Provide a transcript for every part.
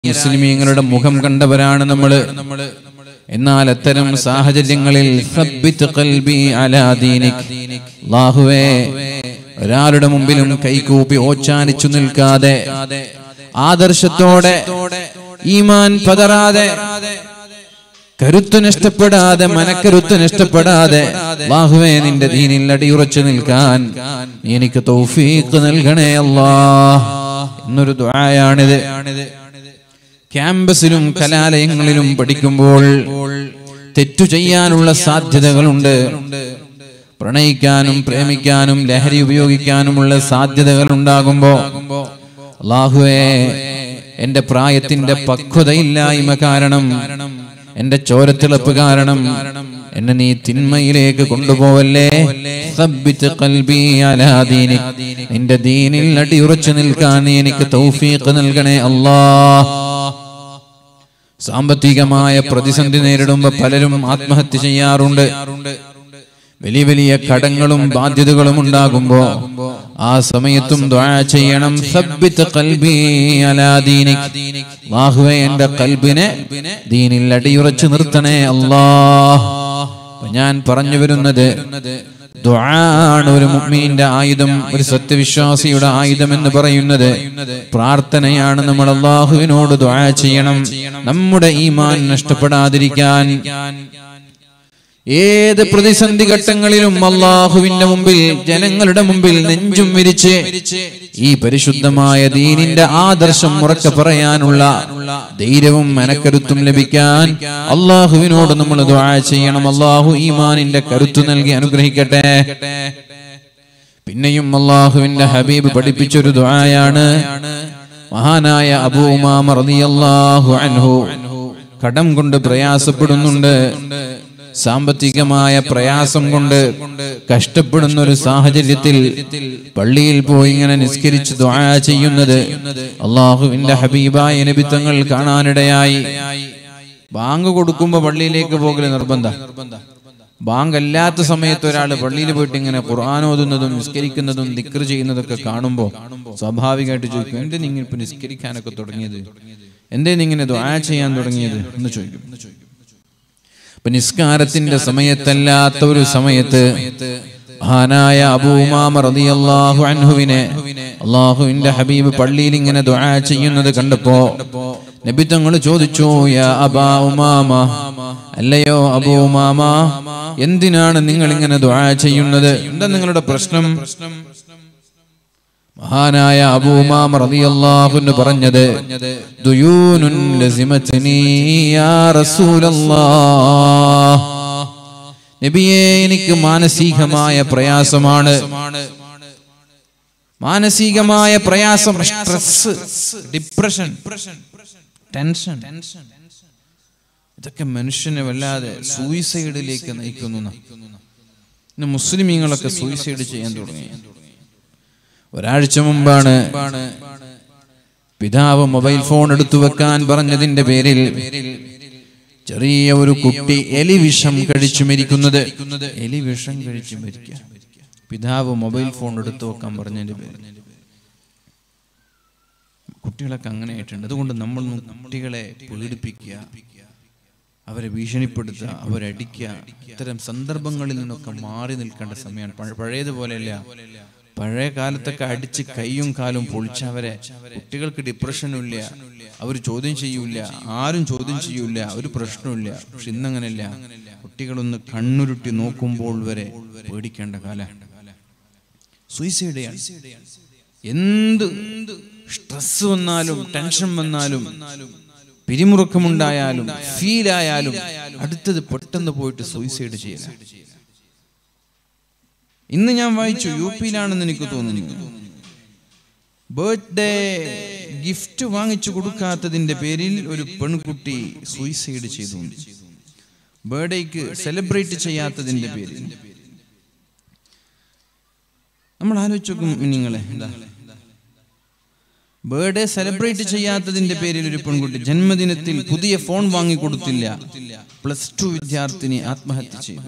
മുസ്ലിമീങ്ങളുടെ മുഖം കണ്ടവരാണ് നമ്മള് എന്നാൽ അത്തരം സാഹചര്യങ്ങളിൽ സബ്ബിത്ത് ഖൽബി അലാ ദീനിക്. അല്ലാഹുവേ ഒരാളുടെ മുമ്പിലും കൈകൂപ്പി ഓച്ചാനിച്ചു നിൽക്കാതെ ആദർശത്തോടെ ഈമാൻ പതറാതെ കരുത്ത് നഷ്ടപ്പെടാതെ മനക്കരുത്ത് നഷ്ടപ്പെടാതെ ബാഹുവേ നിന്റെ ദീനിൽ അടിയുറച്ചു നിൽക്കാൻ നീ എനിക്ക് തൗഫീഖ് നൽകണേ അല്ലാ എന്നൊരു ദുആയാണിത് ക്യാമ്പസിലും കലാലയങ്ങളിലും പഠിക്കുമ്പോൾ തെറ്റു ചെയ്യാനുള്ള സാധ്യതകളുണ്ട് പ്രണയിക്കാനും പ്രേമിക്കാനും ലഹരി ഉപയോഗിക്കാനുമുള്ള സാധ്യതകൾ ഉണ്ടാകുമ്പോ അള്ളാഹുവേ എന്റെ പ്രായത്തിന്റെ പക്വതയില്ലായ്മ കാരണം എന്റെ ചോരത്തിളപ്പ് കാരണം എന്നെ നീ തിന്മയിലേക്ക് കൊണ്ടുപോവല്ലേ സബ്ബിത്ത് ഖൽബി അലാ ദീനിക്. നിന്റെ ദീനിൽ അടിയുറച്ചു നിൽക്കാൻ നീ എനിക്ക് തൗഫീഖ് നൽകണേ അല്ലാ സാമ്പത്തികമായ പ്രതിസന്ധി നേരിടുമ്പോൾ പലരും ആത്മഹത്യ ചെയ്യാറുണ്ട് വലിയ വലിയ കടങ്ങളും ബാധ്യതകളും ഉണ്ടാകുമ്പോ ആ സമയത്തും ദ്വാ ചെയ്യണം സബ്ബിത്ത് ഖൽബി അലാ ദീനിക്. അല്ലാഹുവേ എന്റെ കൽബിനെ ദീനിൽ അടിയുറച്ചു നിർത്തണേ അല്ലാ അപ്പൊ ഞാൻ പറഞ്ഞു വരുന്നത് ദുആണ് ഒരു മുഅ്മിനിന്റെ ആയുധം ഒരു സത്യവിശ്വാസിയുടെ ആയുധം എന്ന് പറയുന്നത് പ്രാർത്ഥനയാണ് നമ്മൾ അള്ളാഹുവിനോട് ദുആ ചെയ്യണം നമ്മുടെ ഈമാൻ നഷ്ടപ്പെടാതിരിക്കാൻ ഏത് പ്രതിസന്ധി ഘട്ടങ്ങളിലും അള്ളാഹുവിന്റെ മുമ്പിൽ ജനങ്ങളുടെ മുമ്പിൽ നെഞ്ചും വിരിച്ച് ഈ പരിശുദ്ധമായ ദീനിന്റെ ആദർശം ഉറക്കെ പറയാനുള്ള ധൈര്യവും മനക്കരുത്തും ലഭിക്കാൻ അള്ളാഹുവിനോട് നമ്മൾ ദുആ ചെയ്യണം അള്ളാഹു ഈമാനിന്റെ കരുത്തു നൽകി അനുഗ്രഹിക്കട്ടെ പിന്നെയും അള്ളാഹുവിന്റെ ഹബീബ് പഠിപ്പിച്ചൊരു ദുആയാണ് മഹാനായ അബൂ ഉമാമ റളിയല്ലാഹു അൻഹു കടം കൊണ്ട് പ്രയാസപ്പെടുന്നുണ്ട് സാമ്പത്തികമായ പ്രയാസം കൊണ്ട് കഷ്ടപ്പെടുന്ന ഒരു സാഹചര്യത്തിൽ പള്ളിയിൽ പോയി ഇങ്ങനെ നിസ്കരിച്ച് ദുആ ചെയ്യുന്നത് അള്ളാഹുവിന്റെ ഹബീബായ നബിത്തങ്ങൾ കാണാനിടയായി ബാങ്ക് കൊടുക്കുമ്പോ പള്ളിയിലേക്ക് പോകല് നിർബന്ധ ബാങ്ക് അല്ലാത്ത സമയത്ത് ഒരാൾ പള്ളിയിൽ പോയിട്ട് ഇങ്ങനെ ഖുർആൻ ഓതുന്നതും നിസ്കരിക്കുന്നതും ദിക്ർ ചെയ്യുന്നതൊക്കെ കാണുമ്പോൾ സ്വാഭാവികമായിട്ട് ചോദിക്കും എന്തേ നിങ്ങൾ ഇപ്പൊ നിസ്കരിക്കാനൊക്കെ തുടങ്ങിയത് എന്തേ നിങ്ങനെ ദുആ ചെയ്യാൻ തുടങ്ങിയത് എന്ന് ചോദിക്കും അപ്പൊ നിസ്കാരത്തിന്റെ സമയത്തല്ലാത്ത ഒരു സമയത്ത് മഹാനായ അബൂമാമ റളിയല്ലാഹു അൻഹുവിനെ അള്ളാഹുവിന്റെ ഹബീബ് പള്ളിയിൽ ഇങ്ങനെ ദുആ ചെയ്യുന്നത് കണ്ടപ്പോ നബി തങ്ങൾ ചോദിച്ചു യാ അബാ ഉമാമ അല്ലയോ അബൂ ഉമാമ എന്തിനാണ് നിങ്ങൾ ഇങ്ങനെ ദുആ ചെയ്യുന്നത് എന്താ നിങ്ങളുടെ പ്രശ്നം മഹാനായ അബൂമാമ റളിയല്ലാഹു അൻഹു പറഞ്ഞത് ദുയൂനുൻ ലസിമത്നി യാ റസൂലല്ലാഹ് നബിയെ എനിക്ക് മാനസികമായ പ്രയാസമാണ് മാനസികമായ പ്രയാസം സ്ട്രെസ് ഡിപ്രഷൻ ടെൻഷൻ ഇതൊക്കെ മനുഷ്യനെ വല്ലാതെ സൂയിസൈഡിലേക്ക് നയിക്കുന്നു ന്നാ. ഇന്ന് മുസ്ലിമീങ്ങളൊക്കെ സൂയിസൈഡ് ചെയ്യാൻ തുടങ്ങി ഒരാഴ്ച മുമ്പാണ് പിതാവ് മൊബൈൽ ഫോൺ എടുത്തു വെക്കാൻ പറഞ്ഞതിന്റെ പേരിൽ ചെറിയ ഒരു കുട്ടി എലിവിഷം കഴിച്ചു മരിക്കുന്നത് എലിവിഷം കഴിച്ചു മരിക്കുക പിതാവ് മൊബൈൽ ഫോൺ എടുത്തു വെക്കാൻ പറഞ്ഞതിന്റെ പേരിൽ കുട്ടികളൊക്കെ അങ്ങനെ ആയിട്ടുണ്ട് അതുകൊണ്ട് നമ്മൾ കുട്ടികളെ പീഡിപ്പിക്കുക അവരെ ഭീഷണിപ്പെടുത്തുക അവരടിക്കുക ഇത്തരം സന്ദർഭങ്ങളിൽ നിന്നൊക്കെ മാറി നിൽക്കേണ്ട സമയമാണ് പഴ- പഴയതുപോലെയല്ല പഴയ കാലത്തൊക്കെ അടിച്ച് കൈയും കാലും പൊളിച്ചവരെ കുട്ടികൾക്ക് ഡിപ്രഷനും ഇല്ല അവർ ചോദ്യം ചെയ്യൂല ആരും ചോദ്യം ചെയ്യൂല ഒരു പ്രശ്നമില്ല പക്ഷെ ഇന്നങ്ങനെയല്ല കുട്ടികളൊന്ന് കണ്ണുരുട്ടി നോക്കുമ്പോൾ വരെ പേടിക്കേണ്ട കാല സൂയിസൈഡ് എന്ത് സ്ട്രെസ് വന്നാലും ടെൻഷൻ വന്നാലും പിരിമുറുക്കമുണ്ടായാലും ഫീലായാലും അടുത്തത് പെട്ടെന്ന് പോയിട്ട് സൂയിസൈഡ് ചെയ്യല ഇന്ന് ഞാൻ വായിച്ചു യു പിയിലാണെന്ന് എനിക്ക് തോന്നുന്നു ബർത്ത്ഡേ ഗിഫ്റ്റ് വാങ്ങിച്ചു കൊടുക്കാത്തതിന്റെ പേരിൽ ഒരു പെൺകുട്ടി സൂയിസൈഡ് ചെയ്തു ബർത്ത്ഡേക്ക് സെലിബ്രേറ്റ് ചെയ്യാത്തതിന്റെ പേരിൽ നമ്മൾ ആലോചിച്ച് നോക്കും നിങ്ങളെ എന്താ ബർത്ത്ഡേ സെലിബ്രേറ്റ് ചെയ്യാത്തതിന്റെ പേരിൽ ഒരു പെൺകുട്ടി ജന്മദിനത്തിൽ പുതിയ ഫോൺ വാങ്ങിക്കൊടുത്തില്ല പ്ലസ് ടു വിദ്യാർത്ഥിനി ആത്മഹത്യ ചെയ്തു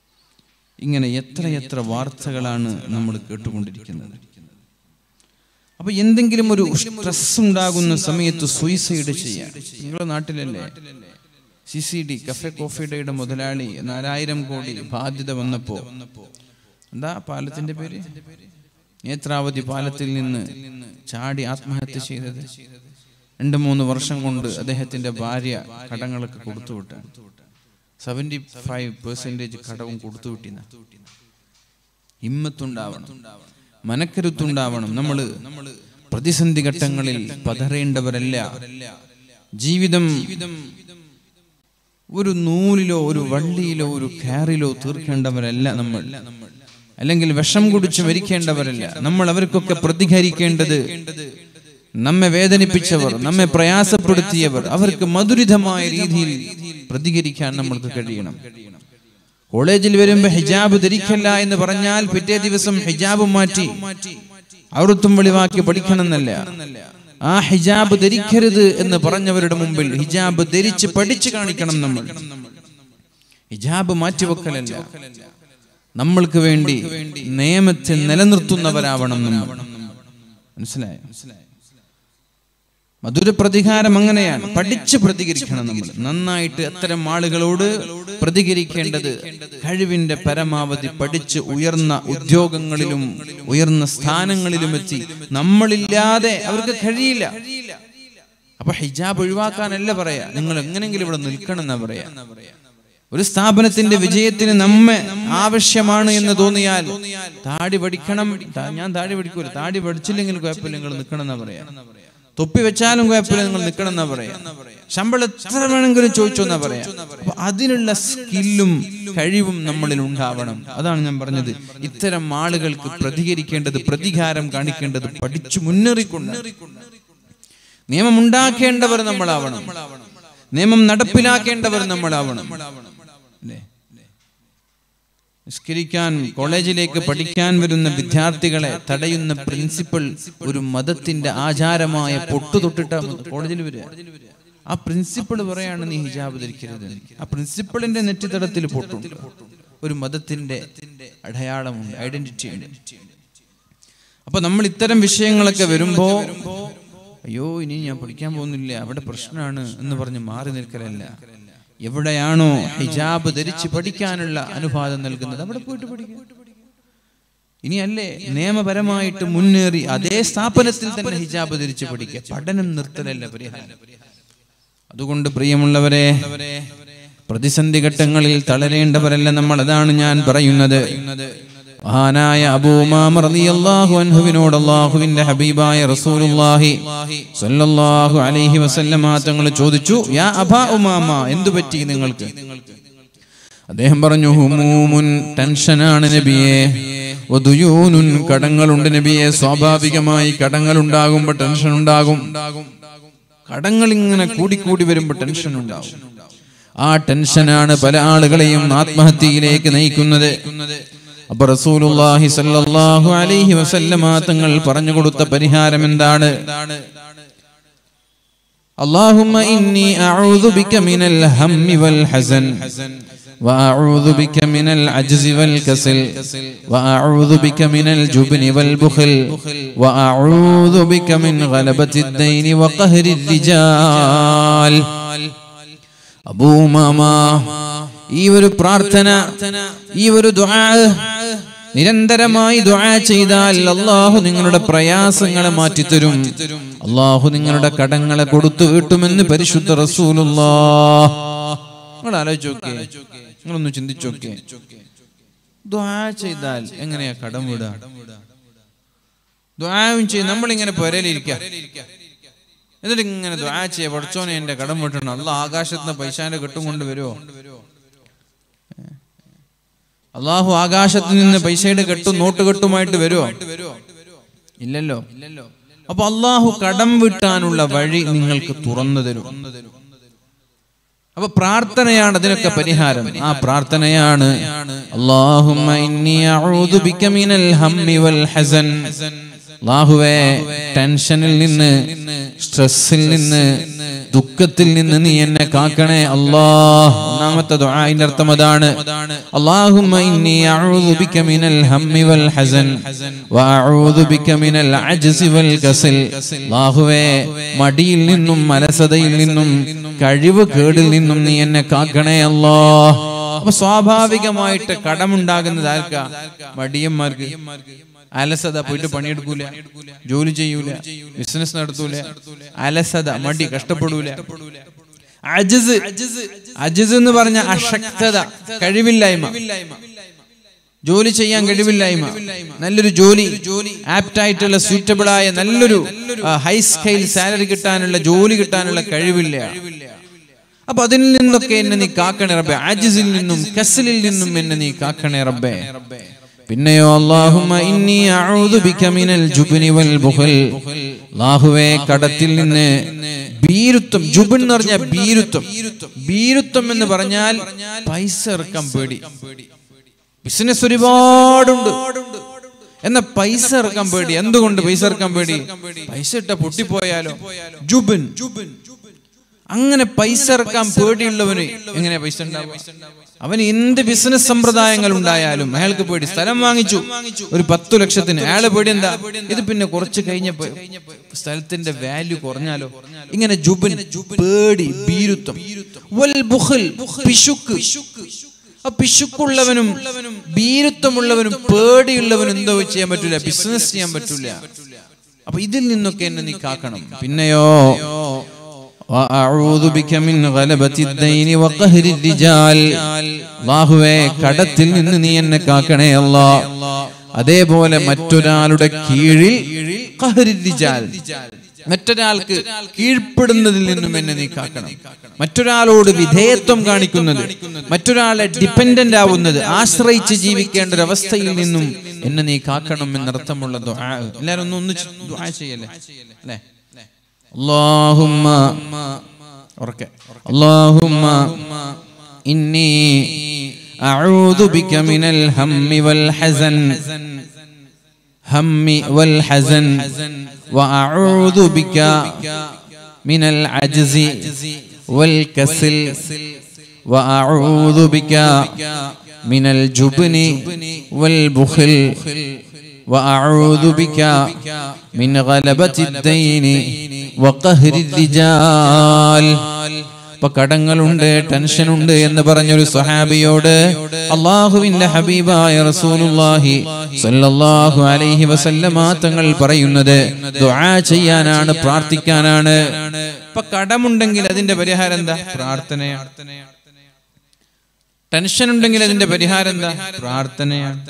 ഇങ്ങനെ എത്ര എത്ര വാർത്തകളാണ് നമ്മൾ കേട്ടുകൊണ്ടിരിക്കുന്നത് അപ്പൊ എന്തെങ്കിലും ഒരു സ്ട്രെസ് ഉണ്ടാകുന്ന സമയത്ത് സൂയിസൈഡ് ചെയ്യാം നിങ്ങളുടെ നാട്ടിലല്ലേ C C D cafe coffee ഡേയുടെ മുതലാളി നാലായിരം കോടി ബാധ്യത വന്നപ്പോ എന്താ പാലത്തിന്റെ പേര് നേത്രാവതി പാലത്തിൽ നിന്ന് ചാടി ആത്മഹത്യ ചെയ്തത് രണ്ട് മൂന്ന് വർഷം കൊണ്ട് അദ്ദേഹത്തിന്റെ ഭാര്യ കടങ്ങളൊക്കെ കൊടുത്തുവിട്ട സെവന്റി ഫൈവ് പെർസെന്റേജ് കടവും കൊടുത്തുവിട്ടിന ഹിമ്മത്തുണ്ടാവണം മനക്കരുത്തുണ്ടാവണം നമ്മള് പ്രതിസന്ധി ഘട്ടങ്ങളിൽ പതറേണ്ടവരല്ല ജീവിതം ഒരു നൂലിലോ ഒരു വള്ളിയിലോ ഒരു കയറിലോ തീർക്കേണ്ടവരല്ല നമ്മൾ അല്ലെങ്കിൽ വിഷം കുടിച്ച് മരിക്കേണ്ടവരല്ല നമ്മൾ അവർക്കൊക്കെ പ്രതികരിക്കേണ്ടത് നമ്മെ വേദനിപ്പിച്ചവർ നമ്മെ പ്രയാസപ്പെടുത്തിയവർ അവർക്ക് മധുരിതമായ രീതിയിൽ പ്രതികരിക്കാൻ നമ്മൾക്ക് കഴിയണം കോളേജിൽ വരുമ്പോ ഹിജാബ് ധരിക്കല്ല എന്ന് പറഞ്ഞാൽ പിറ്റേ ദിവസം ഹിജാബ് മാറ്റി ഔറത്തും വെളിവാക്കി പഠിക്കണമെന്നല്ല ആ ഹിജാബ് ധരിക്കരുത് എന്ന് പറഞ്ഞവരുടെ മുമ്പിൽ ഹിജാബ് ധരിച്ച് പഠിച്ചു കാണിക്കണം നമ്മൾ ഹിജാബ് മാറ്റിവെക്കലല്ല നമ്മൾക്ക് വേണ്ടി നിയമത്തെ നിലനിർത്തുന്നവരാവണം നമ്മൾ മനസ്സിലായോ മധുര പ്രതികാരം അങ്ങനെയാണ് പഠിച്ച് പ്രതികരിക്കണം നമ്മൾ നന്നായിട്ട് അത്തരം ആളുകളോട് പ്രതികരിക്കേണ്ടത് കഴിവിന്റെ പരമാവധി പഠിച്ച് ഉയർന്ന ഉദ്യോഗങ്ങളിലും ഉയർന്ന സ്ഥാനങ്ങളിലും എത്തി നമ്മളില്ലാതെ അവർക്ക് കഴിയില്ല അപ്പൊ ഹിജാബ് ഒഴിവാക്കാനല്ല പറയാ നിങ്ങൾ എങ്ങനെങ്കിലും ഇവിടെ നിൽക്കണം എന്നാ പറയാ ഒരു സ്ഥാപനത്തിന്റെ വിജയത്തിന് നമ്മെ ആവശ്യമാണ് എന്ന് തോന്നിയാൽ താടി പഠിക്കണം താ- ഞാൻ താടി പഠിക്കൂല താടി പഠിച്ചില്ലെങ്കിൽ കുഴപ്പമില്ല നിങ്ങൾ നിൽക്കണം എന്നാ പറയാ തൊപ്പി വെച്ചാലും കുഴപ്പമില്ല നിങ്ങൾ നിൽക്കണം എന്നാ പറയാ ശമ്പളം എത്ര വേണമെങ്കിലും ചോദിച്ചു എന്നാ പറയാ അപ്പൊ അതിനുള്ള സ്കില്ലും കഴിവും നമ്മളിൽ ഉണ്ടാവണം അതാണ് ഞാൻ പറഞ്ഞത് ഇത്തരം ആളുകൾക്ക് പ്രതികരിക്കേണ്ടത് പ്രതികാരം കാണിക്കേണ്ടത് പഠിച്ചു മുന്നേറിക്കൊണ്ട് നിയമം ഉണ്ടാക്കേണ്ടവർ നമ്മളാവണം നിയമം നടപ്പിലാക്കേണ്ടവർ നമ്മളാവണം അല്ലേ നിസ്കരിക്കാൻ കോളേജിലേക്ക് പഠിക്കാൻ വരുന്ന വിദ്യാർത്ഥികളെ തടയുന്ന പ്രിൻസിപ്പൽ ഒരു മതത്തിന്റെ ആചാരമായ പൊട്ടു തൊട്ടിട്ട കോളേജിൽ വരിക ആ പ്രിൻസിപ്പൾ പറയാണ് നീ ഹിജാബ് ധരിക്കരുത് എന്ന്. ആ പ്രിൻസിപ്പളിന്റെ നെറ്റിത്തടത്തിൽ പൊട്ടും ഒരു മതത്തിന്റെ അടയാളമുണ്ട് ഐഡന്റിറ്റി ഉണ്ട് അപ്പൊ നമ്മൾ ഇത്തരം വിഷയങ്ങളൊക്കെ വരുമ്പോ അയ്യോ ഇനി ഞാൻ പഠിക്കാൻ പോകുന്നില്ല അവിടെ പ്രശ്നമാണ് എന്ന് പറഞ്ഞ് മാറി നിൽക്കലല്ല എവിടെയാണോ ഹിജാബ് ധരിച്ച് പഠിക്കാനുള്ള അനുവാദം നൽകുന്നത് അവിടെ പോയിട്ട് പഠിക്കാം ഇനി അല്ലേ നിയമപരമായിട്ട് മുന്നേറി അതേ സ്ഥാപനത്തിൽ തന്നെ ഹിജാബ് ധരിച്ച് പഠിക്കുക പഠനം നിർത്തലല്ല പരിഹാരം അതുകൊണ്ട് പ്രിയമുള്ളവരെ പ്രതിസന്ധി ഘട്ടങ്ങളിൽ തളരേണ്ടവരല്ല നമ്മൾ അതാണ് ഞാൻ പറയുന്നത് മഹാനായ അബൂമാമ റളിയല്ലാഹു അൻഹുവിനോട് അല്ലാഹുവിന്റെ ഹബീബായ റസൂലുള്ളാഹി സ്വല്ലല്ലാഹു അലൈഹി വസല്ലമ തങ്ങൾ ചോദിച്ചു യാ അബാ ഉമാമ എന്തു പറ്റി നിങ്ങൾക്ക് അദ്ദേഹം പറഞ്ഞു ഹുമൂമുൻ ടെൻഷനാണ് നബിയെ വദുയൂനുൻ കടങ്ങളുണ്ട് നബിയെ സ്വാഭാവികമായി കടങ്ങൾ ഉണ്ടാകുമ്പോൾ ടെൻഷൻ ഉണ്ടാകും കടങ്ങൾ ഇങ്ങനെ കൂടിക്കൂടി വരുമ്പോൾ ടെൻഷൻ ഉണ്ടാവും ആ ടെൻഷനാണ് പല ആളുകളെയും ആത്മഹത്യയിലേക്ക് നയിക്കുന്നത് അപ്പൊ റസൂലുള്ളാഹി സല്ലല്ലാഹു അലൈഹി വസല്ലമ തങ്ങൾ പറഞ്ഞു കൊടുത്ത പരിഹാരം എന്താണ് اللهم إني أعوذ بك من الهم والحزن وأعوذ بك من العجز والكسل وأعوذ بك من الجبن والبخل وأعوذ بك من غلبة الدين وقهر الرجال അബൂ മാമ ഈ ഒരു പ്രാർത്ഥന ഈ ഒരു ദുആ നിരന്തരമായി ദുആ ചെയ്താൽ അള്ളാഹു നിങ്ങളുടെ പ്രയാസങ്ങളെ മാറ്റിത്തരും അള്ളാഹു നിങ്ങളുടെ കടങ്ങളെ കൊടുത്തു വീട്ടുമെന്ന് പരിശുദ്ധ റസൂലുള്ളാ നിങ്ങൾ ആലോചിച്ച് നോക്കേ നിങ്ങളൊന്ന് ചിന്തിച്ചു നോക്കേ ദുആ ചെയ്താൽ എങ്ങനെയാ കടം വിടുക ദ്വായും ചെയ്ത് നമ്മളിങ്ങനെ പുരയിലിരിക്കുക എന്നിട്ട് ഇങ്ങനെ ദ്വാ ചെയ്യ പഠിച്ചോനെ എന്റെ കടം വീട്ടണം അല്ല ആകാശത്തിന് പൈസാന്റെ കെട്ടും കൊണ്ട് വരുമോ അള്ളാഹു ആകാശത്ത് നിന്ന് പൈസയുടെ കെട്ടും നോട്ട് കെട്ടുമായിട്ട് വരുമോ ഇല്ലല്ലോ അപ്പൊ അള്ളാഹു കടം വീട്ടാനുള്ള വഴി നിങ്ങൾക്ക് തുറന്നു തരും അപ്പൊ പ്രാർത്ഥനയാണ് അതിനൊക്കെ പരിഹാരം ആ പ്രാർത്ഥനയാണ് അല്ലാഹുമ്മ ഇന്നി അഊദു ബിക മിനൽ ഹമ്മി വൽ ഹസൻ അള്ളാഹുവേ ടെൻഷനിൽ നിന്ന് സ്ട്രെസ്സിൽ നിന്ന് ദുഃഖത്തിൽ നിന്ന് നീ എന്നെ കാക്കണേ അല്ലാ ഒന്നാമത്തെ ദുആഇന്റെ അർത്ഥം അതാണ് അല്ലാഹുമ്മ ഇന്നി അഊദു ബിക മിനൽ ഹമ്മി വൽ ഹസൻ വഅഊദു ബിക മിനൽ അജ്സി വൽ കസൽ അല്ലാഹുവേ മടിയിൽ നിന്നും അലസതയിൽ നിന്നും കഴിവ് കേടിൽ നിന്നും നീ എന്നെ കാക്കണേ അല്ലാ അപ്പൊ സ്വാഭാവികമായിട്ട് കടമുണ്ടാകുന്നത് ആർക്കാ മടിയന്മാർക്ക് അലസത പോയിട്ട് പണിയെടുക്കൂല ജോലി ചെയ്യൂല ബിസിനസ് നടത്തൂല അലസത മടി കഷ്ടപ്പെടൂല അജസ് അജസ് എന്ന് പറഞ്ഞ അശക്തത കഴിവില്ലായ്മ ജോലി ചെയ്യാൻ കഴിവില്ലായ്മ നല്ലൊരു ജോലി ആപ്റ്റായിട്ടുള്ള സൂറ്റബിൾ ആയ നല്ലൊരു ഹൈ സ്കെയിൽ സാലറി കിട്ടാനുള്ള ജോലി കിട്ടാനുള്ള കഴിവില്ല അപ്പൊ അതിൽ നിന്നൊക്കെ എന്നെ നീ കാക്കണേ റബ്ബെ ആജിസിൽ നിന്നും കസലിൽ നിന്നും എന്നെ നീ കാക്കണേ റബ്ബെ പിന്നെയോ അല്ലാഹുമ്മ ഇന്നി അഊദു ബിക മിനൽ ജുബ്നി വൽ ബുഖൽ അല്ലാഹുവേ കടത്തിൽ നിന്ന് ഭീരുത്വം ജുബൻ എന്ന് പറഞ്ഞാൽ ഭീരുത്വം ഭീരുത്വം എന്ന് പറഞ്ഞാൽ പൈസ ഇറക്കാൻ പേടി ബിസിനസ് ഒരുപാടുണ്ട് എന്നാ പൈസ ഇറക്കാൻ പേടി എന്തുകൊണ്ട് പൈസ ഇറക്കാൻ പേടി പൈസ ഇട്ട പൊട്ടിപ്പോയാലോ ജുബൻ അങ്ങനെ പൈസ ഇറക്കാൻ പേടിയുള്ളവന് എങ്ങനെ പൈസ ഉണ്ടാവും അവന് എന്ത് ബിസിനസ് സമ്പ്രദായങ്ങൾ ഉണ്ടായാലും അയാൾക്ക് പേടി സ്ഥലം വാങ്ങിച്ചു ഒരു പത്തു ലക്ഷത്തിന് അയാളെ പേടി എന്താ ഇത് പിന്നെ കുറച്ച് കഴിഞ്ഞപ്പോ സ്ഥലത്തിന്റെ വാല്യൂ കുറഞ്ഞാലോ ഇങ്ങനെ ജുബൻ പേടി ഭീരുത്വം വൽ ബുഖൽ പിശുക്ക് ആ പിശുക്കുള്ളവനും ഭീരുത്വമുള്ളവനും പേടിയുള്ളവനും എന്തോ ചെയ്യാൻ പറ്റൂല ബിസിനസ് ചെയ്യാൻ പറ്റൂല അപ്പൊ ഇതിൽ നിന്നൊക്കെ എന്നെ നീ കാക്കണം പിന്നെയോ وأعوذ بك من غلبة الدين وقهر الرجال അല്ലാഹുവേ കടത്തിൽ നിന്ന് നീ എന്നെ കാക്കണേ അല്ലാ അതേപോലെ മറ്റൊരാളുടെ കീഴിൽ ഖഹ്റിൽ റിജാൽ മറ്റൊരാൾക്ക് കീഴ്പ്പെടുന്നതിൽ നിന്നും എന്നെ നീ കാക്കണം മറ്റൊരാളോട് വിധേയത്വം കാണിക്കുന്നത് മറ്റൊരാളെ ഡിപ്പെൻഡന്റ് ആവുന്നത് ആശ്രയിച്ച് ജീവിക്കേണ്ട ഒരു അവസ്ഥയിൽ നിന്നും എന്നെ നീ കാക്കണം എന്നർത്ഥമുള്ള ദുആ എല്ലാവരും ഒന്ന് ഒന്നിച്ച് ദുആ ചെയ്യല്ലേ അല്ലേ اللهم ഉറക്കെ اللهم إني أعوذ بك من الهم والحزن هم والحزن وأعوذ بك من العجز والكسل وأعوذ بك من الجبن والبخل وأعوذ بك من غلبة الدين وقهر الرجال ഇപ്പൊ കടങ്ങളുണ്ട് ടെൻഷനുണ്ട് എന്ന് പറഞ്ഞൊരു സ്വഹാബിയോട് അള്ളാഹുവിന്റെ ഹബീബായ റസൂലുള്ളാഹി സല്ലല്ലാഹു അലൈഹി വസല്ലമ തങ്ങൾ പറയുന്നത് ദുആ ചെയ്യാനാണ് പ്രാർത്ഥിക്കാനാണ് ഇപ്പൊ കടമുണ്ടെങ്കിൽ അതിന്റെ പരിഹാരം എന്താ പ്രാർത്ഥനയാണ് ടെൻഷൻ ഉണ്ടെങ്കിൽ അതിന്റെ പരിഹാരം എന്താ പ്രാർത്ഥനയാണ്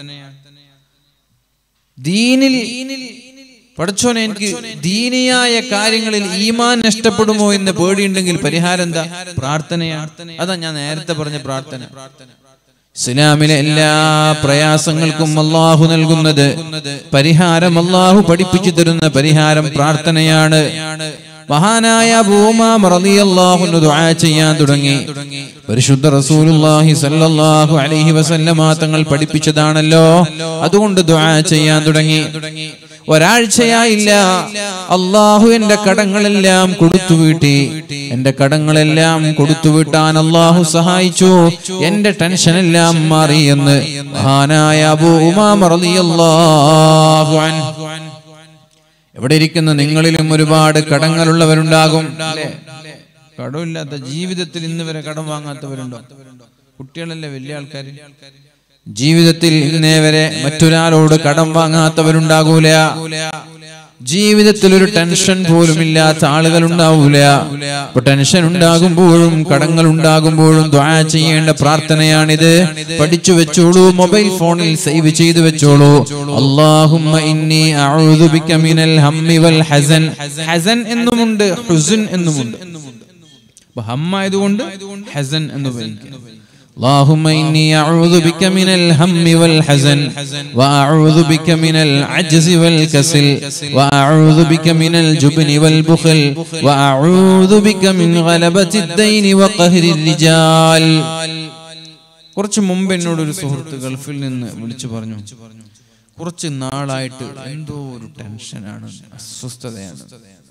ദീനിൽ പഠിച്ചോനെ എനിക്ക് ദീനിയായ കാര്യങ്ങളിൽ ഈമാൻ നഷ്ടപ്പെടുമോ എന്ന് പേടിയുണ്ടെങ്കിൽ പരിഹാരം എന്താ പ്രാർത്ഥനയാണ് അതാ ഞാൻ നേരത്തെ പറഞ്ഞ പ്രാർത്ഥന ഇസ്ലാമിലെ എല്ലാ പ്രയാസങ്ങൾക്കും അള്ളാഹു നൽകുന്നത് പരിഹാരം അള്ളാഹു പഠിപ്പിച്ചു തരുന്ന പരിഹാരം പ്രാർത്ഥനയാണ് മഹാനായ ഭൂമാം റളിയല്ലാഹു ദുആ ചെയ്യാൻ തുടങ്ങി പരിശുദ്ധ റസൂലുള്ളാഹി സല്ലല്ലാഹു അലൈഹി വസല്ലമ തങ്ങൾ പഠിപ്പിച്ചതാണല്ലോ അതുകൊണ്ട് ദുആ ചെയ്യാൻ തുടങ്ങി ഒരാഴ്ചയായില്ല അള്ളാഹു എന്റെ കടങ്ങളെല്ലാം കൊടുത്തു വീട്ടി എന്റെ കടങ്ങളെല്ലാം കൊടുത്തു വീട്ടാൻ അള്ളാഹു സഹായിച്ചു എന്റെ ടെൻഷൻ എല്ലാം മാറി എന്ന് മഹാനായ അബൂ ഉമാം റളിയല്ലാഹു അൻഹു എവിടെ ഇരിക്കുന്ന നിങ്ങളിലും ഒരുപാട് കടങ്ങളുള്ളവരുണ്ടാകും അല്ലേ? കടമില്ലാത്ത ജീവിതത്തിൽ ഇന്ന് വരെ കടം വാങ്ങാത്തവരുണ്ടോ കുട്ടികളല്ലേ വലിയ ആൾക്കാർ ജീവിതത്തിൽ ഇന്നേ വരെ മറ്റൊരാളോട് കടം വാങ്ങാത്തവരുണ്ടാകൂല ജീവിതത്തിൽ ഒരു ടെൻഷൻ പോലും ഇല്ലാത്ത ആളുകൾ ഉണ്ടാവൂല അപ്പൊ ടെൻഷൻ ഉണ്ടാകുമ്പോഴും കടങ്ങൾ ഉണ്ടാകുമ്പോഴും ദ്വാ ചെയ്യേണ്ട പ്രാർത്ഥനയാണിത് പഠിച്ചു വെച്ചോളൂ മൊബൈൽ ഫോണിൽ സേവ് ചെയ്തു വെച്ചോളൂ അള്ളാഹുമ്മ ഇന്നി അഊദു ബിക മിനൽ ഹമ്മി വൽ ഹസൻ ഹസൻ എന്നുമുണ്ട് ഹുസൻ എന്നുമുണ്ട് അപ്പൊ ഹമ്മായതുകൊണ്ട് ഹസൻ എന്ന് പറയും اللهم إني أعوذ بك من الهم والحزن وأعوذ بك من العجز والكسل وأعوذ بك من الجبن والبخل وأعوذ بك من غلبة الدين وقهر الرجال കുറച്ച് മുമ്പ് എന്നോട് ഒരു സുഹൃത്ത് ഗൾഫിൽ നിന്ന് വിളിച്ചു പറഞ്ഞു കുറച്ച് നാളായിട്ട് എന്തോ ഒരു ടെൻഷനാണ് അസ്വസ്ഥതയാണ്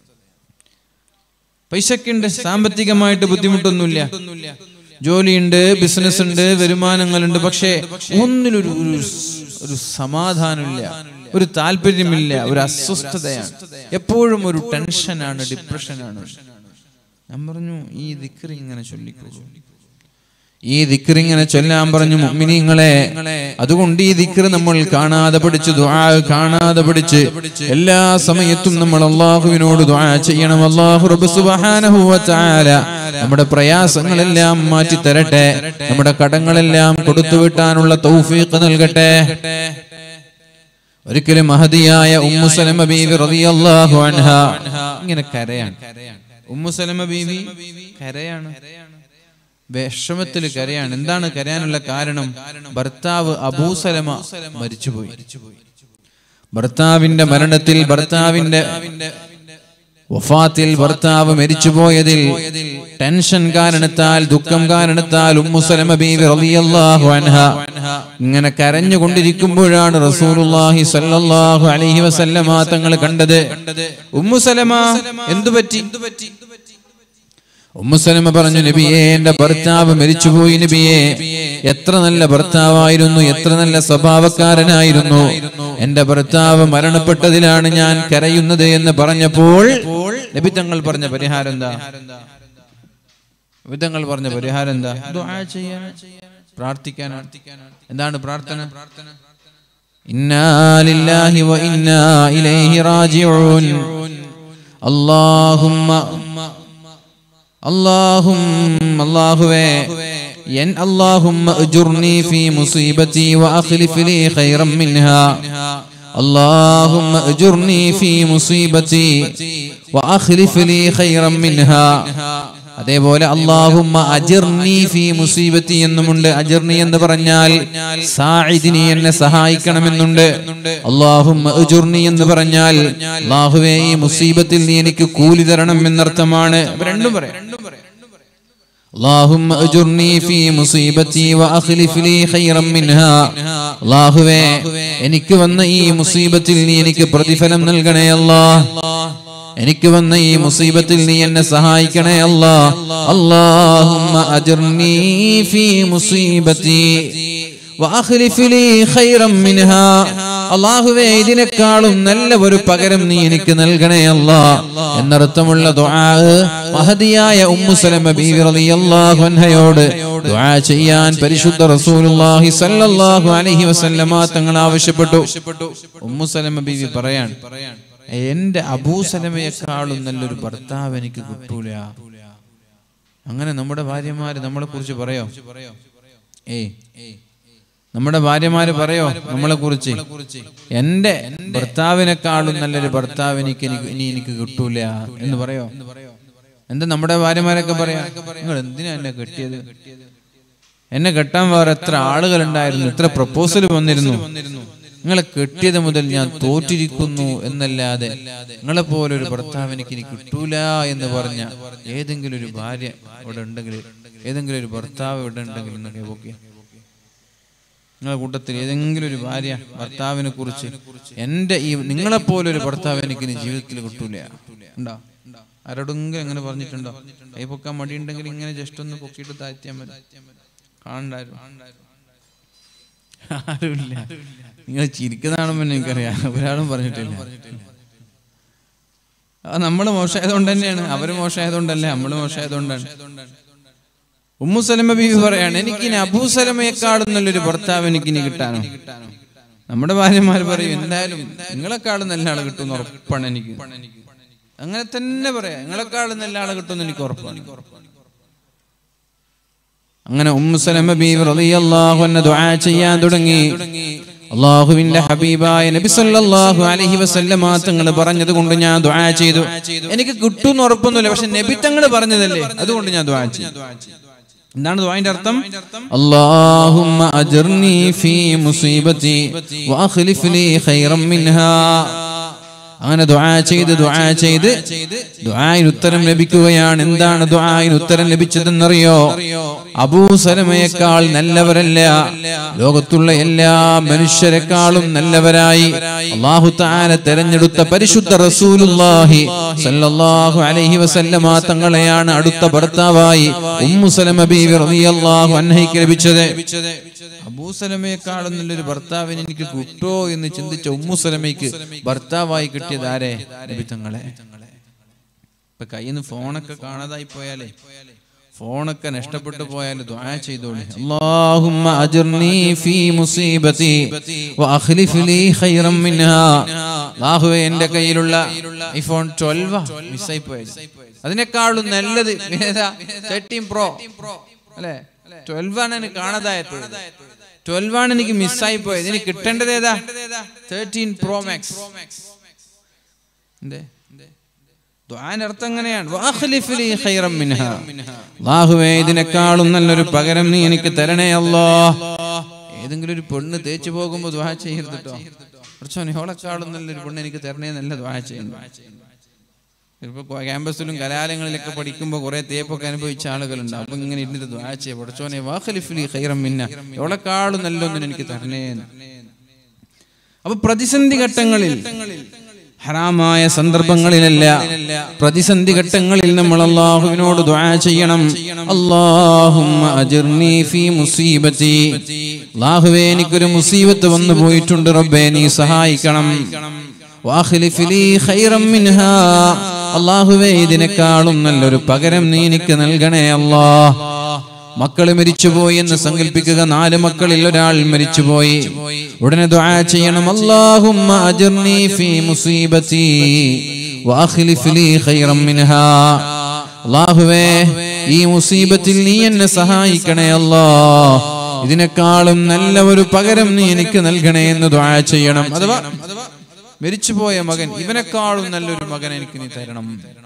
പൈസക്കുണ്ട് സാമ്പത്തികമായിട്ട് ബുദ്ധിമുട്ടൊന്നുമില്ല ജോലിയുണ്ട് ബിസിനസ് ഉണ്ട് വരുമാനങ്ങളുണ്ട് പക്ഷേ ഒന്നിലൊരു ഒരു ഒരു സമാധാനമില്ല ഒരു താല്പര്യമില്ല ഒരു അസ്വസ്ഥതയാണ് എപ്പോഴും ഒരു ടെൻഷനാണ് ഡിപ്രഷനാണ് ഞാൻ പറഞ്ഞു ഈ ദിക്ർ ഇങ്ങനെ ചൊല്ലിക്കോളൂ ഈ ദിക്ർ ഇങ്ങനെ ചൊല്ലാൻ പറഞ്ഞു മുഅ്മിനീങ്ങളെ അതുകൊണ്ട് ഈ ദിക്ർ നമ്മൾ കാണാതെ പഠിച്ച് ദുആ കാണാതെ പഠിച്ച് എല്ലാ സമയത്തും നമ്മൾ അള്ളാഹുവിനോട് ദുആ ചെയ്യണം അള്ളാഹു റബ്ബ് സുബ്ഹാനഹു വ തആല നമ്മുടെ പ്രയാസങ്ങളെല്ലാം മാറ്റി തരട്ടെ നമ്മുടെ കടങ്ങളെല്ലാം കൊടുത്തു വിട്ടാനുള്ള തൗഫീഖ് നൽകട്ടെ ഒരിക്കലും മഹദിയായ ഉമ്മു സലമ ബീവി റളിയല്ലാഹു അൻഹ ഇങ്ങനെ കരയാണ് ഉമ്മു സലമ ബീവി കരയാണ് വിഷമത്തിൽ കരയാണ് എന്താണ് കരയാനുള്ള കാരണം ഭർത്താവ് അബൂസലമ മരിച്ചുപോയി ഭർത്താവിന്റെ മരണത്തിൽ ഭർത്താവിന്റെ വഫാത്തിൽ ഭർത്താവ് മരിച്ചുപോയതിൽ ടെൻഷൻ കാരണത്താൽ ദുഃഖം കാരണത്താൽ ഉമ്മുസലമ ബീവി റളിയല്ലാഹു അൻഹ ഇങ്ങനെ കരഞ്ഞുകൊണ്ടിരിക്കുമ്പോഴാണ് റസൂലുള്ളാഹി സ്വല്ലല്ലാഹു അലൈഹി വസല്ലമ തങ്ങൾ കണ്ടത് ഉമ്മുസലമ എന്തു പറ്റി ഉമ്മുസലമ പറഞ്ഞു നബിയെ എന്റെ ഭർത്താവ് മരിച്ചുപോയി നബിയെ എത്ര നല്ല ഭർത്താവായിരുന്നു എത്ര നല്ല സ്വഭാവക്കാരനായിരുന്നു എന്റെ ഭർത്താവ് മരണപ്പെട്ടതിലാണ് ഞാൻ കരയുന്നത് എന്ന് പറഞ്ഞപ്പോൾ നബി തങ്ങൾ പറഞ്ഞ പരിഹാരം എന്താ നബി തങ്ങൾ പറഞ്ഞ പരിഹാരം എന്താ ദുആ ചെയ്യാൻ പ്രാർത്ഥിക്കാനാണ് എന്താണ് പ്രാർത്ഥന ഇന്നാ ലില്ലാഹി വ ഇന്നാ ഇലൈഹി റാജിഊൻ അല്ലാഹുമ്മ اللهم الله ين اللهم اجرني في مصيبتي واخلف لي خيرا منها اللهم اجرني في مصيبتي واخلف لي خيرا منها അതേപോലെ അള്ളാഹുമ്മ അജിർനി ഫി മുസീബത്തി എന്നുമുണ്ട് അജിർനി എന്ന് പറഞ്ഞാൽ സായിദിനി എന്നെ സഹായിക്കണമെന്നുണ്ട് അള്ളാഹുമ്മ അജുർനി എന്ന് പറഞ്ഞാൽ അള്ളാഹുവേ ഈ മുസീബത്തിൽ നീ എനിക്ക് കൂലി തരണം എന്നർത്ഥമാണ് രണ്ടും പറയാം اللهم اجرني في مصيبتي واخلف لي خيرا منها അള്ളാഹുവേ എനിക്ക് വന്ന ഈ മുസീബത്തിൽ നീ എനിക്ക് പ്രതിഫലം നൽകണേ അല്ലാ എനിക്ക് വന്ന ഈ മുസീബത്തിൽ നീ എന്നെ സഹായിക്കണേ അല്ലാ അല്ലാഹുമ്മ അജിർനി ഫീ മുസീബത്തി വഅഖ്ലിഫ് ലീ ഖൈറൻ മിൻഹാ അള്ളാഹുവേ ഇതിനേക്കാളും നല്ല ഒരു പകരം നീ എനിക്ക് നൽകണേ അല്ലാ എന്നർത്ഥമുള്ള ദുആ മഹദിയായ ഉമ്മു സലമ ബീവി റളിയല്ലാഹു അൻഹയോട് ദുആ ചെയ്യാൻ പരിശുദ്ധ റസൂലുള്ളാഹി സ്വല്ലല്ലാഹു അലൈഹി വസല്ലമ തങ്ങൾ ആവശ്യപ്പെട്ടു ഉമ്മു സലമ ബീവി പറയാൻ എന്റെ അബൂസലമയെക്കാളും നല്ലൊരു ഭർത്താവ് എനിക്ക് കിട്ടൂല അങ്ങനെ നമ്മുടെ ഭാര്യമാര് നമ്മളെ കുറിച്ച് പറയോ ഏയ് നമ്മുടെ ഭാര്യമാര് പറയോ നമ്മളെ കുറിച്ച് എന്റെ ഭർത്താവിനെക്കാളും നല്ലൊരു ഭർത്താവ് എനിക്ക് എനിക്ക് ഇനി എനിക്ക് കിട്ടൂല എന്ന് പറയോ എന്താ നമ്മുടെ ഭാര്യമാരൊക്കെ പറയാ നിങ്ങൾ എന്തിനാ എന്നെ കെട്ടിയത് എന്നെ കെട്ടാൻ വേറെ എത്ര ആളുകൾ ഉണ്ടായിരുന്നു എത്ര പ്രപ്പോസൽ വന്നിരുന്നു നിങ്ങളെ കെട്ടിയത് മുതൽ ഞാൻ തോറ്റിരിക്കുന്നു എന്നല്ലാതെ നിങ്ങളെ പോലെ ഒരു ഭർത്താവ് എനിക്ക് ഇനി കിട്ടൂല എന്ന് പറഞ്ഞ ഏതെങ്കിലും ഒരു ഭാര്യ ഇവിടെ ഉണ്ടെങ്കിൽ ഏതെങ്കിലും ഒരു ഭർത്താവ് ഇവിടെ ഉണ്ടെങ്കിൽ എന്നൊക്കെ ഓക്കെ നിങ്ങളെ കൂട്ടത്തിൽ ഏതെങ്കിലും ഒരു ഭാര്യ ഭർത്താവിനെ കുറിച്ച് എന്റെ ഈ നിങ്ങളെ പോലെ ഒരു ഭർത്താവ് എനിക്ക് ഇനി ജീവിതത്തിൽ കിട്ടൂല ഉണ്ടോ ആരോടെങ്കിലും എങ്ങനെ പറഞ്ഞിട്ടുണ്ടോ കൈ പൊക്കാൻ മടിയുണ്ടെങ്കിൽ ഇങ്ങനെ ജസ്റ്റ് ഒന്ന് പൊക്കിയിട്ട് താഴ്ത്തിയാൽ മതി കാണണ്ടായിരുന്നു ആരുമില്ല നിങ്ങൾ ചിരിക്കുന്നതാണെന്ന് എനിക്കറിയാം ഒരാളും പറഞ്ഞിട്ടില്ല നമ്മൾ മോശമായതുകൊണ്ട് തന്നെയാണ് അവര് മോശമായതുകൊണ്ടല്ല നമ്മൾ മോശമായതുകൊണ്ടാണ് ഉമ്മു സലമ ബീവി പറയാണ് എനിക്ക് ഇനി അബൂ സലമയെക്കാളും നല്ലൊരു ഭർത്താവ് എനിക്ക് ഇനി കിട്ടാനോ നമ്മുടെ ഭാര്യമാർ പറയും എന്തായാലും നിങ്ങളെക്കാളും നല്ല ആളെ കിട്ടുമെന്ന് ഉറപ്പാണ് എനിക്ക് അങ്ങനെ തന്നെ പറയാം നിങ്ങളെക്കാളും നല്ല ആളെ കിട്ടുമെന്ന് എനിക്ക് ഉറപ്പാണ് അങ്ങനെ ഉമ്മു സലമ ബീവി റളിയല്ലാഹു അൻഹ ദുആ ചെയ്യാൻ തുടങ്ങി അള്ളാഹുവിന്റെ ഹബീബായ നബി സല്ലല്ലാഹു അലൈഹി വസല്ലമ തങ്ങൾ പറഞ്ഞത് കൊണ്ട് ഞാൻ ദുആ ചെയ്തു എനിക്ക് കിട്ടുമെന്ന് ഉറപ്പൊന്നുമില്ല പക്ഷെ നബി തങ്ങൾ പറഞ്ഞതല്ലേ അതുകൊണ്ട് ഞാൻ ദുആ ചെയ്തു എന്താണ് ദുആന്റെ അർത്ഥം അല്ലാഹുമ്മ അജ്ർനി ഫീ മുസീബതി വഅഖ്ലിഫ് ലീ ഖൈറൻ മിൻഹാ അങ്ങനെ ദുആ ചെയ്ത് ദുആ ചെയ്ത് ദുആയിന് ഉത്തരം ലഭിക്കുകയാണ് എന്താണ് ദുആയിന് ഉത്തരം ലഭിച്ചതെന്നറിയോ അബൂ സലമയേക്കാൾ നല്ലവരല്ല ലോകത്തുള്ള എല്ലാ മനുഷ്യരെക്കാളും നല്ലവരായി അള്ളാഹു താല തെരഞ്ഞെടുത്ത പരിശുദ്ധ റസൂലുള്ളാഹി സല്ലല്ലാഹു അലൈഹി വസല്ലമ തങ്ങളെയാണ് അടുത്ത ഭർത്താവായി ഉമ്മു സലമ ബീവി റളിയല്ലാഹു അൻഹയ്ക്ക് ലഭിച്ചത് അബൂസലമയെക്കാളും നല്ലൊരു ഭർത്താവിന് എനിക്ക് കിട്ടോ എന്ന് ചിന്തിച്ച ഉമ്മുസലമയ്ക്ക് ഭർത്താവായി കിട്ടിയത് ആരെ നബി തങ്ങളെ ഇപ്പൊ കയ്യിൽ നിന്ന് ഫോണൊക്കെ കാണാതായി പോയാലേ ഫോണൊക്കെ നഷ്ടപ്പെട്ടു പോയാൽ ദുആ ചെയ്തോളി അല്ലാഹുമ്മ അജ്ർനി ഫീ മുസീബതി വഅഖ്ലിഫ് ലീ ഖൈറൻ മിൻഹാ അല്ലാഹുവേ എൻ്റെ കയ്യിലുള്ള ഐഫോൺ 12 മിസ്സായി പോയത് അതിനേക്കാളും നല്ലത് ഏതാ 13 പ്രോ അല്ലേ 12 ആണ് എനിക്ക് കാണാതായത് 12 ആണ് എനിക്ക് മിസ്സായി പോയത് ഇനി കിട്ടേണ്ടത് ഏതാ 13 പ്രോ മാക്സ് എന്തേ ദുആന്റെ അർത്ഥം എങ്ങനെയാണ് വഅഖ്ലിഫ് ലീ ഖൈറൻ മിൻഹാ അല്ലാഹുവേ ഇതിനേക്കാളും നല്ലൊരു പകരം നീ എനിക്ക് തരണേ അല്ലാ ഏതെങ്കിലും ഒരു പെണ്ണ് തേച്ചു പോകുമ്പോൾ ദുആ ചെയ്യരുത് കേട്ടോ കുറച്ചോനെ ഓളെക്കാളും നല്ലൊരു പെണ്ണ് എനിക്ക് തരണേ നല്ല ദുആ ചെയ്യുന്നു ചിലപ്പോൾ ക്യാമ്പസിലും കലാലയങ്ങളിലൊക്കെ പഠിക്കുമ്പോൾ കുറെ തേപ്പൊക്കെ അനുഭവിച്ച ആളുകളുണ്ട് അപ്പൊ ഇങ്ങനെ ഇരുന്നിട്ട് ദുആ ചെയ്യ പഠിച്ചോനെ വാഖലിഫ് ലീ ഖൈറൻ മിന്ന ഓളെക്കാളും നല്ലൊന്നും എനിക്ക് തരണേ എന്ന്. അപ്പൊ പ്രതിസന്ധി ഘട്ടങ്ങളിൽ ഹറാമായ സന്ദർഭങ്ങളിലല്ല പ്രതിസന്ധി ഘട്ടങ്ങളിൽ നമ്മൾ അള്ളാഹുവിനോട് ദുആ ചെയ്യണം അല്ലാഹുമ്മ അജിർനി ഫീ മുസീബത്തി അല്ലാഹുവേ എനിക്കൊരു മുസീബത്ത് വന്നു പോയിട്ടുണ്ട് റബ്ബേ നീ സഹായിക്കണം വാഖ്ലിഫ് ലീ ഖൈറൻ മിൻഹാ അല്ലാഹുവേ ഇതിനേക്കാളും നല്ലൊരു പകരം നീ എനിക്ക് നൽകണേ അല്ലാഹ് മക്കള് മരിച്ചുപോയി എന്ന് സങ്കല്പിക്കുക നാല് മക്കളിൽ ഒരാൾ മരിച്ചുപോയി ഉടനെ ദുആ ചെയ്യണം അല്ലാഹുമ്മ അജ്ർനി ഫീ മുസീബതി വഅഖ്ലിഫ് ലീ ഖൈറൻ മിൻഹാ അല്ലാഹുവേ ഈ മുസീബത്തിൽ നീ എന്നെ സഹായിക്കണേ അല്ലാ ഇതിനേക്കാളും നല്ല ഒരു പകരം നീ എനിക്ക് നൽകണേ എന്ന് ദുആ ചെയ്യണം അഥവാ മരിച്ചുപോയ മകൻ ഇവനേക്കാളും നല്ലൊരു മകൻ എനിക്ക് നീ തരണം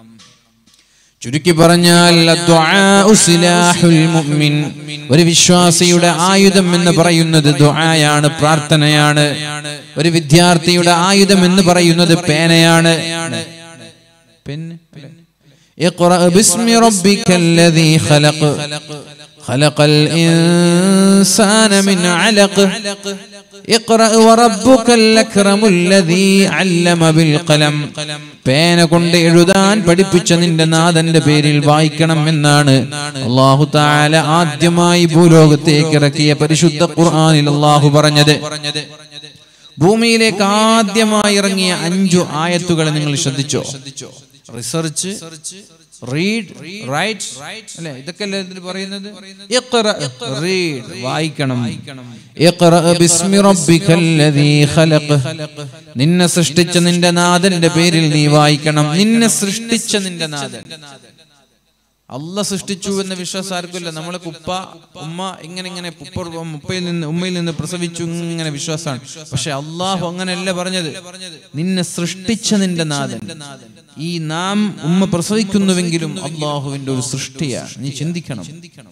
ചുരുക്കി പറഞ്ഞാൽ അദ്ദുആഉ സിലാഹുൽ മുഅ്മിൻ ഒരു വിശ്വാസിയുടെ ആയുധം എന്ന് പറയുന്നത് ദുആയാണ് പ്രാർത്ഥനയാണ് ഒരു വിദ്യാർത്ഥിയുടെ ആയുധം എന്ന് പറയുന്നത് പേനയാണ് പെന്ന് اقرأ باسم ربك الذي خلق خلق الإنسان من علق اقرأ وربك الأكرم الذي علم بالقلم പേന കൊണ്ട് എഴുതാൻ പഠിപ്പിച്ച നിന്റെ നാഥന്റെ പേരിൽ വായിക്കണം എന്നാണ് അള്ളാഹു താല ആദ്യമായി ഭൂലോകത്തേക്ക് ഇറക്കിയ പരിശുദ്ധ ഖുർആനിൽ അള്ളാഹു പറഞ്ഞത് ഭൂമിയിലേക്ക് ആദ്യമായി ഇറങ്ങിയ അഞ്ചു ആയത്തുകൾ നിങ്ങൾ ശ്രദ്ധിച്ചോ റിസർച്ച് റീഡ് റൈറ്റ് അല്ലെ ഇതൊക്കെ അല്ലേ ഇതിൽ പറയുന്നത് റീഡ് വായിക്കണം ഇഖ്റ ബിസ്മി റബ്ബിക്കല്ലദീ ഖലഖ് നിന്നെ സൃഷ്ടിച്ച നിന്റെ നാഥന്റെ പേരിൽ നീ വായിക്കണം നിന്നെ സൃഷ്ടിച്ച നിന്റെ നാഥൻ അല്ല സൃഷ്ടിച്ചു എന്ന വിശ്വാസം ആർക്കില്ല നമ്മളെ ഉപ്പ ഉമ്മ ഇങ്ങനെ ഇങ്ങനെ ഉപ്പ ഉപ്പയിൽ നിന്ന് ഉമ്മയിൽ നിന്ന് പ്രസവിച്ചു ഇങ്ങനെ വിശ്വാസമാണ് പക്ഷെ അള്ളാഹു അങ്ങനെയല്ല പറഞ്ഞത് നിന്നെ സൃഷ്ടിച്ച നിന്റെ നാഥൻ ഈ നാം ഉമ്മ പ്രസവിക്കുന്നുവെങ്കിലും അള്ളാഹുവിന്റെ ഒരു സൃഷ്ടിയാണ് നീ ചിന്തിക്കണം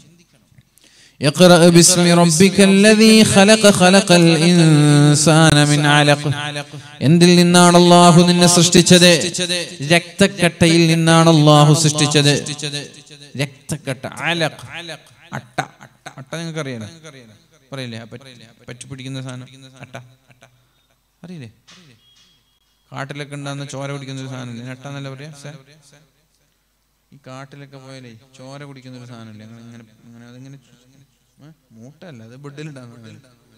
اقرأ باسم ربك الذي خلق خلق الإنسان من علق എന്തിൽ നിന്നാണ് അള്ളാഹു നിന്നെ സൃഷ്ടിച്ചത് രക്തക്കട്ടയിൽ നിന്നാണ് അള്ളാഹു സൃഷ്ടിച്ചത് രക്തക്കട്ട അലഖ് അട്ട അട്ട അട്ട നിങ്ങൾക്ക് അറിയാലോ പറയില്ലേ ആ പറ്റ് പറ്റി പിടിക്കുന്ന സാധനം അട്ട അറിയില്ലേ കാട്ടിലൊക്കെ ഉണ്ടാകുന്ന ചോര കുടിക്കുന്ന ഒരു സാധനമില്ലേ അട്ട എന്നല്ല പറയാ സെ? ഈ കാട്ടിലൊക്കെ പോയാലേ ചോര കുടിക്കുന്ന ഒരു സാധനമില്ലേ അങ്ങനെ ഇങ്ങനെ അങ്ങനെ അതിങ്ങനെ ഏ? മൂട്ടല്ല അത് ബെഡിലുണ്ടാകുന്ന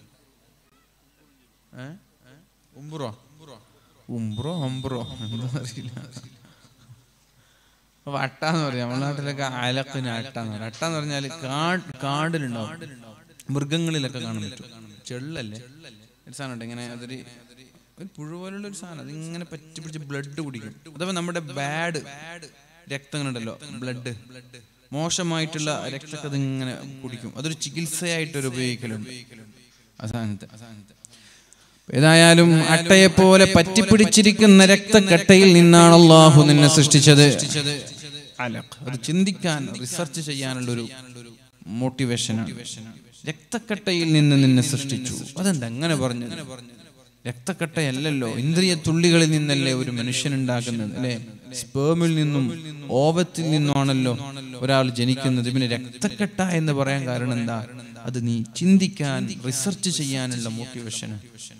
ഏ ഉംബ്രോ ഉംബ്രോ ഒംബ്രോ എന്താ അറിയില്ല അപ്പൊ അട്ട എന്ന് പറയാം നമ്മുടെ നാട്ടിലൊക്കെ അലക്കിന് അട്ട എന്ന് പറയാം അട്ട എന്ന് പറഞ്ഞാൽ കാട് കാടിലുണ്ടാവും മൃഗങ്ങളിലൊക്കെ കാണാൻ പറ്റും ചെള്ളല്ലേ ഒരു സാധനം ഉണ്ട് ഇങ്ങനെ അതൊരു ഒരു പുഴ പോലുള്ള ഒരു സാധനം അതിങ്ങനെ പറ്റി പിടിച്ച് ബ്ലഡ് കുടിക്കും അഥവാ നമ്മുടെ ബാഡ് രക്തങ്ങളുണ്ടല്ലോ ബ്ലഡ് മോശമായിട്ടുള്ള രക്തമൊക്കെ അതിങ്ങനെ കുടിക്കും അതൊരു ചികിത്സയായിട്ട് ഒരു ഉപയോഗിക്കലുണ്ട് ആ സാധനത്തെ ഏതായാലും അട്ടയെ പോലെ പറ്റിപ്പിടിച്ചിരിക്കുന്ന രക്തക്കട്ടയിൽ നിന്നാണ് അള്ളാഹു നിന്നെ സൃഷ്ടിച്ചത് അലഖ്. അത് ചിന്തിക്കാൻ റിസർച്ച് ചെയ്യാനുള്ള ഒരു മോട്ടിവേഷനാണ് രക്തക്കട്ടയിൽ നിന്ന് നിന്നെ സൃഷ്ടിച്ചു അതെന്താ അങ്ങനെ പറഞ്ഞു രക്തക്കട്ടയല്ലല്ലോ ഇന്ദ്രിയ തുള്ളികളിൽ നിന്നല്ലേ ഒരു മനുഷ്യൻ ഉണ്ടാക്കുന്നത് അല്ലെ സ്പേമിൽ നിന്നും ഓവത്തിൽ നിന്നുമാണല്ലോ ഒരാൾ ജനിക്കുന്നത് പിന്നെ രക്തക്കട്ട എന്ന് പറയാൻ കാരണം എന്താ അത് നീ ചിന്തിക്കാൻ റിസർച്ച് ചെയ്യാനുള്ള മോട്ടിവേഷൻ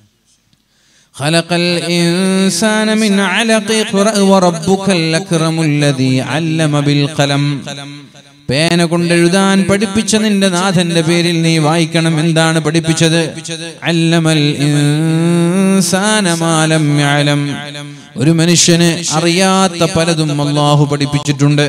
خلق الإنسان من علق اقرأ وربك الأكرم الذي علم بالقلم പേന കൊണ്ടെഴുതാൻ പഠിപ്പിച്ച നിന്റെ നാഥന്റെ പേരിൽ നീ വായിക്കണം എന്താണ് പഠിപ്പിച്ചത് അല്ലമൽ ഇൻസാന മാ ലം യഅലം. ഒരു മനുഷ്യന് അറിയാത്ത പലതും അള്ളാഹു പഠിപ്പിച്ചിട്ടുണ്ട്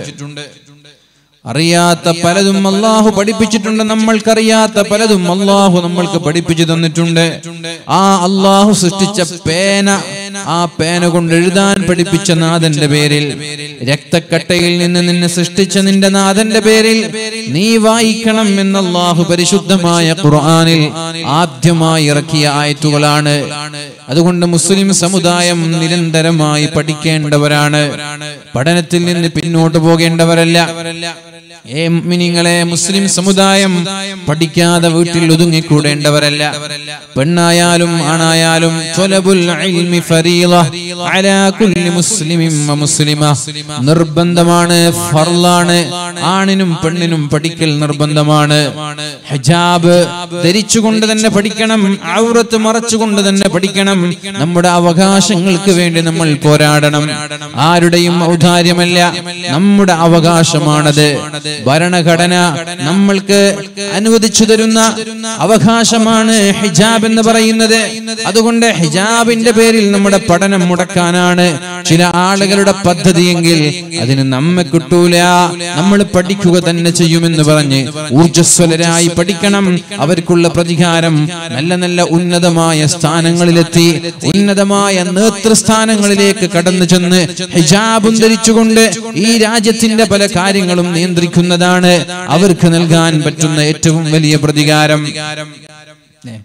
അറിയാത്ത പലതും അള്ളാഹു പഠിപ്പിച്ചിട്ടുണ്ട് നമ്മൾക്കറിയാത്ത പലതും അള്ളാഹു നമ്മൾക്ക് പഠിപ്പിച്ചു തന്നിട്ടുണ്ട് ആ അള്ളാഹു സൃഷ്ടിച്ച പേന ആ പേന കൊണ്ട് എഴുതാൻ പഠിപ്പിച്ച നാഥന്റെ പേരിൽ രക്തക്കട്ടയിൽ നിന്ന് നിന്നെ സൃഷ്ടിച്ച നിന്റെ നാഥന്റെ പേരിൽ നീ വായിക്കണം എന്ന് അള്ളാഹു പരിശുദ്ധമായ ഖുർആനിൽ ആദ്യമായി ഇറക്കിയ ആയത്തുകളാണ് അതുകൊണ്ട് മുസ്ലിം സമുദായം നിരന്തരമായി പഠിക്കേണ്ടവരാണ് പഠനത്തിൽ നിന്ന് പിന്നോട്ട് പോകേണ്ടവരല്ല ഏ മുഅ്മിനീങ്ങളെ മുസ്ലിം സമുദായം പഠിക്കാതെ വീട്ടിൽ ഒതുങ്ങിക്കൂടേണ്ടവരല്ല പെണ്ണായാലും ആണായാലും ത്വലബുൽ ഇൽമി ഫരീള അലാ കുല്ലി മുസ്ലിമിൻ വ മുസ്ലിമ നിർബന്ധമാണ് ഫർളാണ് ആണിനും പെണ്ണിനും പഠിക്കൽ നിർബന്ധമാണ് ഹിജാബ് ധരിച്ചുകൊണ്ട് തന്നെ പഠിക്കണം ഔറത്ത് മറച്ചുകൊണ്ട് തന്നെ പഠിക്കണം നമ്മുടെ അവകാശങ്ങൾക്ക് വേണ്ടി നമ്മൾ പോരാടണം ആരുടെയും ഔദാര്യമല്ല നമ്മുടെ അവകാശമാണത് ഭരണഘടന നമ്മൾക്ക് അനുവദിച്ചു തരുന്ന അവകാശമാണ് ഹിജാബ് എന്ന് പറയുന്നത് അതുകൊണ്ട് ഹിജാബിന്റെ പേരിൽ നമ്മുടെ പഠനം മുടക്കാനാണ് ചില ആളുകളുടെ പദ്ധതിയെങ്കിൽ അതിന് നമ്മെ കിട്ടൂല നമ്മൾ പഠിക്കുക തന്നെ ചെയ്യുമെന്ന് പറഞ്ഞ് ഊർജസ്വലരായി പഠിക്കണം അവർക്കുള്ള പ്രതികാരം നല്ല നല്ല ഉന്നതമായ സ്ഥാനങ്ങളിലെത്തി ഉന്നതമായ നേതൃസ്ഥാനങ്ങളിലേക്ക് കടന്നു ചെന്ന് ഹിജാബും ധരിച്ചുകൊണ്ട് ഈ രാജ്യത്തിന്റെ പല കാര്യങ്ങളും നിയന്ത്രിക്കുന്നതാണ് അവർക്ക് നൽകാൻ പറ്റുന്ന ഏറ്റവും വലിയ പ്രതികാരം 네.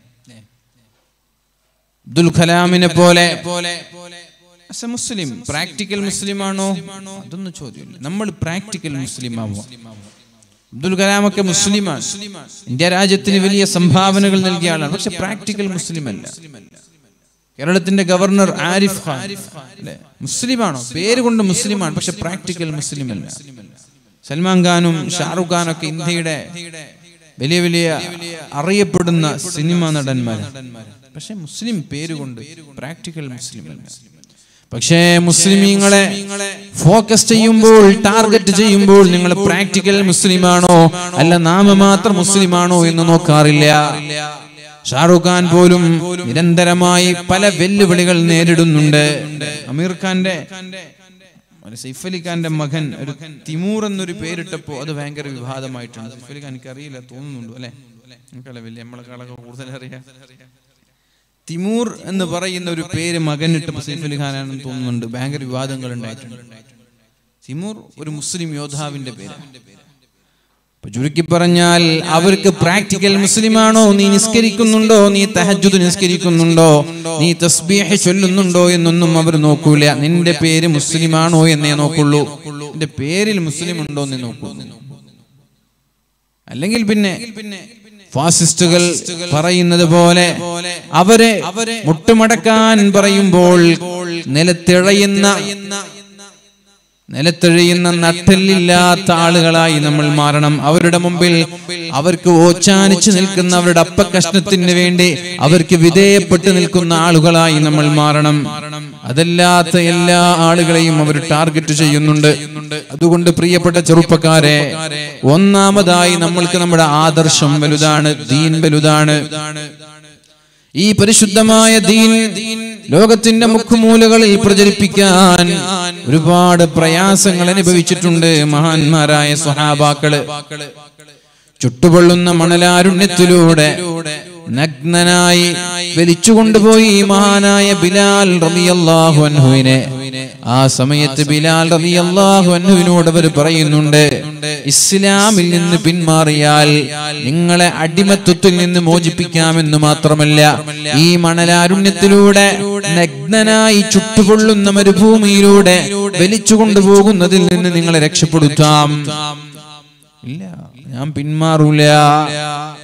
അബ്ദുൽ കലാമിനെ പോലെ as a Muslim practical Muslim ആണോ അതൊന്നും ചോദ്യമില്ല നമ്മൾ പ്രാക്ടിക്കൽ മുസ്ലിം ആവുക അബ്ദുൽ കലാമൊക്കെ മുസ്ലിമാണ് ഇന്ത്യ രാജ്യത്തിന് വലിയ സംഭാവനകൾ നൽകിയ ആളാണ് പക്ഷെ പ്രാക്ടിക്കൽ മുസ്ലിം അല്ല കേരളത്തിന്റെ ഗവർണർ ആരിഫ് ഖാൻ അല്ലേ മുസ്ലിമാണോ പേര് കൊണ്ട് മുസ്ലിമാണ് പക്ഷെ പ്രാക്ടിക്കൽ മുസ്ലിം അല്ല സൽമാൻ ഖാനും ഷാറുഖ് ഖാനും ഒക്കെ ഇന്ത്യയുടെ വലിയ വലിയ അറിയപ്പെടുന്ന സിനിമ നടന്മാർ പക്ഷെ മുസ്ലിം പേരുകൊണ്ട് പ്രാക്ടിക്കൽ മുസ്ലിം അല്ല പക്ഷേ മുസ്ലിമീങ്ങളെ ഫോക്കസ് ചെയ്യുമ്പോൾ ടാർഗറ്റ് ചെയ്യുമ്പോൾ നിങ്ങൾ പ്രാക്ടിക്കൽ മുസ്ലിമാണോ അല്ല നാമമാത്ര മുസ്ലിമാണോ എന്ന് നോക്കാറില്ല ഷാറുഖ് ഖാൻ പോലും നിരന്തരമായി പല വെല്ലുവിളികൾ നേരിടുന്നുണ്ട് അമീർ ഖാന്റെ ഒരു സൈഫ് അലി ഖാന്റെ മകൻ ഒരു തിമൂർ എന്നൊരു പേരിട്ടപ്പോ അത് ഭയങ്കര വിവാദമായിട്ടുണ്ട് സൈഫ് അലി ഖാൻ എനിക്ക് അറിയില്ല തോന്നുന്നുണ്ട് അല്ലെ നമുക്കല്ല വലിയ നമ്മളെ കളൊക്കെ കൂടുതൽ അറിയാം തിമൂർ എന്ന് പറയുന്ന ഒരു പേര് മകനിട്ടപ്പോൾ സൈഫ് അലി ഖാനാണെന്ന് തോന്നുന്നുണ്ട് ഭയങ്കര വിവാദങ്ങൾ ഉണ്ടായിട്ടുണ്ട് തിമൂർ ഒരു മുസ്ലിം യോദ്ധാവിന്റെ പേരാണ് ഇപ്പൊ ചുരുക്കി പറഞ്ഞാൽ അവർക്ക് പ്രാക്ടിക്കൽ മുസ്ലിമാണോ നീ നിസ്കരിക്കുന്നുണ്ടോ നീ തഹജുദ് നിസ്കരിക്കുന്നുണ്ടോ നീ തസ്ബീഹ് ചൊല്ലുന്നുണ്ടോ എന്നൊന്നും അവർ നോക്കൂല നിന്റെ പേര് മുസ്ലിമാണോ എന്നേ നോക്കുള്ളൂ നിന്റെ പേരിൽ മുസ്ലിം ഉണ്ടോ എന്ന് നോക്കൂ അല്ലെങ്കിൽ പിന്നെ ഫാസിസ്റ്റുകൾ പറയുന്നത് പോലെ അവരെ മുട്ടുമടക്കാൻ പറയുമ്പോൾ നിലത്തിഴയുന്ന നിലത്തെഴിയുന്ന നട്ടെല്ലില്ലാത്ത ആളുകളായി നമ്മൾ മാറണം അവരുടെ മുമ്പിൽ അവർക്ക് ഓച്ചാനിച്ച് നിൽക്കുന്ന അവരുടെ അപ്പക്കഷ്ണത്തിന് വേണ്ടി അവർക്ക് വിധേയപ്പെട്ട് നിൽക്കുന്ന ആളുകളായി നമ്മൾ മാറണം അതല്ലാത്ത എല്ലാ ആളുകളെയും അവർ ടാർഗറ്റ് ചെയ്യുന്നുണ്ട് അതുകൊണ്ട് പ്രിയപ്പെട്ട ചെറുപ്പക്കാരെ ഒന്നാമതായി നമ്മൾക്ക് നമ്മുടെ ആദർശം വലുതാണ് ദീൻ വലുതാണ് ഈ പരിശുദ്ധമായ ദീൻ ലോകത്തിന്റെ മുക്കുമൂലകളിൽ പ്രചരിപ്പിക്കാൻ ഒരുപാട് പ്രയാസങ്ങൾ അനുഭവിച്ചിട്ടുണ്ട് മഹാന്മാരായ സ്വഹാബാക്കള് ചുട്ടുപൊള്ളുന്ന മണലാരുണ്യത്തിലൂടെ നഗ്നനായി വലിച്ചുകൊണ്ടുപോയി മഹാനായ ബിലാൽ റളിയല്ലാഹു അൻഹുവിനെ ആ സമയത്ത് ബിലാൽ റളിയല്ലാഹു അൻഹുവിനോട് അവർ പറയുന്നുണ്ട് ഇസ്ലാമിൽ നിന്ന് പിന്മാറിയാൽ നിങ്ങളെ അടിമത്വത്തിൽ നിന്ന് മോചിപ്പിക്കാമെന്ന് മാത്രമല്ല ഈ മണലാരുണ്യത്തിലൂടെ നഗ്നനായി ചുട്ടുപൊള്ളുന്ന മരുഭൂമിയിലൂടെ വലിച്ചു കൊണ്ടുപോകുന്നതിൽ നിന്ന് നിങ്ങളെ രക്ഷപ്പെടുത്താം ഇല്ല ഞാൻ പിന്മാറൂല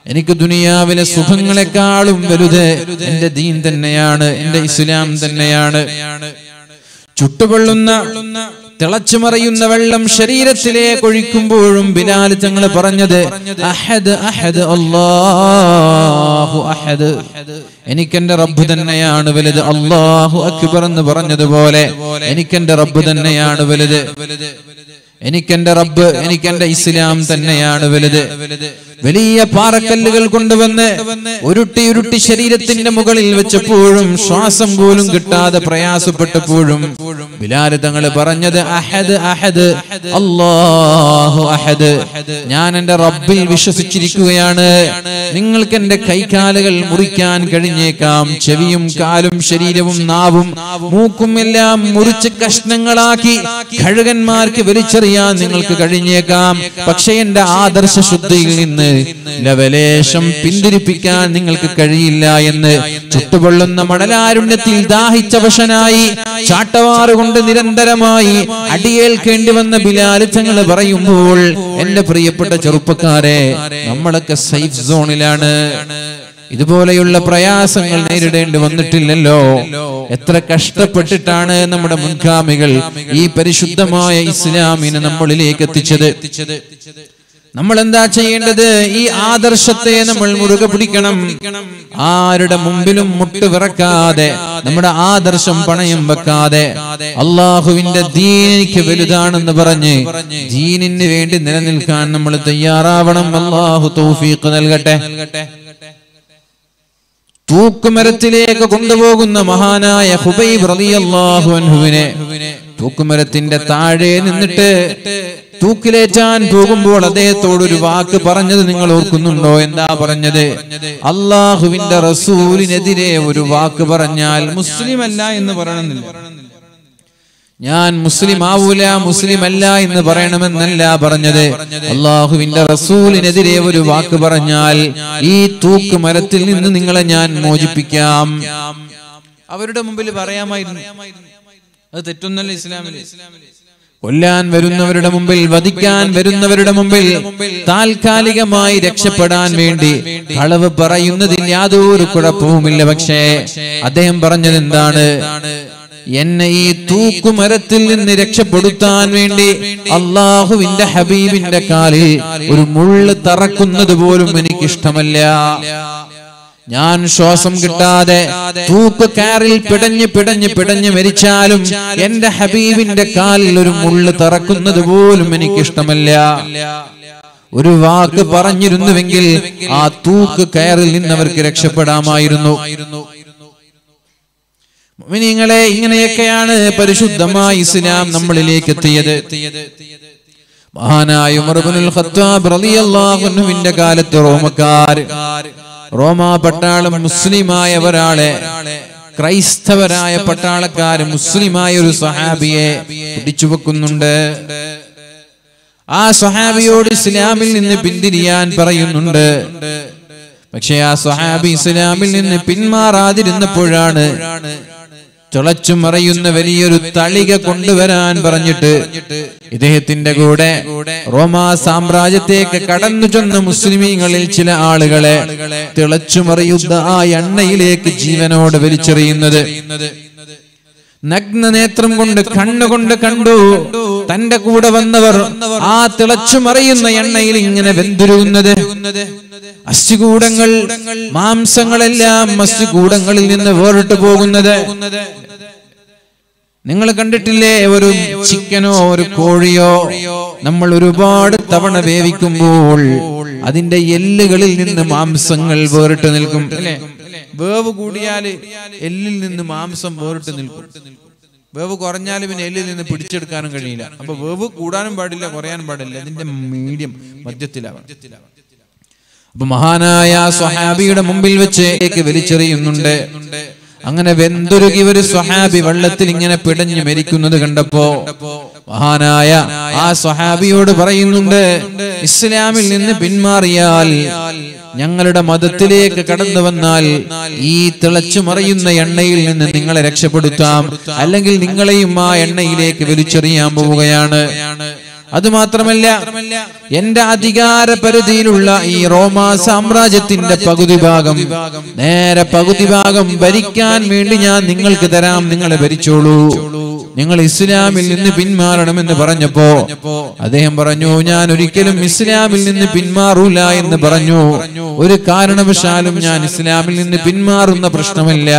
എനിക്ക് ദുനിയാവിലെ സുഖങ്ങളെക്കാളും വലുത് എന്റെ ദീൻ തന്നെയാണ് എന്റെ ഇസ്ലാം തന്നെയാണ് ചുട്ടുപൊള്ളുന്ന തിളച്ചുമറിയുന്ന വെള്ളം ശരീരത്തിലേക്ക് ഒഴിക്കുമ്പോഴും ബിലാൽ തങ്ങൾ പറഞ്ഞത് അഹദ് അഹദ് അല്ലാഹു അഹദ് എനിക്കെന്റെ റബ്ബ് തന്നെയാണ് വലുത് അല്ലാഹു അക്ബർ എന്ന് പറഞ്ഞതുപോലെ എനിക്കെന്റെ റബ്ബ് തന്നെയാണ് വലുത് എനിക്കെന്റെ റബ്ബ് എനിക്കെന്റെ ഇസ്ലാം തന്നെയാണ് വലുത് വലിയ പാറക്കല്ലുകൾ കൊണ്ടുവന്ന് ഉരുട്ടി ഉരുട്ടി ശരീരത്തിന്റെ മുകളിൽ വെച്ചപ്പോഴും ശ്വാസം പോലും കിട്ടാതെ പ്രയാസപ്പെട്ടപ്പോഴും ബിലാല് തങ്ങൾ പറഞ്ഞത് അഹദ് അഹദ് അല്ലാഹു അഹദ് ഞാൻ എന്റെ റബ്ബിൽ വിശ്വസിച്ചിരിക്കുകയാണ് നിങ്ങൾക്ക് എന്റെ കൈകാലുകൾ മുറിക്കാൻ കഴിഞ്ഞേക്കാം ചെവിയും കാലും ശരീരവും നാവും മൂക്കും എല്ലാം മുറിച്ച് കഷ്ണങ്ങളാക്കി കഴുകന്മാർക്ക് വലിച്ചെറിയാൻ നിങ്ങൾക്ക് കഴിഞ്ഞേക്കാം പക്ഷെ എന്റെ ആദർശ ശുദ്ധിയിൽ നിന്ന് ലവലേശം പിന്തിരിപ്പിക്കാൻ നിങ്ങൾക്ക് കഴിയില്ല എന്ന് ചുട്ടുപൊള്ളുന്ന മണലാരുണ്യത്തിൽ ദാഹിച്ചവശനായി ചാട്ടവാറ് കൊണ്ട് നിരന്തരമായി അടിയേൽക്കേണ്ടി വന്ന ബിലാലിച്ചങ്ങൾ പറയുമ്പോൾ എന്റെ പ്രിയപ്പെട്ട ചെറുപ്പക്കാരെ നമ്മളൊക്കെ സേഫ് സോണിലാണ് ഇതുപോലെയുള്ള പ്രയാസങ്ങൾ നേരിടേണ്ടി വന്നിട്ടില്ലല്ലോ എത്ര കഷ്ടപ്പെട്ടിട്ടാണ് നമ്മുടെ മുൻഗാമികൾ ഈ പരിശുദ്ധമായ ഇസ്ലാമിനെ നമ്മളിലേക്ക് എത്തിച്ചത് നമ്മൾ എന്താ ചെയ്യേണ്ടത് ഈ ആദർശത്തെ നമ്മൾ മുറുകെ പിടിക്കണം ആരുടെ മുമ്പിലും മുട്ട് വിറക്കാതെ നമ്മുടെ ആദർശം പണയം വെക്കാതെ അള്ളാഹുവിന്റെ ദീനിക്ക് വലുതാണെന്ന് പറഞ്ഞ് ദീനിന് വേണ്ടി നിലനിൽക്കാൻ നമ്മൾ തയ്യാറാവണം അള്ളാഹു തൗഫീഖ് നൽകട്ടെ തൂക്കുമരത്തിലേക്ക് കൊണ്ടുപോകുന്ന മഹാനായ ഹുബൈബ് റളിയല്ലാഹു അൻഹുവിനെ തൂക്കുമരത്തിന്റെ താഴെ നിന്നിട്ട് തൂക്കിലേറ്റാൻ പോകുമ്പോൾ അദ്ദേഹത്തോട് ഒരു വാക്ക് പറഞ്ഞത് നിങ്ങൾ ഓർക്കുന്നുണ്ടോ എന്താ പറഞ്ഞത് അള്ളാഹുവിന്റെ റസൂലിനെതിരെ ഒരു വാക്ക് പറഞ്ഞാൽ മുസ്ലിം അല്ല എന്ന് പറയണമെന്നില്ല ഞാൻ മുസ്ലിം ആവൂല മുസ്ലിം അല്ല എന്ന് പറയണമെന്നല്ല പറഞ്ഞത് അള്ളാഹുവിന്റെ റസൂലിനെതിരെ ഒരു വാക്ക് പറഞ്ഞാൽ ഈ തൂക്ക് മരത്തിൽ നിന്ന് നിങ്ങളെ ഞാൻ മോചിപ്പിക്കാം അവരുടെ മുമ്പിൽ പറയാമായിരുന്നു അത് തെറ്റൊന്നല്ല ഇസ്ലാമില് കൊല്ലാൻ വരുന്നവരുടെ മുമ്പിൽ വധിക്കാൻ വരുന്നവരുടെ മുമ്പിൽ താൽക്കാലികമായി രക്ഷപ്പെടാൻ വേണ്ടി കളവ് പറയുന്നതിൽ യാതൊരു കുഴപ്പവുമില്ല പക്ഷേ അദ്ദേഹം പറഞ്ഞത് എന്താണ് എന്നെ ഈ തൂക്കുമരത്തിൽ നിന്ന് രക്ഷപ്പെടുത്താൻ വേണ്ടി അള്ളാഹുവിന്റെ ഹബീബിന്റെ കാലിൽ ഒരു മുള്ള് തറക്കുന്നത് പോലും എനിക്കിഷ്ടമല്ല ഞാൻ ശ്വാസം കിട്ടാതെ തൂക്ക് കാറിൽ പിടഞ്ഞ് പിടഞ്ഞ് പിടഞ്ഞ് മരിച്ചാലും എന്റെ ഹബീബിന്റെ കാലിൽ ഒരു മുള്ള് തറക്കുന്നത് പോലും എനിക്കിഷ്ടമല്ല ഒരു വാക്ക് പറഞ്ഞിരുന്നുവെങ്കിൽ ആ തൂക്ക് കയറിൽ നിന്ന് അവർക്ക് രക്ഷപ്പെടാമായിരുന്നു മുഅ്മിനീങ്ങളെ ഇങ്ങനെയൊക്കെയാണ് പരിശുദ്ധമായ ഇസ്ലാം നമ്മളിലേക്ക് എത്തിയത് മഹാനായ ഉമർ ഇബ്നുൽ ഖത്താബ് റളിയല്ലാഹു അൻഹുവിന്റെ കാലത്ത് റോമക്കാർ റോമാ പട്ടാളം മുസ്ലിമായ ഒരാളെ ക്രൈസ്തവരായ പട്ടാളക്കാർ മുസ്ലിമായ ഒരു സഹാബിയെ പിടിച്ചു വെക്കുന്നുണ്ട് ആ സഹാബിയോട് ഇസ്ലാമിൽ നിന്ന് പിന്തിരിയാൻ പറയുന്നുണ്ട് പക്ഷെ ആ സഹാബി ഇസ്ലാമിൽ നിന്ന് പിന്മാറാതിരുന്നപ്പോഴാണ് തിളച്ചു മറയുന്ന വലിയൊരു തളിക കൊണ്ടുവരാൻ പറഞ്ഞിട്ട് ഇദ്ദേഹത്തിന്റെ കൂടെ റോമാ സാമ്രാജ്യത്തേക്ക് കടന്നു ചെന്ന മുസ്ലിമീങ്ങളിൽ ചില ആളുകളെ തിളച്ചു മറിയുന്ന ആ എണ്ണയിലേക്ക് ജീവനോട് വലിച്ചെറിയുന്നത് നഗ്ന നേത്രം കൊണ്ട് കണ്ണുകൊണ്ട് കണ്ടു തന്റെ കൂടെ വന്നവർ ആ തിളച്ചു മറിയുന്ന എണ്ണയിൽ ഇങ്ങനെ വെന്തുരുകുന്നത് അസ്ഥികൂടങ്ങൾ മാംസങ്ങളെല്ലാം അസ്ഥികൂടങ്ങളിൽ നിന്ന് വേറിട്ട് പോകുന്നത് നിങ്ങൾ കണ്ടിട്ടില്ലേ ഒരു ചിക്കനോ ഒരു കോഴിയോ നമ്മൾ ഒരുപാട് തവണ വേവിക്കുമ്പോൾ അതിന്റെ എല്ലുകളിൽ നിന്ന് മാംസങ്ങൾ വേറിട്ട് നിൽക്കും അല്ലേ വേവ് കൂടിയാല് എല്ലിൽ നിന്ന് മാംസം വേറിട്ട് നിൽക്കും വേവ് കുറഞ്ഞാൽ പിന്നെ എല്ലിൽ നിന്ന് പിടിച്ചെടുക്കാനും കഴിയില്ല അപ്പൊ വേവ് കൂടാനും പാടില്ല കുറയാനും പാടില്ല ഇതിന്റെ മീഡിയം മധ്യത്തിലാവാം അപ്പൊ മഹാനായ സ്വഹാബിയുടെ മുമ്പിൽ വെച്ച് വലിച്ചെറിയുന്നുണ്ട് അങ്ങനെ വെന്തുരുകി ഒരു സ്വഹാബി വെള്ളത്തിൽ ഇങ്ങനെ പിടഞ്ഞു മരിക്കുന്നത് കണ്ടപ്പോ മഹാനായ ആ സ്വഹാബിയോട് പറയുന്നുണ്ട് ഇസ്ലാമിൽ നിന്ന് പിന്മാറിയാൽ ഞങ്ങളുടെ മതത്തിലേക്ക് കടന്നു വന്നാൽ ഈ തിളച്ചു മറിയുന്ന എണ്ണയിൽ നിന്ന് നിങ്ങളെ രക്ഷപ്പെടുത്താം അല്ലെങ്കിൽ നിങ്ങളെയും ആ എണ്ണയിലേക്ക് വലിച്ചെറിയാൻ പോവുകയാണ് അതുമാത്രമല്ല എന്റെ അധികാര പരിധിയിലുള്ള ഈ റോമ സാമ്രാജ്യത്തിന്റെ പകുതി ഭാഗം നേരെ പകുതി ഭാഗം ഭരിക്കാൻ വേണ്ടി ഞാൻ നിങ്ങൾക്ക് തരാം നിങ്ങളെ ഭരിച്ചോളൂ നിങ്ങൾ ഇസ്ലാമിൽ നിന്ന് പിന്മാറണമെന്ന് പറഞ്ഞപ്പോ അദ്ദേഹം പറഞ്ഞു ഞാൻ ഒരിക്കലും ഇസ്ലാമിൽ നിന്ന് പിന്മാറൂല എന്ന് പറഞ്ഞു ഒരു കാരണവശാലും ഞാൻ ഇസ്ലാമിൽ നിന്ന് പിന്മാറുന്ന പ്രശ്നമില്ല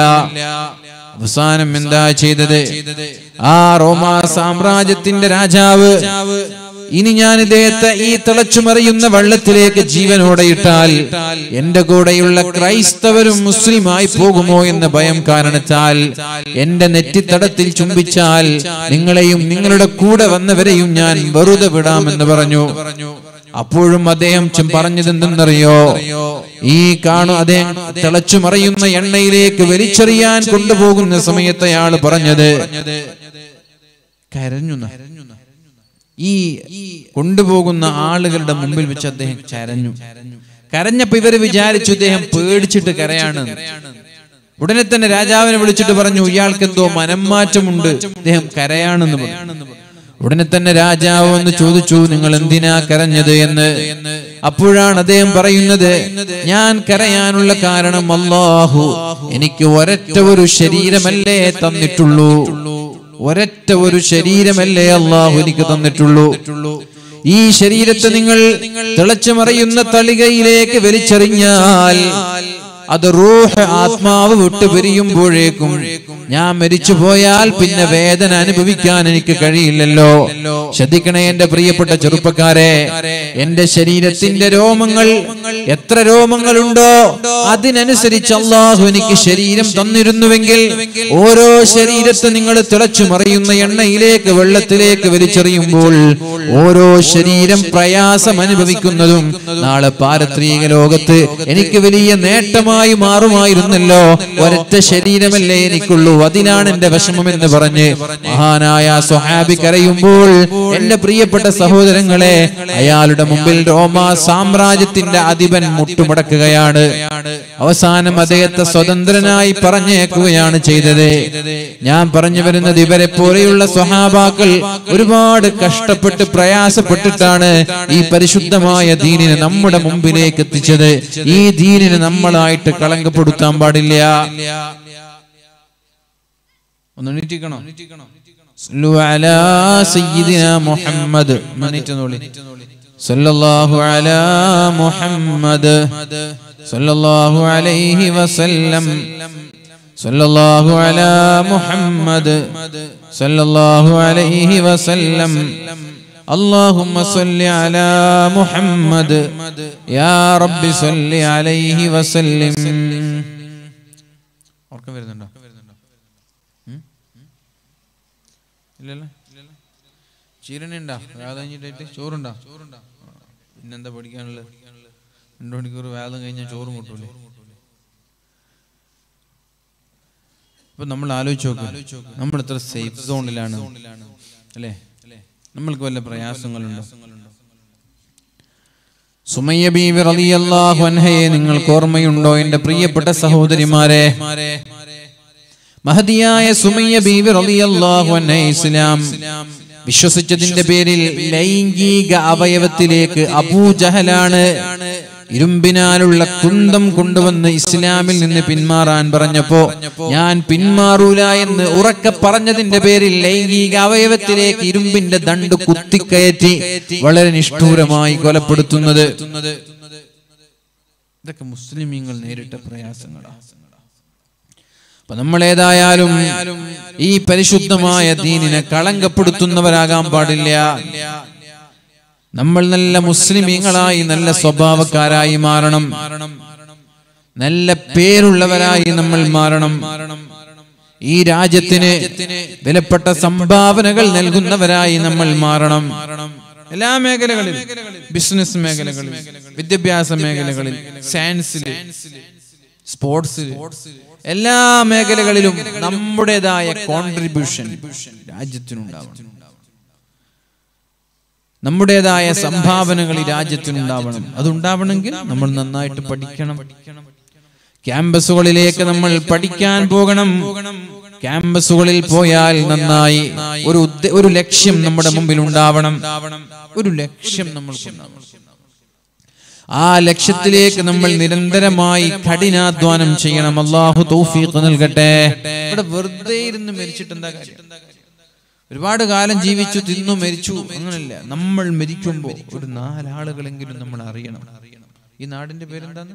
അവസാനം എന്താ ചെയ്തത് ആ റോമാ സാമ്രാജ്യത്തിന്റെ രാജാവ് ഇനി ഞാൻ ഇദ്ദേഹത്തെ ഈ തിളച്ചുമറിയുന്ന വെള്ളത്തിലേക്ക് ജീവനോടെ ഇട്ടാൽ എന്റെ കൂടെയുള്ള ക്രൈസ്തവരും മുസ്ലിമായി പോകുമോ എന്ന ഭയം കാരണത്താൽ എന്റെ നെറ്റിത്തടത്തിൽ ചുംബിച്ചാൽ നിങ്ങളെയും നിങ്ങളുടെ കൂടെ വന്നവരെയും ഞാൻ വെറുതെ വിടാമെന്ന് പറഞ്ഞു അപ്പോഴും അദ്ദേഹം ചും പറഞ്ഞത് എന്തെന്നറിയോ ഈ കാണു അദ്ദേഹം തിളച്ചു മറിയുന്ന എണ്ണയിലേക്ക് വലിച്ചെറിയാൻ കൊണ്ടുപോകുന്ന സമയത്ത് അയാൾ പറഞ്ഞത് കരഞ്ഞു ന. ഈ കൊണ്ടുപോകുന്ന ആളുകളുടെ മുമ്പിൽ വെച്ച് അദ്ദേഹം കരഞ്ഞു കരഞ്ഞപ്പോ ഇവര് വിചാരിച്ചു ഇദ്ദേഹം പേടിച്ചിട്ട് കരയാണ് ഉടനെ തന്നെ രാജാവിനെ വിളിച്ചിട്ട് പറഞ്ഞു ഇയാൾക്ക് എന്തോ മനംമാറ്റമുണ്ട് അദ്ദേഹം കരയാണെന്ന് പറഞ്ഞു ഉടനെ തന്നെ രാജാവ് വന്ന് ചോദിച്ചു നിങ്ങൾ എന്തിനാ കരഞ്ഞത് എന്ന് അപ്പോഴാണ് അദ്ദേഹം പറയുന്നത് ഞാൻ കരയാനുള്ള കാരണം അല്ലാഹു എനിക്ക് ഒരൊറ്റ ഒരു ശരീരമല്ലേ തന്നിട്ടുള്ളൂ ഒരൊറ്റ ഒരു ശരീരമല്ലേ അള്ളാഹു എനിക്ക് തന്നിട്ടുള്ളൂ ഈ ശരീരത്തെ നിങ്ങൾ തിളച്ചു മറിയുന്ന തളികയിലേക്ക് വലിച്ചെറിഞ്ഞാൽ അത് റൂഹ് ആത്മാവ് വിട്ടു പിരിയുമ്പോഴേക്കും ഞാൻ മരിച്ചു പോയാൽ പിന്നെ വേദന അനുഭവിക്കാൻ എനിക്ക് കഴിയില്ലല്ലോ ശ്രദ്ധിക്കണേ എന്റെ പ്രിയപ്പെട്ട ചെറുപ്പക്കാരെ എന്റെ ശരീരത്തിന്റെ രോമങ്ങൾ എത്ര രോമങ്ങളുണ്ടോ അതിനനുസരിച്ച് അള്ളാഹു എനിക്ക് ശരീരം തന്നിരുന്നുവെങ്കിൽ ഓരോ ശരീരത്തെ നിങ്ങൾ തിളച്ചു മറിയുന്ന എണ്ണയിലേക്ക് വെള്ളത്തിലേക്ക് വലിച്ചെറിയുമ്പോൾ ഓരോ ശരീരം പ്രയാസം അനുഭവിക്കുന്നതും നാളെ പാരത്രീക ലോകത്ത് എനിക്ക് വലിയ നേട്ടമായി മാറുമായിരുന്നല്ലോ ഒരൊറ്റ ശരീരമല്ലേ എനിക്കുള്ളൂ അതിനാണ് എന്റെ വിഷമം എന്ന് പറഞ്ഞ് മഹാനായ സ്വഹാബി കരയുമ്പോൾ എന്റെ പ്രിയപ്പെട്ട സഹോദരങ്ങളെ അയാളുടെ മുമ്പിൽ റോമ സാമ്രാജ്യത്തിന്റെ അധിപൻ മുട്ടുമടക്കുകയാണ് അവസാനം അദ്ദേഹത്തെ സ്വതന്ത്രനായി പറഞ്ഞേക്കുകയാണ് ചെയ്തത് ഞാൻ പറഞ്ഞു വരുന്നത് ഇവരെ പോലെയുള്ള സ്വഹാബാക്കൾ ഒരുപാട് കഷ്ടപ്പെട്ട് പ്രയാസപ്പെട്ടിട്ടാണ് ഈ പരിശുദ്ധമായ ദീനിനെ നമ്മുടെ മുമ്പിലേക്ക് എത്തിച്ചത് ഈ ദീനിനെ നമ്മളായിട്ട് കളങ്കപ്പെടുത്താൻ പാടില്ല ഒന്ന് എണീറ്റിക്കണോ സല്ലു അലാ സയ്യിദിന മുഹമ്മദ് മണിറ്റോളി സല്ലല്ലാഹു അലാ മുഹമ്മദ് സല്ലല്ലാഹു അലൈഹി വസല്ലം സല്ലല്ലാഹു അലാ മുഹമ്മദ് സല്ലല്ലാഹു അലൈഹി വസല്ലം اللهم صل على محمد يا رب صل عليه وسلم ഓർക്കം വരുന്നുണ്ടോ ഉം? ഇല്ലല്ലോ ചീരനുണ്ടോ വേദം കഴിഞ്ഞിട്ടായിട്ട് ചോറുണ്ടോ പിന്നെന്താ പഠിക്കാനുള്ളത് രണ്ടു മണിക്കൂർ വേദം കഴിഞ്ഞാൽ ചോറും കിട്ടൂലേ ഇപ്പൊ നമ്മൾ ആലോചിച്ച് നോക്ക് നമ്മൾ എത്ര സേഫ് സോണിലാണ് അല്ലേ നമ്മൾക്ക് വല്ല പ്രയാസങ്ങളുണ്ടോ സുമയ്യ ബീവി റളിയല്ലാഹു അൻഹയെ നിങ്ങൾക്ക് ഓർമ്മയുണ്ടോ എന്റെ പ്രിയപ്പെട്ട സഹോദരിമാരെ മഹതിയായ സുമയ്യ ബീവി റളിയല്ലാഹു അൻഹ ഇസ്ലാം വിശ്വസിച്ചതിന്റെ പേരിൽ ലൈംഗിക അവയവത്തിലേക്ക് അബൂജഹലാണ് ഇരുമ്പിനാലുള്ള കുന്തം കൊണ്ടുവന്ന് ഇസ്ലാമിൽ നിന്ന് പിന്മാറാൻ പറഞ്ഞപ്പോ ഞാൻ പിന്മാറൂല എന്ന് ഉറക്കെ പറഞ്ഞതിന്റെ പേരിൽ ലൈംഗിക അവയവത്തിലേക്ക് ഇരുമ്പിന്റെ ദണ്ട് കുത്തിക്കയറ്റി വളരെ നിഷ്ഠൂരമായി കൊലപ്പെടുത്തുന്നത് ഇതൊക്കെ മുസ്ലിമീങ്ങൾ നേരിട്ട പ്രയാസങ്ങളാണ് അപ്പൊ നമ്മൾ ഏതായാലും ഈ പരിശുദ്ധമായ ദീനിനെ കളങ്കപ്പെടുത്തുന്നവരാകാൻ പാടില്ല നമ്മൾ നല്ല മുസ്ലിമീങ്ങളായി നല്ല സ്വഭാവക്കാരായി മാറണം നല്ല പേരുള്ളവരായി നമ്മൾ മാറണം ഈ രാജ്യത്തിന് വിലപ്പെട്ട സംഭാവനകൾ നൽകുന്നവരായി നമ്മൾ മാറണം എല്ലാ മേഖലകളിലും ബിസിനസ് മേഖലകളിൽ വിദ്യാഭ്യാസ മേഖലകളിൽ സയൻസിൽ സ്പോർട്സിൽ എല്ലാ മേഖലകളിലും നമ്മുടേതായ കോൺട്രിബ്യൂഷൻ രാജ്യത്തിനുണ്ടാവണം നമ്മുടേതായ സംഭാവനകൾ ഈ രാജ്യത്തിനുണ്ടാവണം അതുണ്ടാവണമെങ്കിൽ നമ്മൾ നന്നായിട്ട് പഠിക്കണം ക്യാമ്പസുകളിലേക്ക് നമ്മൾ പഠിക്കാൻ പോകണം ക്യാമ്പസുകളിൽ പോയാൽ നന്നായി ഒരു ഉദ്ദേ- ഒരു ലക്ഷ്യം നമ്മുടെ മുമ്പിൽ ഉണ്ടാവണം ഒരു ലക്ഷ്യം നമ്മൾക്കുണ്ടാവണം ആ ലക്ഷ്യത്തിലേക്ക് നമ്മൾ നിരന്തരമായി കഠിനാധ്വാനം ചെയ്യണം അള്ളാഹു തൗഫീഖ് നൽകട്ടെ ഇവിടെ വെറുതെ ഇരുന്ന് മരിച്ചിട്ട് എന്താ കാര്യം ഒരുപാട് കാലം ജീവിച്ചു തിന്നു മരിച്ചു അങ്ങനല്ല നമ്മൾ മരിക്കുമ്പോൾ ഒരു നാലാളുകളെങ്കിലും നമ്മൾ അറിയണം ഈ നാടിന്റെ പേരെന്താന്ന്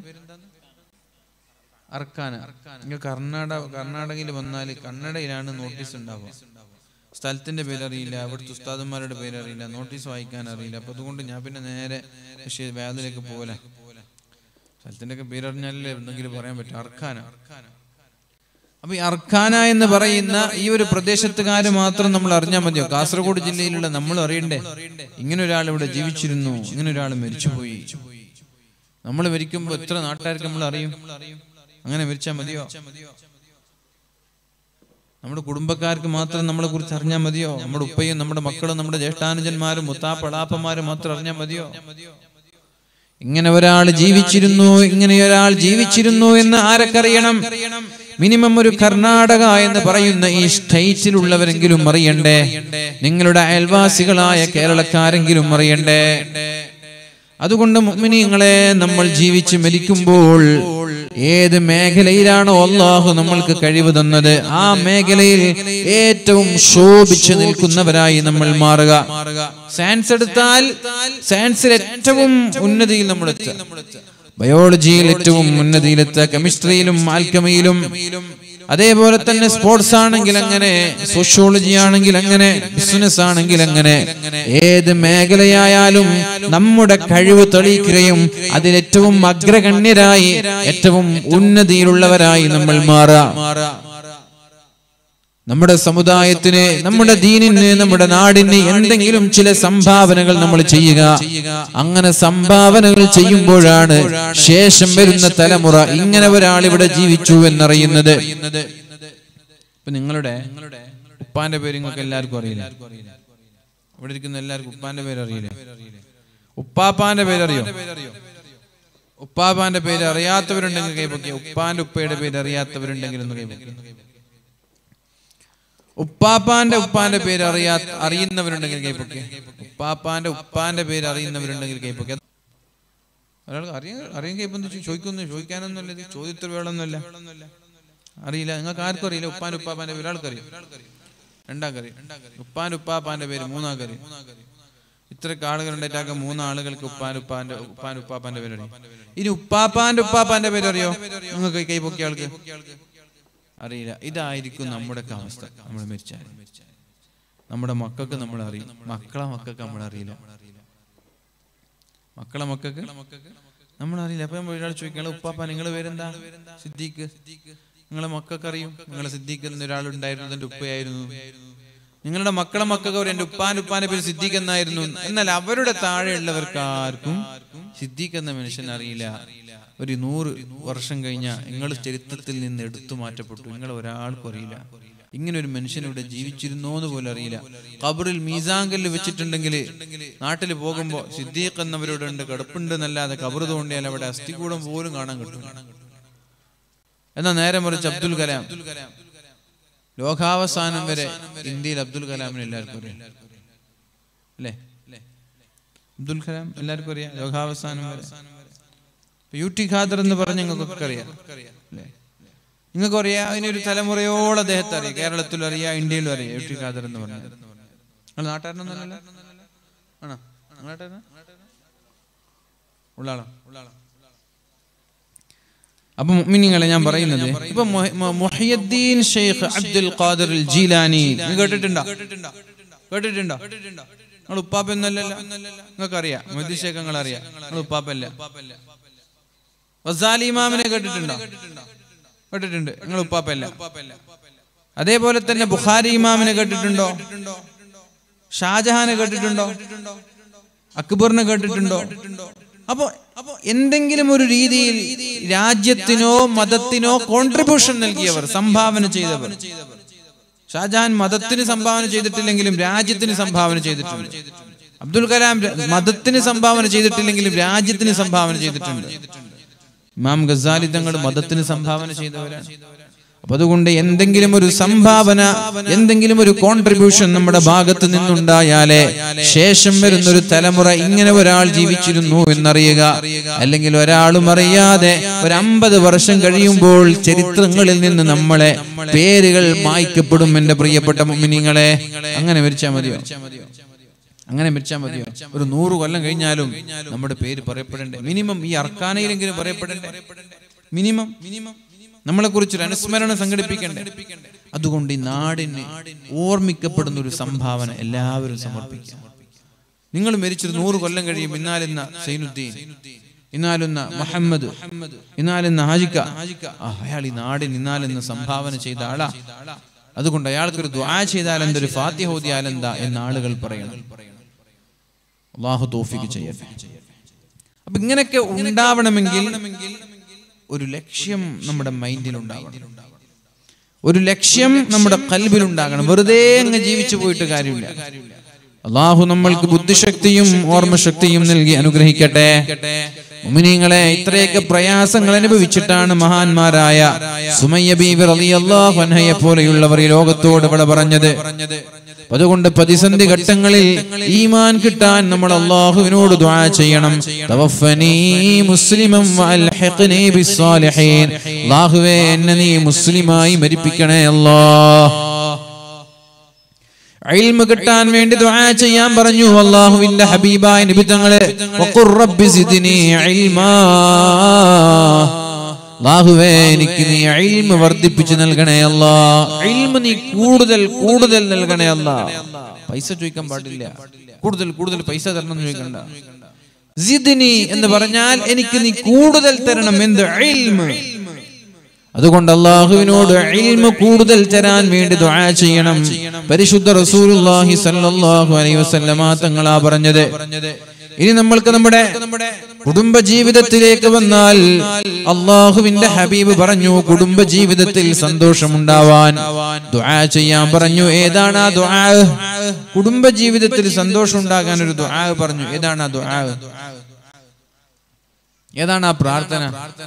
അർക്കാന നിങ്ങൾ കർണാടക കർണാടകയിൽ വന്നാൽ കന്നഡയിലാണ് നോട്ടീസ് ഉണ്ടാവുക സ്ഥലത്തിന്റെ പേരറിയില്ല അവിടുത്തെ ഉസ്താദന്മാരുടെ പേരറിയില്ല നോട്ടീസ് വായിക്കാൻ അറിയില്ല അപ്പൊ അതുകൊണ്ട് ഞാൻ പിന്നെ നേരെ പക്ഷേ വേദിലേക്ക് പോകല സ്ഥലത്തിന്റെ ഒക്കെ പേരറിഞ്ഞാലേ എന്തെങ്കിലും പറയാൻ പറ്റും അർക്കാന അപ്പൊ ഈ അർഖാന എന്ന് പറയുന്ന ഈ ഒരു പ്രദേശത്തുകാര് മാത്രം നമ്മൾ അറിഞ്ഞാൽ മതിയോ കാസർഗോഡ് ജില്ലയിലുള്ള നമ്മൾ അറിയണ്ടേ ഇങ്ങനെ ഒരാൾ ഇവിടെ ജീവിച്ചിരുന്നു ഇങ്ങനെ ഒരാൾ മരിച്ചുപോയി നമ്മൾ മരിക്കുമ്പോൾ എത്ര നാട്ടുകാർക്ക് നമ്മൾ അറിയും അങ്ങനെ മരിച്ചാൽ മതിയോ നമ്മുടെ കുടുംബക്കാർക്ക് മാത്രം നമ്മളെ കുറിച്ച് അറിഞ്ഞാൽ മതിയോ നമ്മുടെ ഉപ്പയും നമ്മുടെ മക്കളും നമ്മുടെ ജ്യേഷ്ഠാനുജന്മാരും മുത്താപ്പളാപ്പന്മാരും മാത്രം അറിഞ്ഞാൽ മതിയോ ഇങ്ങനെ ഒരാൾ ജീവിച്ചിരുന്നു ഇങ്ങനെ ഒരാൾ ജീവിച്ചിരുന്നു എന്ന് ആരൊക്കറിയണം മിനിമം ഒരു കർണാടക എന്ന് പറയുന്ന ഈ സ്റ്റേറ്റിലുള്ളവരെങ്കിലും അറിയണ്ടേ നിങ്ങളുടെ അയൽവാസികളായ കേരളക്കാരെങ്കിലും അറിയണ്ടേ അതുകൊണ്ട് മുഅ്മിനീങ്ങളെ നമ്മൾ ജീവിച്ച് മരിക്കുമ്പോൾ ഏത് മേഖലയിലാണോ അള്ളാഹു നമ്മൾക്ക് കഴിവ് തന്നത് ആ മേഖലയിൽ ഏറ്റവും ശോഭിച്ചു നിൽക്കുന്നവരായി നമ്മൾ മാറുക സയൻസ് എടുത്താൽ സയൻസിൽ ഏറ്റവും ഉന്നതിയിൽ നമ്മൾ എത്തുക ബയോളജിയിൽ ഏറ്റവും ഉന്നതിയിലെത്തുക കെമിസ്ട്രിയിലും ആൽക്കമിയിലും അതേപോലെ തന്നെ സ്പോർട്സ് ആണെങ്കിൽ അങ്ങനെ സോഷ്യോളജി ആണെങ്കിൽ അങ്ങനെ ബിസിനസ് ആണെങ്കിൽ അങ്ങനെ ഏത് മേഖലയായാലും നമ്മുടെ കഴിവ് തെളിയിക്കുകയും അതിലേറ്റവും അഗ്രഗണ്യരായി ഏറ്റവും ഉന്നതിയിലുള്ളവരായി നമ്മൾ മാറുക നമ്മുടെ സമുദായത്തിന് നമ്മുടെ ദീനിന് നമ്മുടെ നാടിന് എന്തെങ്കിലും ചില സംഭാവനകൾ നമ്മൾ ചെയ്യുക അങ്ങനെ സംഭാവനകൾ ചെയ്യുമ്പോഴാണ് ശേഷം വരുന്ന തലമുറ ഇങ്ങനെ ഒരാൾ ഇവിടെ ജീവിച്ചു എന്നറിയുന്നത് ഇപ്പൊ നിങ്ങളുടെ ഉപ്പാന്റെ പേര് നിങ്ങൾക്ക് എല്ലാവർക്കും അറിയില്ല ഇവിടെ ഇരിക്കുന്ന എല്ലാവർക്കും ഉപ്പാന്റെ പേര് അറിയില്ല ഉപ്പാപ്പാന്റെ പേരറിയോ ഉപ്പാപ്പാന്റെ പേര് അറിയാത്തവരുണ്ടെങ്കിൽ കൈപ്പൊക്കെ ഉപ്പാന്റെ ഉപ്പയുടെ പേര് അറിയാത്തവരുണ്ടെങ്കിൽ ഒന്ന് കൈപ്പൊക്കെ ഉപ്പാപ്പാന്റെ ഉപ്പാന്റെ പേര് അറിയാ അറിയുന്നവരുണ്ടെങ്കിൽ കൈപ്പൊക്കെ ഉപ്പാപ്പാന്റെ ഉപ്പാന്റെ പേര് അറിയുന്നവരുണ്ടെങ്കിൽ കൈപ്പൊക്കെ ഒരാൾക്ക് അറിയാൻ അറിയാൻ കൈപ്പൊന്ന് ചോദിക്കൊന്നും ചോദിക്കാനൊന്നുമല്ല ഇത് ചോദ്യത്തിൽ വേളൊന്നുമല്ല അറിയില്ല നിങ്ങൾക്ക് ആർക്കും അറിയില്ല ഉപ്പാന്റെ ഉപ്പാപ്പാന്റെ പേര് ആൾക്കറിയും രണ്ടാക്കറിയും ഉപ്പാന്റെ ഉപ്പാപ്പാന്റെ പേര് മൂന്നാക്കറിയും ഇത്രയൊക്കെ ആളുകൾ ഉണ്ടായിട്ടാക്ക മൂന്നാളുകൾക്ക് ഉപ്പാൻ ഉപ്പാന്റെ ഉപ്പാൻ ഉപ്പാപ്പാന്റെ പേര് അറിയും ഇനി ഉപ്പാപ്പാന്റെ ഉപ്പാപ്പാന്റെ പേര് അറിയോ നിങ്ങൾക്ക് കൈ പൊക്കിയ ആൾക്ക് അറിയില്ല ഇതായിരിക്കും നമ്മുടെ അവസ്ഥ നമ്മൾ മരിച്ചാൽ നമ്മുടെ മക്കൾക്ക് നമ്മൾ അറിയും മക്കളെ മക്കൾക്ക് നമ്മൾ അറിയില്ല മക്കളെ മക്കൾക്ക് നമ്മൾ അറിയില്ല അപ്പൊ നമ്മൾ ഒരാൾ ചോദിക്കണം ഉപ്പാപ്പ നിങ്ങളെ പേരെന്താ സിദ്ദീഖ് നിങ്ങളെ മക്കൾക്ക് അറിയും നിങ്ങളെ സിദ്ദീഖ് എന്ന ഒരാളുണ്ടായിരുന്നു എന്റെ ഉപ്പയായിരുന്നു നിങ്ങളുടെ മക്കളെ മക്കൾക്ക് ഒരു എന്റെ ഉപ്പാൻ ഉപ്പാന്റെ പേര് സിദ്ദീഖ് എന്നായിരുന്നു എന്നാൽ അവരുടെ താഴെയുള്ളവർക്ക് ആർക്കും സിദ്ദീഖ് എന്ന മനുഷ്യൻ അറിയില്ല ഒരു നൂറ് വർഷം കഴിഞ്ഞ നിങ്ങൾ ചരിത്രത്തിൽ നിന്ന് എടുത്തു മാറ്റപ്പെട്ടു നിങ്ങൾ ഒരാൾക്കും അറിയില്ല ഇങ്ങനെ ഒരു മനുഷ്യൻ ഇവിടെ ജീവിച്ചിരുന്നോ എന്ന് പോലും അറിയില്ല ഖബറിൽ മീസാങ്കല്ല് വെച്ചിട്ടുണ്ടെങ്കിൽ നാട്ടിൽ പോകുമ്പോ സിദ്ദീഖ് എന്നവരോട് ഉണ്ട് കിടപ്പുണ്ട് എന്നല്ലാതെ ഖബർ തോണ്ടിയാൽ അവിടെ അസ്ഥികൂടം പോലും കാണാൻ കിട്ടും എന്നാ നേരെ മറിച്ച് അബ്ദുൽ കലാം ലോകാവസാനം വരെ ഇന്ത്യയിൽ അബ്ദുൽ കലാമിന് എല്ലാവർക്കും അറിയാം അല്ലേ അബ്ദുൽ കലാം എല്ലാവർക്കും അറിയാം ലോകാവസാനം വരെ ഇപ്പൊ യു ടി ഖാദർ എന്ന് പറഞ്ഞ നിങ്ങൾക്കൊക്കെ അറിയാം അല്ലേ നിങ്ങൾക്ക് അറിയാം അതിനൊരു തലമുറയോളം അദ്ദേഹത്തെ അറിയാം കേരളത്തിലും അറിയാം ഇന്ത്യയിലും അറിയാം യു ടി ഖാദർ എന്ന് പറഞ്ഞാൽ നിങ്ങൾ നാട്ടുകാരനൊന്നല്ലല്ലോ ആണോ നാട്ടുകാരനാ ഉള്ളാളോ ഉള്ളാളോ അപ്പൊ മുഅ്മിനീങ്ങളെ ഞാൻ പറയുന്നത് ഇപ്പൊ മൊഹ- മൊ- മുഹയ്യദ്ദീൻ ഷെയ്ഖ് അബ്ദുൽ ഖാദിർ അൽ ജീലാനി നിങ്ങൾ കേട്ടിട്ടുണ്ടോ കേട്ടിട്ടുണ്ടോ നിങ്ങൾ ഉപ്പാപ്പ എന്നല്ലല്ലോ നിങ്ങൾക്ക് അറിയാം മൊയ്തീൻ ഷേഖ് നിങ്ങൾ അറിയാം നിങ്ങൾ ഉപ്പാപ്പല്ല വസാലി ഇമാമിനെ കേട്ടിട്ടുണ്ടോ കേട്ടിട്ടുണ്ട് നിങ്ങൾ ഉപ്പാപ്പല്ല അതേപോലെ തന്നെ ബുഖാരി ഇമാമിനെ കേട്ടിട്ടുണ്ടോ ഷാജഹാനെ കേട്ടിട്ടുണ്ടോ അക്ബറിനെ കേട്ടിട്ടുണ്ടോ അപ്പോ അപ്പോ എന്തെങ്കിലും ഒരു രീതിയിൽ രാജ്യത്തിനോ മതത്തിനോ കോൺട്രിബ്യൂഷൻ നൽകിയവർ സംഭാവന ചെയ്തവർ ഷാജഹാൻ മതത്തിന് സംഭാവന ചെയ്തിട്ടില്ലെങ്കിലും രാജ്യത്തിന് സംഭാവന ചെയ്തിട്ടുണ്ട് അബ്ദുൽ കലാം ര- മതത്തിന് സംഭാവന ചെയ്തിട്ടില്ലെങ്കിലും രാജ്യത്തിന് സംഭാവന ചെയ്തിട്ടുണ്ട് ഇമാം ഗസാലി തങ്ങൾ മതത്തിന് സംഭാവന ചെയ്തവരാണ് അപ്പൊ അതുകൊണ്ട് എന്തെങ്കിലും ഒരു സംഭാവന എന്തെങ്കിലും ഒരു കോൺട്രിബ്യൂഷൻ നമ്മുടെ ഭാഗത്ത് നിന്നുണ്ടായാലേ ശേഷം വരുന്ന ഒരു തലമുറ ഇങ്ങനെ ഒരാൾ ജീവിച്ചിരുന്നു എന്നറിയുക അല്ലെങ്കിൽ ഒരാളും അറിയാതെ ഒരു അമ്പത് വർഷം കഴിയുമ്പോൾ ചരിത്രങ്ങളിൽ നിന്ന് നമ്മളെ പേരുകൾ മായ്ക്കപ്പെടും എന്റെ പ്രിയപ്പെട്ട മുമിനിങ്ങളെ അങ്ങനെ മരിച്ചാൽ മതിയോ അങ്ങനെ മരിച്ചാൽ മതിയോ ഒരു നൂറ് കൊല്ലം കഴിഞ്ഞാലും നമ്മുടെ പേര് പറയപ്പെടണ്ടേ മിനിമം ഈ അർക്കാനയിലെങ്കിലും പറയപ്പെടണ്ടേ മിനിമം മിനിമം നമ്മളെ കുറിച്ച് ഒരു അനുസ്മരണം സംഘടിപ്പിക്കണ്ടേ അതുകൊണ്ട് ഈ നാടിന് ഓർമ്മിക്കപ്പെടുന്ന ഒരു സംഭാവന എല്ലാവരും സമർപ്പിക്കുക നിങ്ങൾ മരിച്ചൊരു നൂറ് കൊല്ലം കഴിയും ഇന്നാലെന്ന സൈനുദ്ദീൻ ഇന്നാലെന്ന മുഹമ്മദ് ഇന്നാലെന്ന ഹാജിക്ക ആ, അയാൾ ഈ നാടിന് ഇന്നാലെന്ന സംഭാവന ചെയ്ത ആളാ അതുകൊണ്ട് അയാൾക്കൊരു ദ്വാ ചെയ്താൽ എന്താ ഒരു ഫാത്തിഹ ഓതിയാൽ എന്താ എന്ന് ആളുകൾ പറയണം അള്ളാഹു തോഫിക്ക് ചെയ്യട്ടെ അപ്പൊ ഇങ്ങനെയൊക്കെ ഉണ്ടാവണമെങ്കിൽ ഒരു ലക്ഷ്യം നമ്മുടെ മൈൻഡിൽ ഉണ്ടാവണം ഒരു ലക്ഷ്യം നമ്മുടെ കൽബിൽ ഉണ്ടാകണം വെറുതെ അങ്ങ് ജീവിച്ചു പോയിട്ട് കാര്യമില്ല അള്ളാഹു നമ്മൾക്ക് ബുദ്ധിശക്തിയും ഓർമ്മശക്തിയും നൽകി അനുഗ്രഹിക്കട്ടെ മുമിനീങ്ങളെ ഇത്രയൊക്കെ പ്രയാസങ്ങൾ അനുഭവിച്ചിട്ടാണ് മഹാന്മാരായ സുമയ്യ ബീബി റളിയല്ലാഹു അൻഹയെ പോലെയുള്ളവർ ഈ ലോകത്തോട് ഇവിടെ പറഞ്ഞത് അതുകൊണ്ട് പ്രതിസന്ധി ഘട്ടങ്ങളിൽ ഈമാൻ കിട്ടാൻ നമ്മൾ അള്ളാഹുവിനോട് ദുആ ചെയ്യണം തവഫനി മുസ്ലിമം വഅൽഹിഖ്നി ബിസ്സാലിഹീൻ അല്ലാഹുവേ എന്നെ നീ മുസ്ലിമായി മരിപ്പിക്കണേ അല്ലാഹ് ഇൽമ കിട്ടാൻ വേണ്ടി ദുആ ചെയ്യാൻ പറഞ്ഞു അല്ലാഹുവിന്റെ ഹബീബായ നബി തങ്ങളെ വഖുർ റബ്ബി സിദ്നി ഇൽമാ അല്ലാഹുവേ എനിക്ക് നീ ഇൽമ വർദ്ധിപ്പിച്ചു നൽകണേ അല്ലാ ഇൽമ നീ കൂടുതൽ കൂടുതൽ നൽകണേ അല്ലാ പൈസ ചോദിക്കാൻ പാടില്ല കൂടുതൽ കൂടുതൽ പൈസ തരണം എന്ന് ചോദിക്കണ്ട സിദ്നി എന്ന് പറഞ്ഞാൽ എനിക്ക് നീ കൂടുതൽ തരണം എന്ത് ഇൽമ അതുകൊണ്ട് അള്ളാഹുവിനോട് ഇൽമ കൂടുതൽ തരാൻ വേണ്ടി ദുആ ചെയ്യണം പരിശുദ്ധ റസൂലുള്ളാഹി സ്വല്ലല്ലാഹു അലൈഹി വസല്ലമ തങ്ങളാ പറഞ്ഞത് ഇനി നമ്മൾക്ക് നമ്മുടെ കുടുംബ ജീവിതത്തിലേക്ക് വന്നാൽ അള്ളാഹുവിന്റെ ഹബീബ് പറഞ്ഞു കുടുംബ ജീവിതത്തിൽ സന്തോഷമുണ്ടാവാൻ ദുആ ചെയ്യാൻ പറഞ്ഞു ഏതാണ് ആ ദുആ കുടുംബ ജീവിതത്തിൽ സന്തോഷം ഉണ്ടാകാൻ ഒരു ദുആ പറഞ്ഞു ഏതാണ് ആ ദുആ ഏതാണ് ആ പ്രാർത്ഥന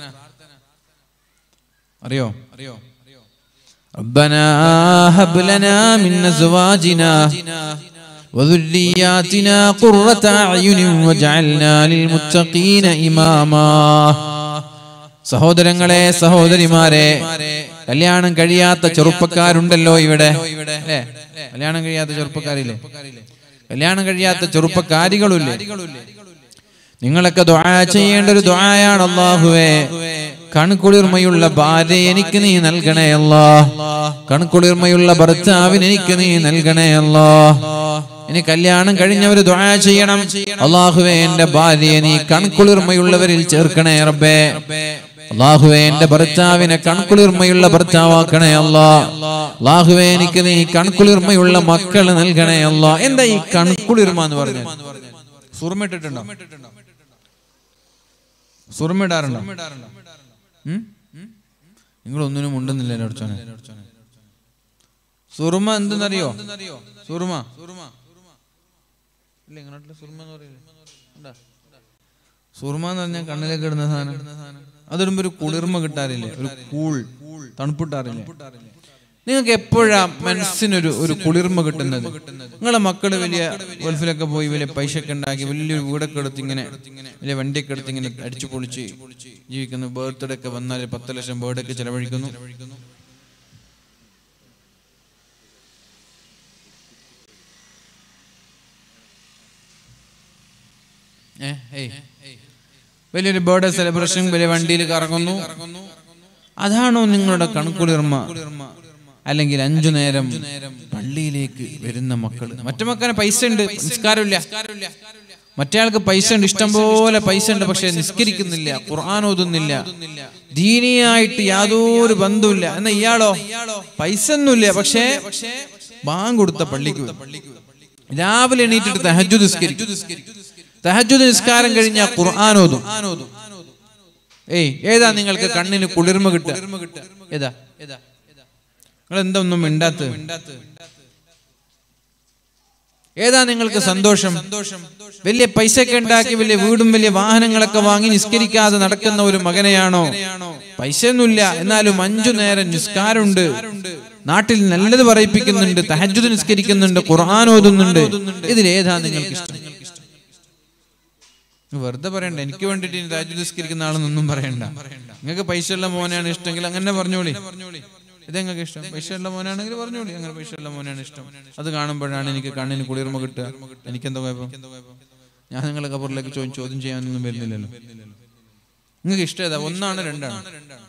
അറിയോ അറിയോ ربنا هب لنا من ازواجنا وذرياتنا قرة اعين واجعلنا للمتقين اماما സഹോദരങ്ങളെ സഹോദരിമാരെ കല്യാണം കഴിയാത്ത ചെറുപ്പക്കാരുണ്ടല്ലോ ഇവിടെ അല്ലേ കല്യാണം കഴിയാത്ത ചെറുപ്പക്കാരില്ലേ കല്യാണം കഴിയാത്ത ചെറുപ്പക്കാരികളുമില്ലേ നിങ്ങളൊക്കെ ദുആ ചെയ്യേണ്ട ഒരു ദുആയാണ് അല്ലാഹുവേ കൺകുളിർമയുള്ള ഭാര്യ എനിക്ക് നീ നൽകണേ അല്ലാ കൺകുളിർമയുള്ള ഭർത്താവിന് എനിക്ക് നീ നൽകണേ അല്ലാ ഇനി കല്യാണം കഴിഞ്ഞവര് ദുആ ചെയ്യണം അള്ളാഹുവേ എന്റെ ഭാര്യയെ നീ കൺകുളിർമയുള്ളവരിൽ ചേർക്കണേ റബ്ബേ അള്ളാഹുവേ എന്റെ ഭർത്താവിനെ കൺകുളിർമയുള്ള ഭർത്താവാക്കണേ അല്ലാ അള്ളാഹുവേ എനിക്ക് നീ കൺകുളിർമയുള്ള മക്കൾ നൽകണേ അല്ലാ എന്താ ഈ കൺകുളിർമ എന്ന് പറഞ്ഞു സുറുമിട്ടിട്ടുണ്ടോ സുറുമിടാറുണ്ടോ ഉം? നിങ്ങൾ ഒന്നിനും ഉണ്ടെന്നില്ല അടച്ചോനെ സുറുമ എന്തെന്നറിയോ സുറുമ ഇല്ല ഇങ്ങോട്ടില്ല സുറുമ എന്ന് പറയില്ലേ ഉണ്ടാ? സുറുമ എന്ന് പറഞ്ഞാൽ കണ്ണിലേക്ക് ഇടുന്ന സാധനം അതിടുമ്പോ ഒരു കുളിർമ കിട്ടാറില്ലേ ഒരു കൂൾ തണുപ്പിട്ടാറില്ലേ നിങ്ങൾക്ക് എപ്പോഴാ മനസ്സിനൊരു ഒരു കുളിർമ കിട്ടുന്നത് നിങ്ങളെ മക്കള് വലിയ ഗൾഫിലൊക്കെ പോയി വലിയ പൈസ ഒക്കെ ഉണ്ടാക്കി വലിയൊരു വീടൊക്കെ എടുത്ത് ഇങ്ങനെ വലിയ വണ്ടിയൊക്കെ എടുത്ത് ഇങ്ങനെ അടിച്ചു പൊളിച്ച് ജീവിക്കുന്നു ബർത്ത്ഡേ ഒക്കെ വന്നാൽ പത്ത് ലക്ഷം ബർത്ത്ഡേ ഒക്കെ ചെലവഴിക്കുന്നു ഏ, ഏയ്. വലിയൊരു ബർത്ത്ഡേ സെലിബ്രേഷൻ വലിയ വണ്ടിയിൽ കറങ്ങുന്നു അതാണോ നിങ്ങളുടെ കൺകുളിർമ അല്ലെങ്കിൽ അഞ്ചു നേരം പള്ളിയിലേക്ക് വരുന്ന മക്കൾ മറ്റു മക്കളെ പൈസ ഉണ്ട് നിസ്കാരമില്ല മറ്റേയാൾക്ക് പൈസ ഉണ്ട് ഇഷ്ടം പോലെ പൈസ ഉണ്ട് പക്ഷെ നിസ്കരിക്കുന്നില്ല ഖുർആൻ ഓതുന്നില്ല ദീനിയായിട്ട് യാതൊരു ബന്ധവുമില്ല എന്നാ ഇയാളോ പൈസ ഒന്നുമില്ല പക്ഷേ ബാങ്ക് കൊടുത്ത പള്ളിക്ക് വരും. രാവിലെ എണീറ്റിട്ട് തഹജു നിസ്കരിക്കും തഹജു നിസ്കാരം കഴിഞ്ഞ ഖുർആൻ ഓതും ഏയ് ഏതാ നിങ്ങൾക്ക് കണ്ണിന് കുളിർമ കിട്ടുക ഏതാ നിങ്ങൾ എന്താ ഒന്നും മിണ്ടാത്ത ഏതാ നിങ്ങൾക്ക് സന്തോഷം വലിയ പൈസയൊക്കെ ഉണ്ടാക്കി വലിയ വീടും വലിയ വാഹനങ്ങളൊക്കെ വാങ്ങി നിസ്കരിക്കാതെ നടക്കുന്ന ഒരു മകനെയാണോ പൈസയൊന്നുമില്ല എന്നാലും അഞ്ചു നേരം നിസ്കാരമുണ്ട് നാട്ടിൽ നല്ലത് പറയിപ്പിക്കുന്നുണ്ട് തഹജുദ് നിസ്കരിക്കുന്നുണ്ട് ഖുർആൻ ഓതുന്നുണ്ട് ഇതിലേതാ നിങ്ങൾക്ക് ഇഷ്ടം വെറുതെ പറയണ്ട എനിക്ക് വേണ്ടിട്ട് ഇനി തഹജുദ് നിസ്കരിക്കുന്ന ആളെന്നൊന്നും പറയണ്ട നിങ്ങൾക്ക് പൈസയുള്ള മോനെയാണ് ഇഷ്ടമെങ്കിൽ അങ്ങനെ പറഞ്ഞോളി ഇത് നിങ്ങൾക്ക് ഇഷ്ടം പൈസയുള്ള മോനാണെങ്കിൽ പറഞ്ഞോളി അങ്ങനെ പൈസയുള്ള മോനാണ് ഇഷ്ടം അത് കാണുമ്പോഴാണ് എനിക്ക് കണ്ണിന് കുളിർമ കിട്ടുക എനിക്കെന്താ കുഴപ്പം ഞാൻ നിങ്ങളെ കബറിലേക്ക് ചോദ്യം ചോദ്യം ചെയ്യാനൊന്നും വരുന്നില്ലല്ലോ നിങ്ങൾക്ക് ഇഷ്ടം ഏതാ ഒന്നാണ് രണ്ടാണ്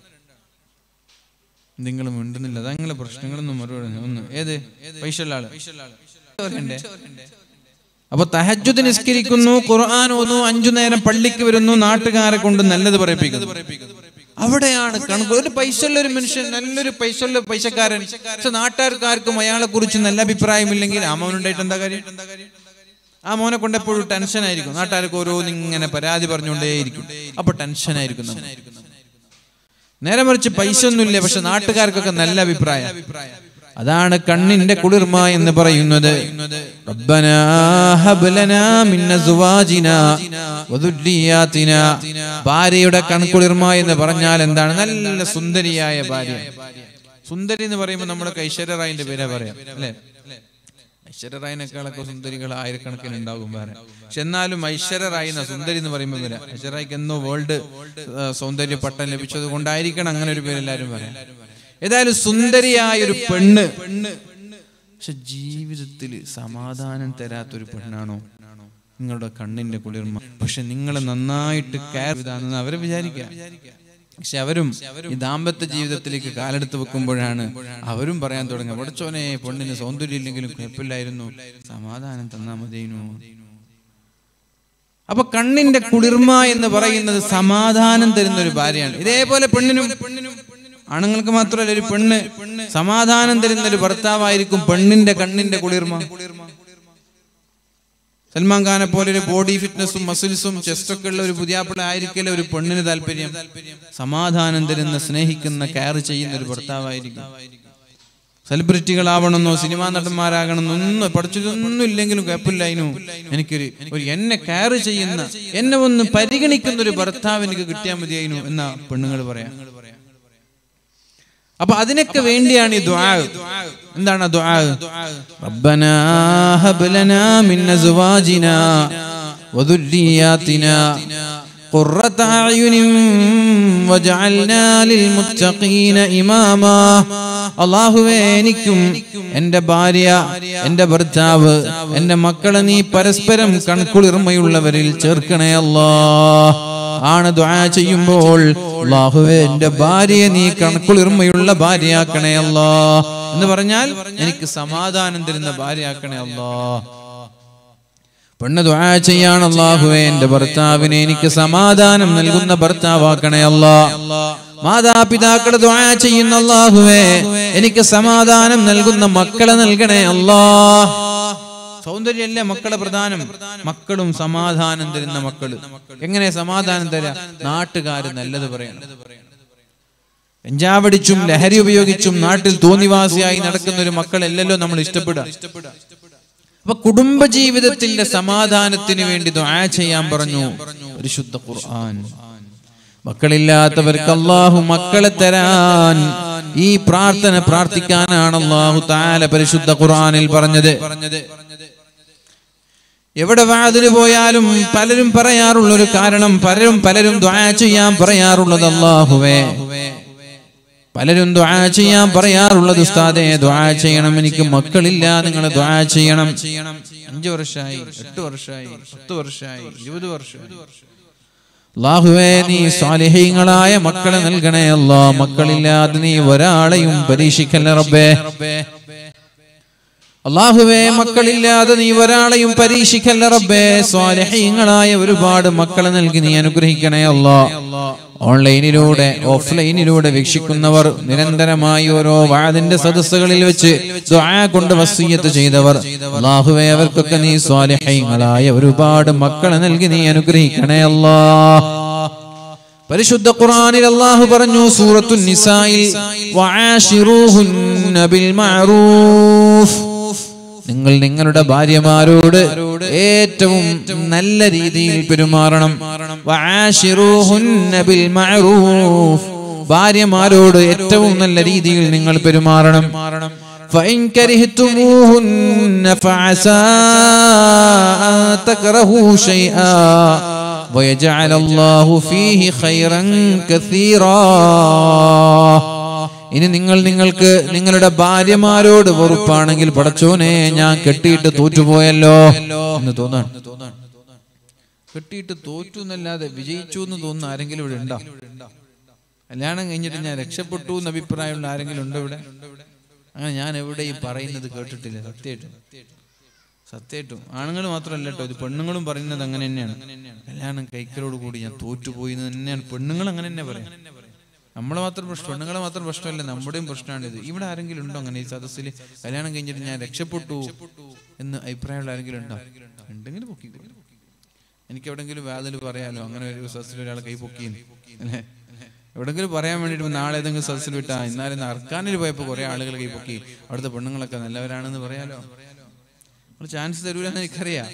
നിങ്ങൾ മിണ്ടുന്നില്ല അതാ നിങ്ങളെ പ്രശ്നങ്ങളൊന്നും മറുപടി ഒന്ന് ഏത് പൈസയുള്ള ആള് പറയണ്ടേ അപ്പൊ തഹജുദ് നിസ്കരിക്കുന്നു ഖുർആൻ ഓതുന്നു അഞ്ചു നേരം പള്ളിക്ക് വരുന്നു നാട്ടുകാരെ കൊണ്ട് നല്ലത് പറയിപ്പിക്കുന്നു അവിടെയാണ് കണക്ക് ഒരു പൈസയുള്ള ഒരു മനുഷ്യൻ നല്ലൊരു പൈസയുള്ള പൈസക്കാരൻ പക്ഷെ നാട്ടുകാർക്കാർക്കും അയാളെ കുറിച്ച് നല്ല അഭിപ്രായമില്ലെങ്കിൽ ആ മോനുണ്ടായിട്ട് എന്താ കാര്യം ആ മോനെ കൊണ്ട് എപ്പോഴും ടെൻഷൻ ആയിരിക്കും നാട്ടുകാർക്ക് ഓരോന്ന് ഇങ്ങനെ പരാതി പറഞ്ഞുകൊണ്ടേയിരിക്കും അപ്പൊ ടെൻഷൻ ആയിരിക്കും നമുക്ക്. നേരെ മറിച്ച് പൈസ ഒന്നുമില്ല പക്ഷെ നാട്ടുകാർക്കൊക്കെ നല്ല അഭിപ്രായം അതാണ് കണ്ണിന്റെ കുളിർമ എന്ന് പറയുന്നത് റബ്ബനാ ഹബ് ലനാ മിൻ അസ്വാജിനാ വദുര്രിയാതിനാ ഭാര്യയുടെ കൺകുളിർമ എന്ന് പറഞ്ഞാൽ എന്താണ് നല്ല സുന്ദരിയായ ഭാര്യ സുന്ദരി എന്ന് പറയുമ്പോൾ നമ്മുടെ ഐശ്വര്യറായിന്റെ പേരാ പറയാം അല്ലേ ഐശ്വര്യറായിനേക്കാളൊക്കെ സുന്ദരികൾ ആയിരക്കണക്കിന് ഉണ്ടാകും വേറെ പക്ഷെ എന്നാലും ഐശ്വര്യറായി എന്ന സുന്ദരി എന്ന് പറയുമ്പോൾ വരാം ഐശ്വര്യറായിക്ക് എന്നോ വേൾഡ് സൗന്ദര്യ പട്ടം ലഭിച്ചത് കൊണ്ടായിരിക്കണം അങ്ങനെ ഒരു പേര് എല്ലാവരും പറയാം ഏതായാലും സുന്ദരിയായ ഒരു പെണ്ണ് പക്ഷെ ജീവിതത്തിൽ സമാധാനം തരാത്തൊരു പെണ്ണാണോ നിങ്ങളുടെ കണ്ണിന്റെ കുളിർമ പക്ഷെ നിങ്ങളെ നന്നായിട്ട് കെയർ ചെയ്താണെന്ന് അവരെ വിചാരിക്കുക പക്ഷെ അവരും ഈ ദാമ്പത്യ ജീവിതത്തിലേക്ക് കാലെടുത്ത് വെക്കുമ്പോഴാണ് അവരും പറയാൻ തുടങ്ങുക പഠിച്ചോനെ പെണ്ണിന് സൗന്ദര്യം ഇല്ലെങ്കിലും കുഴപ്പമില്ലായിരുന്നു സമാധാനം തന്നാ മതിയെന്നു അപ്പൊ കണ്ണിന്റെ കുളിർമ എന്ന് പറയുന്നത് സമാധാനം തരുന്ന ഒരു ഭാര്യയാണ് ഇതേപോലെ പെണ്ണിനും ആണുങ്ങൾക്ക് മാത്രമല്ല ഒരു പെണ്ണ് സമാധാനം തരുന്ന ഒരു ഭർത്താവായിരിക്കും പെണ്ണിന്റെ കണ്ണിന്റെ കുളിർമ സൽമാൻ ഖാനെ പോലെ ഒരു ബോഡി ഫിറ്റ്നസും മസിൽസും ചെസ്റ്റൊക്കെ ഉള്ള ഒരു പുതിയാപ്പിള ആയിരിക്കില്ല ഒരു പെണ്ണിന് താല്പര്യം സമാധാനം തരുന്ന സ്നേഹിക്കുന്ന കെയർ ചെയ്യുന്ന ഒരു ഭർത്താവായിരിക്കും സെലിബ്രിറ്റികളാവണമെന്നോ സിനിമാ നടന്മാരാകണമെന്നോ ഒന്നും പഠിച്ചതൊന്നും ഇല്ലെങ്കിലും കുഴപ്പമില്ലായിരുന്നു എനിക്കൊരു ഒരു എന്നെ കെയർ ചെയ്യുന്ന എന്നെ ഒന്ന് പരിഗണിക്കുന്ന ഒരു ഭർത്താവ് എനിക്ക് കിട്ടിയാൽ മതിയായിരുന്നു എന്ന പെണ്ണുങ്ങൾ പറയാം അപ്പൊ അതിനൊക്കെ വേണ്ടിയാണ് ഈ ദുആ എന്താണ് ആ ദുആ റബ്ബനാ ഹബ് ലനാ മിൻ അസ്വാജിനാ വദുര്രിയാതിനാ قرة أعين وجعلنا للمتقين إماما അള്ളാഹുവേ എനിക്കും എന്റെ ഭാര്യ എന്റെ ഭർത്താവ് എന്റെ മക്കളെ നീ പരസ്പരം കൺകുളിർമയുള്ളവരിൽ ചേർക്കണേ അല്ലാ ആണ് ദ്വാ ചെയ്യുമ്പോൾ അള്ളാഹുവേ എന്റെ ഭാര്യയെ നീ കൺകുളിർമയുള്ള ഭാര്യയാക്കണേ അല്ലാ എന്ന് പറഞ്ഞാൽ എനിക്ക് സമാധാനം തരുന്ന ഭാര്യയാക്കണേ അല്ലാ പെണ്ണ് ദ്വാ ചെയ്യാണ് അള്ളാഹുവേ എന്റെ ഭർത്താവിനെ എനിക്ക് സമാധാനം നൽകുന്ന ഭർത്താവാക്കണേ അല്ലാ മാതാപിതാക്കൾ ദ്വാ ചെയ്യുന്ന അള്ളാഹുവേ എനിക്ക് സമാധാനം നൽകുന്ന മക്കളെ നൽകണേ അല്ലാ സൗന്ദര്യമല്ലേ മക്കളെ പ്രധാനം മക്കളും സമാധാനം തരുന്ന മക്കള് എങ്ങനെ സമാധാനം തരാ നാട്ടുകാര് നല്ലത് പറയണം പെഞ്ചാവടിച്ചും ലഹരി ഉപയോഗിച്ചും നാട്ടിൽ തോന്നിവാസിയായി നടക്കുന്ന ഒരു മക്കളല്ലല്ലോ നമ്മൾ ഇഷ്ടപ്പെടുക അപ്പൊ കുടുംബ ജീവിതത്തിന്റെ സമാധാനത്തിന് വേണ്ടി ദുആ ചെയ്യാൻ പറഞ്ഞു പരിശുദ്ധ ഖുർആൻ മക്കളില്ലാത്തവർക്ക് അള്ളാഹു മക്കളെ തരാൻ ഈ പ്രാർത്ഥന പ്രാർത്ഥിക്കാനാണ് അള്ളാഹു താല പരിശുദ്ധ ഖുർആനിൽ പറഞ്ഞത് എവിടെ വാതിന് പോയാലും പലരും പറയാറുള്ള ഒരു കാരണം പലരും പലരും ദ്വാ ചെയ്യാൻ പറയാറുള്ളത് അള്ളാഹുവേ പലരും ദ്വാ ചെയ്യാൻ പറയാറുള്ളത് ഉസ്താദെ ദ്വാ ചെയ്യണം എനിക്ക് മക്കളില്ല നിങ്ങൾ ദ്വാ ചെയ്യണം അഞ്ചു വർഷമായി എട്ട് വർഷമായി പത്ത് വർഷമായി ഇരുപത് വർഷമായി അള്ളാഹുവേ നീ സ്വാലിഹീങ്ങളായ മക്കളെ നൽകണേ അല്ലാ മക്കളില്ലാതെ നീ ഒരാളെയും പരീക്ഷിക്കല്ല റബ്ബേ അള്ളാഹുവേ മക്കളില്ലാതെ നീ ഒരാളെയും പരീക്ഷിക്കല്ല റബ്ബേ സ്വാലിഹീങ്ങളായ ഒരുപാട് മക്കളെ നൽകി നീ അനുഗ്രഹിക്കണേ അല്ലാ ഓൺലൈനിലൂടെ ഓഫ്ലൈനിലൂടെ വീക്ഷിക്കുന്നവർ നിരന്തരമായി ഓരോ വാദിന്റെ സദസ്സുകളിൽ വെച്ച് ദുആ കൊണ്ട് വസീയത്ത് ചെയ്തവർ അള്ളാഹുവേ അവർക്കൊക്കെ നീ സ്വാലിഹീങ്ങളായ ഒരുപാട് മക്കളെ നൽകി നീ അനുഗ്രഹിക്കണേ അല്ലാ പരിശുദ്ധ ഖുർആനിൽ അല്ലാഹു പറഞ്ഞു സൂറത്തുൻ നിസായിൽ വആശിറൂഹുന്ന ബിൽ മഅറൂഫ് നിങ്ങൾ നിങ്ങളുടെ ഭാര്യമാരോട് ഏറ്റവും നല്ല രീതിയിൽ പെരുമാറണം വആശിറൂഹുന്ന ബിൽ മഅറൂഫ് ഭാര്യമാരോട് ഏറ്റവും നല്ല രീതിയിൽ നിങ്ങൾ പെരുമാറണം فإن كرهتموهن فعسى أن تكرهوا شيئا ويجعل الله فيه خيرا كثيرا ഇനി നിങ്ങൾ നിങ്ങൾക്ക് നിങ്ങളുടെ ഭാര്യമാരോട് വെറുപ്പാണെങ്കിൽ പടച്ചോനെ ഞാൻ കെട്ടിയിട്ട് തോറ്റുപോയല്ലോ എന്ന് തോന്നാണ് കെട്ടിയിട്ട് തോറ്റു എന്നല്ലാതെ വിജയിച്ചു എന്ന് തോന്നുന്ന ആരെങ്കിലും ഇവിടെ ഉണ്ടോ കല്യാണം കഴിഞ്ഞിട്ട് ഞാൻ രക്ഷപ്പെട്ടു എന്ന് അഭിപ്രായമുള്ള ആരെങ്കിലും ഉണ്ടോ ഇവിടെ അങ്ങനെ ഞാൻ എവിടെയും പറയുന്നത് കേട്ടിട്ടില്ല സത്യമായിട്ടും സത്യമായിട്ടും ആണുങ്ങൾ മാത്രമല്ല കേട്ടോ ഇത് പെണ്ണുങ്ങളും പറയുന്നത് അങ്ങനെ തന്നെയാണ് കല്യാണം കഴിക്കലോട് കൂടി ഞാൻ തോറ്റുപോയി എന്ന് തന്നെയാണ് പെണ്ണുങ്ങൾ അങ്ങനെ തന്നെ പറയാം നമ്മളെ മാത്രം പ്രശ്നം പെണ്ണുങ്ങളെ മാത്രം പ്രശ്നമല്ല നമ്മുടെയും പ്രശ്നമാണിത് ഇവിടെ ആരെങ്കിലും ഉണ്ടോ അങ്ങനെ ഈ സദസ്സിൽ കല്യാണം കഴിഞ്ഞിട്ട് ഞാൻ രക്ഷപ്പെട്ടു എന്ന് അഭിപ്രായമുള്ള ആരെങ്കിലും ഉണ്ടോ ഉണ്ടെങ്കിൽ പൊക്കി എനിക്ക് എവിടെങ്കിലും വാതിൽ പറയാലോ അങ്ങനെ ഒരു സദസ്സിൽ ഒരാൾ കൈ പൊക്കിയെന്ന് അല്ലേ എവിടെങ്കിലും പറയാൻ വേണ്ടിയിട്ട് നാളെ ഏതെങ്കിലും സദസ്സിൽ വിട്ടാ ഇന്നാലും അർക്കാനിൽ പോയപ്പോൾ കുറെ ആളുകൾ കൈ പൊക്കി അവിടുത്തെ പെണ്ണുങ്ങളൊക്കെ നല്ലവരാണെന്ന് പറയാലോ നമ്മൾ ചാൻസ് തരൂലെന്ന് എനിക്കറിയാം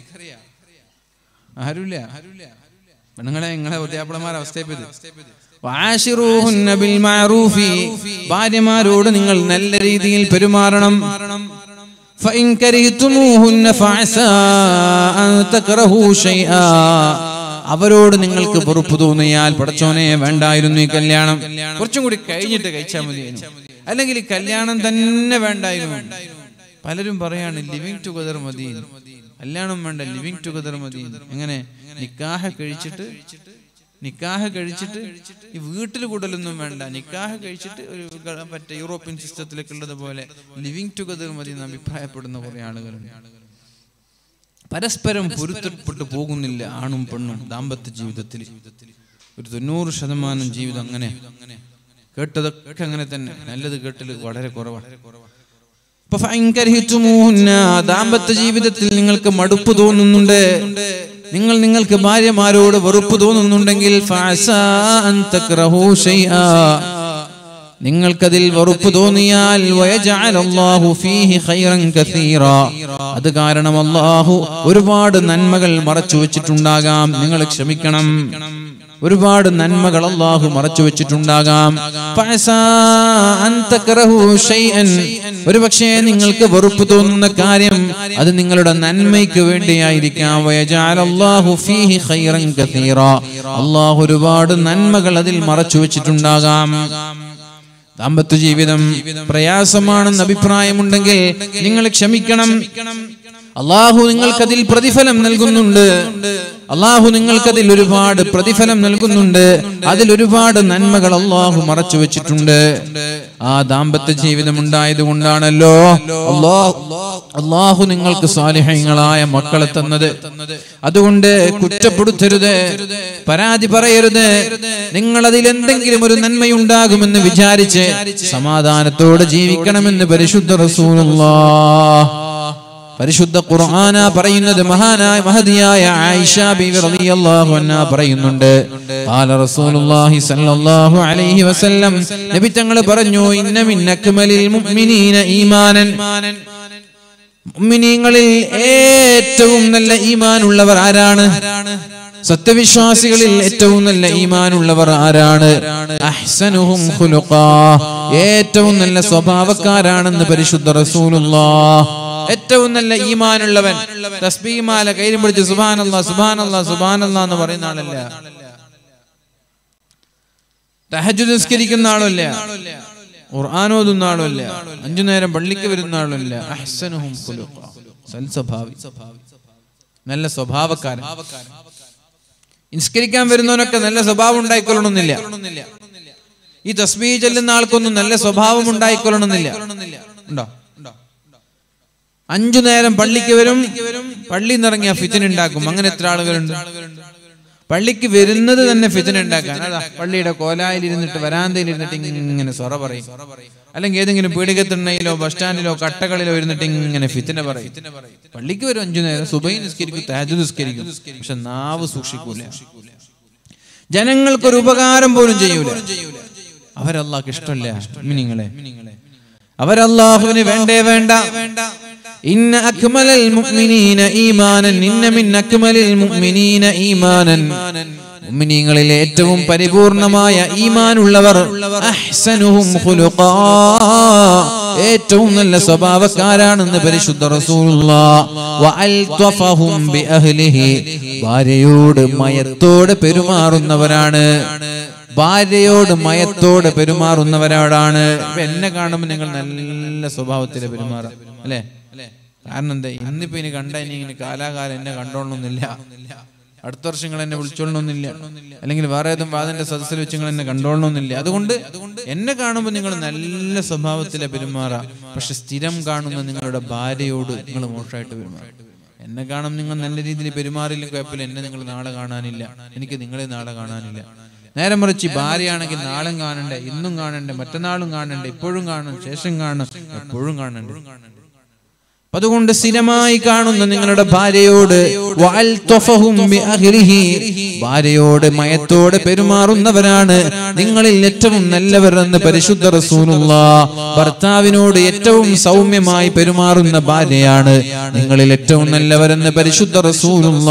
ആരുമില്ല പെണ്ണുങ്ങളെ നിങ്ങളെ ഒറ്റയാപ്പിളമാർ അവസ്ഥയപ്പത് വാശിറൂഹുന്ന ബിൽ മഅറൂഫി ഭാര്യമാരോട് നിങ്ങൾ നല്ല രീതിയിൽ പെരുമാറണം فإن كرهتموهن فعسى أن تكرهوا شيئا അവരോട് നിങ്ങൾക്ക് വെറുപ്പ് തോന്നിയാൽ പടച്ചോനെ വേണ്ടായിരുന്നു ഈ കല്യാണം കുറച്ചും കൂടി കഴിഞ്ഞിട്ട് കഴിച്ചാൽ മതിയായിരുന്നു അല്ലെങ്കിൽ ഈ കല്യാണം തന്നെ വേണ്ടായിരുന്നു പലരും പറയാണ് ലിവിങ് ടുഗദർ മതി കല്യാണം വേണ്ട ലിവിങ് ടുഗദർ മതി എങ്ങനെ നിക്കാഹ കഴിച്ചിട്ട് നിക്കാഹ് കഴിച്ചിട്ട് ഈ വീട്ടിൽ കൂടലൊന്നും വേണ്ട നിക്കാഹ് കഴിച്ചിട്ട് ഒരു ഗ- മറ്റേ യൂറോപ്യൻ സിസ്റ്റത്തിലൊക്കെ ഉള്ളത് പോലെ ലിവിങ് ടുഗദർ മതി എന്ന് അഭിപ്രായപ്പെടുന്ന കുറെ ആളുകളുണ്ട് പരസ്പരം പൊരുത്തപ്പെട്ടു പോകുന്നില്ല ആണും പെണ്ണും ദാമ്പത്യ ജീവിതത്തിൽ ഒരു തൊണ്ണൂറ് ശതമാനം ജീവിതം അങ്ങനെ കേട്ടതൊക്കെ അങ്ങനെ തന്നെ നല്ലത് കേട്ടൽ വളരെ കുറവാണ് അപ്പൊ ഫൈൻ കരഹിച്ചുമൂഹുന്ന ദാമ്പത്യ ജീവിതത്തിൽ നിങ്ങൾക്ക് മടുപ്പ് തോന്നുന്നുണ്ട് നിങ്ങൾ നിങ്ങൾക്ക് ഭാര്യമാരോട് വെറുപ്പ് തോന്നുന്നുണ്ടെങ്കിൽ ഫഅസാ അൻ തക്റഹൂ ശൈആ. നിങ്ങൾക്കതിൽ വെറുപ്പ് തോന്നിയാൽ വയജഅല അല്ലാഹു ഫീഹി ഖൈറൻ കസീറാ. അത് കാരണം അല്ലാഹു ഒരുപാട് നന്മകൾ മറച്ചു വെച്ചിട്ടുണ്ടാകാം നിങ്ങൾ ക്ഷമിക്കണം ഒരുപാട് നന്മകൾ അള്ളാഹു മറച്ചു വെച്ചിട്ടുണ്ടാകാം ഫഅസാ അൻ തക്റഹൂ ശൈഅൻ. ഒരുപക്ഷേ നിങ്ങൾക്ക് വെറുപ്പ് തോന്നുന്ന കാര്യം അത് നിങ്ങളുടെ നന്മയ്ക്ക് വേണ്ടിയായിരിക്കാം വയജഅല അല്ലാഹു ഫീഹി ഖൈറൻ കസീറാ. അള്ളാഹു ഒരുപാട് നന്മകൾ അതിൽ മറച്ചു വെച്ചിട്ടുണ്ടാകാം ദാമ്പത്യ ജീവിതം പ്രയാസമാണെന്ന് അഭിപ്രായമുണ്ടെങ്കിൽ നിങ്ങൾ ക്ഷമിക്കണം അള്ളാഹു നിങ്ങൾക്കതിൽ പ്രതിഫലം നൽകുന്നുണ്ട് അള്ളാഹു നിങ്ങൾക്കതിൽ ഒരുപാട് പ്രതിഫലം നൽകുന്നുണ്ട് അതിൽ ഒരുപാട് നന്മകൾ അള്ളാഹു മറച്ചു വെച്ചിട്ടുണ്ട് ആ ദാമ്പത്യ ജീവിതം ഉണ്ടായത് കൊണ്ടാണല്ലോ അള്ളാഹു അള്ളാഹു നിങ്ങൾക്ക് സ്വാലിഹ്യങ്ങളായ മക്കളെ തന്നത് അതുകൊണ്ട് കുറ്റപ്പെടുത്തരുത് പരാതി പറയരുത് നിങ്ങൾ അതിൽ എന്തെങ്കിലും ഒരു നന്മയുണ്ടാകുമെന്ന് വിചാരിച്ച് സമാധാനത്തോടെ ജീവിക്കണമെന്ന് പരിശുദ്ധ റസൂലുള്ളാഹ് പരിശുദ്ധ ഖുർആന പറയുന്നത് മഹാനായ മഹതിയായ ആയിഷ ബീവി റളിയല്ലാഹു അൻഹ പറയുന്നുണ്ട് ഖാല റസൂലുള്ളാഹി സ്വല്ലല്ലാഹു അലൈഹി വസല്ലം നബി തങ്ങൾ പറഞ്ഞു ഇന്ന മിൻ അക്മലിൽ മുഅ്മിനീന ഈമാനൻ മുഅ്മിനീങ്ങളിൽ ഏറ്റവും നല്ല ഈമാനുള്ളവർ ആരാണ് സത്യവിശ്വാസികളിൽ ഏറ്റവും നല്ല ഈമാനുള്ളവർ ആരാണ് അഹ്സനുഹും ഖുലുഖാ ഏറ്റവും നല്ല സ്വഭാവക്കാരാണെന്ന് പരിശുദ്ധ റസൂലുള്ളാഹ് ഏറ്റവും നല്ല ഈമാനുള്ളവൻ തസ്ബീമാല കയ്യിലും പിടിച്ച് സുബാനല്ലാ സുബാനല്ലാ സുബാനല്ലാ എന്ന് പറയുന്ന ആളല്ല തഹജ് നിസ്കരിക്കുന്ന ആളല്ല ഖുർആൻ ഓതുന്ന ആളല്ല അഞ്ചു നേരം പള്ളിക്ക് വരുന്ന ആളല്ല അഹ്സനുഹും ഖുലുഖാ സൽസ്വഭാവി നല്ല സ്വഭാവക്കാരൻ നിസ്കരിക്കാൻ വരുന്നവനൊക്കെ നല്ല സ്വഭാവം ഉണ്ടായിക്കൊള്ളണമെന്നില്ല ഈ തസ്ബീ ചെല്ലുന്ന ആൾക്കൊന്നും നല്ല സ്വഭാവം ഉണ്ടായിക്കൊള്ളണമെന്നില്ല ഉണ്ടോ അഞ്ചു നേരം പള്ളിക്ക് വരും പള്ളിയിൽ നിന്ന് ഇറങ്ങിയ ഫിത്തിൻ ഉണ്ടാക്കും അങ്ങനെ എത്ര ആളുകളുണ്ട് പള്ളിക്ക് വരുന്നത് തന്നെ ഫിത്തിൻ ഉണ്ടാക്കാൻ അതാ പള്ളിയുടെ കോലായിൽ ഇരുന്നിട്ട് വരാന്തയിൽ ഇരുന്നിട്ട് ഇങ്ങനെ സൊറ പറയും അല്ലെങ്കിൽ ഏതെങ്കിലും പീഡികത്തിണ്ണയിലോ ബസ് സ്റ്റാൻഡിലോ കട്ടകളിലോ ഇരുന്നിട്ട് ഇങ്ങനെ ഫിത്തിന പറയും പള്ളിക്ക് വരും അഞ്ചു നേരം സുബൈ നിസ്കരിക്കും താജ് നിസ്കരിക്കും പക്ഷെ നാവ് സൂക്ഷിക്കൂല ജനങ്ങൾക്കൊരു ഉപകാരം പോലും ചെയ്യൂല അവരല്ലാഹ് ഇഷ്ടമല്ല മിനിങ്ങളെ അവരല്ലാഹുവിന് വേണ്ടേ വേണ്ട ഇന്ന അക്മലൽ മുഅ്മിനീന ഈമാനൻ ഇന്ന മിൻ അക്മലിൽ മുഅ്മിനീന ഈമാനൻ മുഅ്മിനീങ്ങളിൽ ഏറ്റവും പരിപൂർണമായ ഈമാനുള്ളവർ അഹ്സനുഹും ഖുലുഖാ ഏറ്റവും നല്ല സ്വഭാവക്കാരാണെന്ന് പരിശുദ്ധ റസൂലുള്ളാഹ് വഅൽതഫഹും ബിഅഹ്ലിഹി ഭാര്യയോട് മയത്തോട് പെരുമാറുന്നവരാണ് ഭാര്യയോട് മയത്തോട് പെരുമാറുന്നവരോടാണ് ഇപ്പൊ എന്നെ കാണുമ്പോൾ നിങ്ങൾ നല്ല സ്വഭാവത്തിൽ പെരുമാറാം അല്ലേ കാരണം എന്താ ഇന്നിപ്പോ ഇനി കണ്ട ഇനി ഇങ്ങനെ കാലാകാലം എന്നെ കണ്ടോളണമെന്നില്ല അടുത്ത വർഷം നിങ്ങൾ എന്നെ വിളിച്ചോളണമെന്നില്ല അല്ലെങ്കിൽ വേറെ ഏതും വാദന്റെ സദസ്സിൽ വെച്ച് നിങ്ങൾ എന്നെ കണ്ടോളണമെന്നില്ല അതുകൊണ്ട് എന്നെ കാണുമ്പോൾ നിങ്ങൾ നല്ല സ്വഭാവത്തിലെ പെരുമാറാം പക്ഷെ സ്ഥിരം കാണുന്ന നിങ്ങളുടെ ഭാര്യയോട് നിങ്ങൾ മോശമായിട്ട് പെരുമാറാം എന്നെ കാണും നിങ്ങൾ നല്ല രീതിയിൽ പെരുമാറിയില്ല കുഴപ്പമില്ല എന്നെ നിങ്ങൾ നാളെ കാണാനില്ല എനിക്ക് നിങ്ങളെ നാളെ കാണാനില്ല നേരെ മറിച്ച് ഈ ഭാര്യയാണെങ്കിൽ നാളും കാണണ്ടേ ഇന്നും കാണണ്ടേ മറ്റന്നാളും കാണണ്ടേ ഇപ്പോഴും കാണണം ശേഷം കാണണം എപ്പോഴും കാണണ്ടേ അപ്പൊ അതുകൊണ്ട് സ്ഥിരമായി കാണുന്ന നിങ്ങളുടെ ഭാര്യയോട് വഅൽതഫഹും ബിഅഹ്ലിഹി. ഭാര്യയോട് മയത്തോടെ പെരുമാറുന്നവരാണ് നിങ്ങളിൽ ഏറ്റവും നല്ലവർ എന്ന് പരിശുദ്ധ റസൂലുള്ള ഭർത്താവിനോട് ഏറ്റവും സൗമ്യമായി പെരുമാറുന്ന ഭാര്യയാണ് നിങ്ങളിൽ ഏറ്റവും നല്ലവരെന്ന് പരിശുദ്ധ റസൂലുള്ള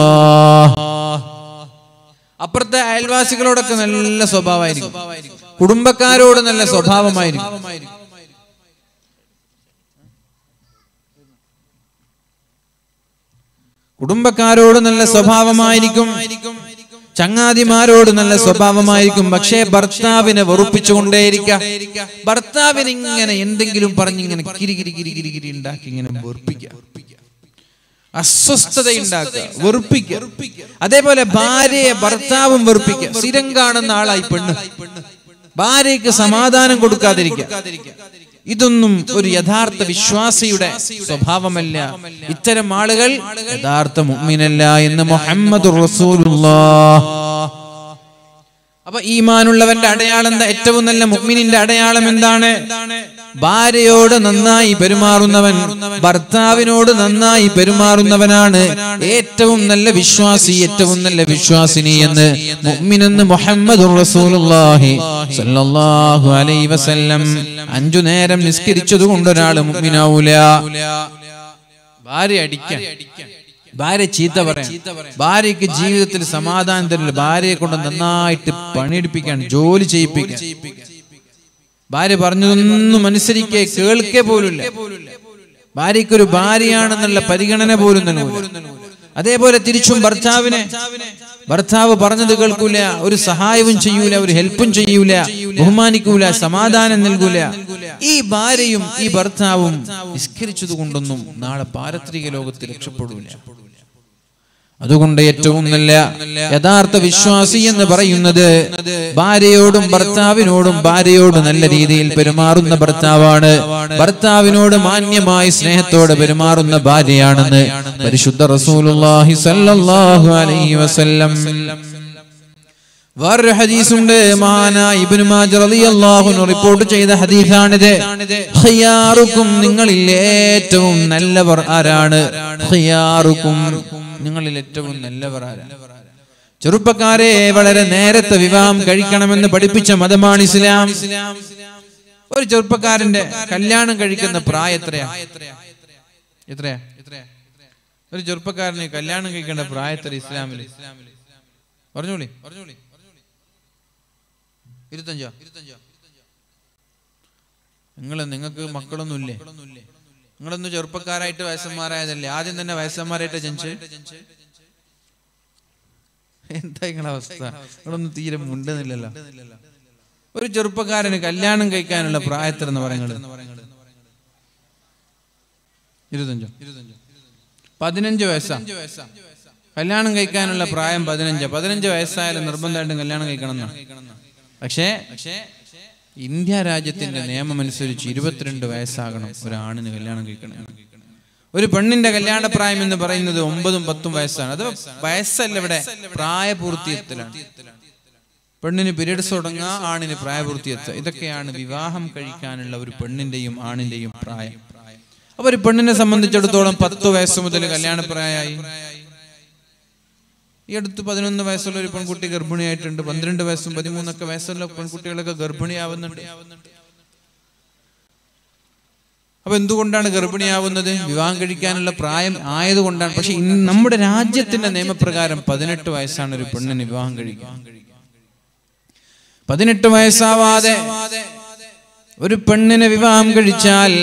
അപ്പുറത്തെ അയൽവാസികളോടൊക്കെ നല്ല സ്വഭാവമായിരിക്കും കുടുംബക്കാരോട് നല്ല സ്വഭാവമായിരിക്കും കുടുംബക്കാരോട് നല്ല സ്വഭാവമായിരിക്കും ചങ്ങാതിമാരോട് നല്ല സ്വഭാവമായിരിക്കും പക്ഷേ ഭർത്താവിനെ വെറുപ്പിച്ചുകൊണ്ടേയിരിക്കുക ഭർത്താവിന് ഇങ്ങനെ എന്തെങ്കിലും പറഞ്ഞിങ്ങനെ കിരി കിരി കിരി കിരി കിരി ഉണ്ടാക്കി ഇങ്ങനെ വെറുപ്പിക്കുക അസ്വസ്ഥത ഉണ്ടാക്കുക വെറുപ്പിക്കുക അതേപോലെ ഭാര്യയെ ഭർത്താവും വെറുപ്പിക്കുക സ്ഥിരം കാണുന്ന ആളായി പെണ്ണ് ഭാര്യയ്ക്ക് സമാധാനം കൊടുക്കാതിരിക്കുക ഇതൊന്നും ഒരു യഥാർത്ഥ വിശ്വാസിയുടെ സ്വഭാവമല്ല ഇത്തരം ആളുകൾ യഥാർത്ഥ മുഅ്മിനല്ല എന്ന് മുഹമ്മദ് അപ്പൊ ഈമാനുള്ളവന്റെ അടയാളം എന്താ ഏറ്റവും നല്ല മുഅ്മിനിന്റെ അടയാളം എന്താണ് ഭാര്യയോട് നന്നായി പെരുമാറുന്നവൻ ഭർത്താവിനോട് നന്നായി പെരുമാറുന്നവനാണ് ഏറ്റവും നല്ല വിശ്വാസി ഏറ്റവും നല്ല വിശ്വാസിനി എന്ന് മുഅ്മിനെന്ന് മുഹമ്മദ് റസൂലുള്ളാഹി സല്ലല്ലാഹു അലൈഹി വസല്ലം അഞ്ചു നേരം നിസ്കരിച്ചത് കൊണ്ട് ഒരാൾ മുഅ്മിനാവൂല ഭാര്യ അടിക്കാൻ ഭാര്യ ചീത്ത പറയാൻ ഭാര്യയ്ക്ക് ജീവിതത്തിൽ സമാധാനം തരില്ല ഭാര്യയെ കൊണ്ട് നന്നായിട്ട് പണിയെടുപ്പിക്കാൻ ജോലി ചെയ്യിപ്പിക്കാൻ ഭാര്യ പറഞ്ഞതൊന്നും അനുസരിക്കേ കേൾക്കേ പോലുമില്ല ഭാര്യയ്ക്കൊരു ഭാര്യയാണെന്നുള്ള പരിഗണന പോലും നൽകൂല അതേപോലെ തിരിച്ചും ഭർത്താവിനെ ഭർത്താവ് പറഞ്ഞത് കേൾക്കൂല ഒരു സഹായവും ചെയ്യൂല ഒരു ഹെൽപ്പും ചെയ്യൂല ബഹുമാനിക്കൂല സമാധാനം നൽകൂല ഈ ഭാര്യയും ഈ ഭർത്താവും നിസ്കരിച്ചത് കൊണ്ടൊന്നും നാളെ പാരത്രിക ലോകത്ത് രക്ഷപ്പെടൂല അതുകൊണ്ട് ഏറ്റവും നല്ല യഥാർത്ഥ വിശ്വാസി എന്ന് പറയുന്നത് ഭാര്യയോടും ഭർത്താവിനോടും ഭാര്യയോട് നല്ല രീതിയിൽ പെരുമാറുന്ന ഭർത്താവാണ് ഭർത്താവിനോട് മാന്യമായി സ്നേഹത്തോടെ പെരുമാറുന്ന ഭാര്യയാണെന്ന് പരിശുദ്ധ റസൂലുള്ളാഹി സല്ലല്ലാഹു അലൈഹി വസല്ലം വേറൊരു ഹദീസുണ്ട് മഹാനായ ഇബ്നു മാജ റളിയല്ലാഹു അൻഹു റിപ്പോർട്ട് ചെയ്ത ഹദീസാണിത് ഖിയാറുക്കും നിങ്ങളിൽ ഏറ്റവും നല്ലവർ ആരാണ് ഖിയാറുക്കും നിങ്ങളിൽ ഏറ്റവും നല്ലവർ ആരാണ് ചെറുപ്പക്കാരെ വളരെ നേരത്തെ വിവാഹം കഴിക്കണമെന്ന് പഠിപ്പിച്ച മതമാണ് ഇസ്ലാം ഒരു ചെറുപ്പക്കാരന്റെ കല്യാണം കഴിക്കുന്ന പ്രായം എത്രയാ എത്രയാ ഒരു ചെറുപ്പക്കാരന് കല്യാണം കഴിക്കേണ്ട പ്രായത്ര ഇസ്ലാമില് പറഞ്ഞോളി പറഞ്ഞോളി ഇരുപത്തഞ്ചോ നിങ്ങൾ നിങ്ങൾക്ക് മക്കളൊന്നുമില്ലേ നിങ്ങളൊന്ന് ചെറുപ്പക്കാരായിട്ട് വയസ്സന്മാരായതല്ലേ ആദ്യം തന്നെ വയസ്സന്മാരായിട്ട് ജനിച്ച് എന്താ നിങ്ങളെ അവസ്ഥ നിങ്ങളൊന്നും തീരെ മുണ്ടുന്നില്ലല്ലോ ഒരു ചെറുപ്പക്കാരന് കല്യാണം കഴിക്കാനുള്ള പ്രായത്തിൽ എന്ന് പറയുന്നത് ഇരുപത്തഞ്ചോ പതിനഞ്ച് വയസ്സാ കല്യാണം കഴിക്കാനുള്ള പ്രായം പതിനഞ്ച് പതിനഞ്ച് വയസ്സായാലും നിർബന്ധമായിട്ടും കല്യാണം കഴിക്കണം എന്നാണ് പക്ഷേ ഇന്ത്യ രാജ്യത്തിന്റെ നിയമം അനുസരിച്ച് ഇരുപത്തിരണ്ട് വയസ്സാകണം ഒരാണിന് കല്യാണം കഴിക്കണം ഒരു പെണ്ണിന്റെ കല്യാണപ്രായം എന്ന് പറയുന്നത് ഒമ്പതും പത്തും വയസ്സാണ് അത് വയസ്സല്ല ഇവിടെ പ്രായപൂർത്തിയത്തിലാണ് പെണ്ണിന് പീരീഡ്സ് തുടങ്ങുക ആണിന് പ്രായപൂർത്തിയെത്തുക ഇതൊക്കെയാണ് വിവാഹം കഴിക്കാനുള്ള ഒരു പെണ്ണിന്റെയും ആണിന്റെയും പ്രായം അപ്പൊ ഒരു പെണ്ണിനെ സംബന്ധിച്ചിടത്തോളം പത്ത് വയസ്സ് മുതൽ കല്യാണപ്രായമായി ഈ അടുത്ത് പതിനൊന്ന് വയസ്സുള്ള ഒരു പെൺകുട്ടി ഗർഭിണിയായിട്ടുണ്ട് പന്ത്രണ്ട് വയസ്സും പതിമൂന്നൊക്കെ വയസ്സുള്ള പെൺകുട്ടികളൊക്കെ ഗർഭിണിയാവുന്നുണ്ട് അപ്പൊ എന്തുകൊണ്ടാണ് ഗർഭിണിയാവുന്നത് വിവാഹം കഴിക്കാനുള്ള പ്രായം ആയതുകൊണ്ടാണ് പക്ഷെ ഇന്ന് നമ്മുടെ രാജ്യത്തിന്റെ നിയമപ്രകാരം പതിനെട്ട് വയസ്സാണ് ഒരു പെണ്ണിന് വിവാഹം കഴിക്കുക പതിനെട്ട് വയസ്സാവാതെ ഒരു പെണ്ണിനെ വിവാഹം കഴിച്ചാൽ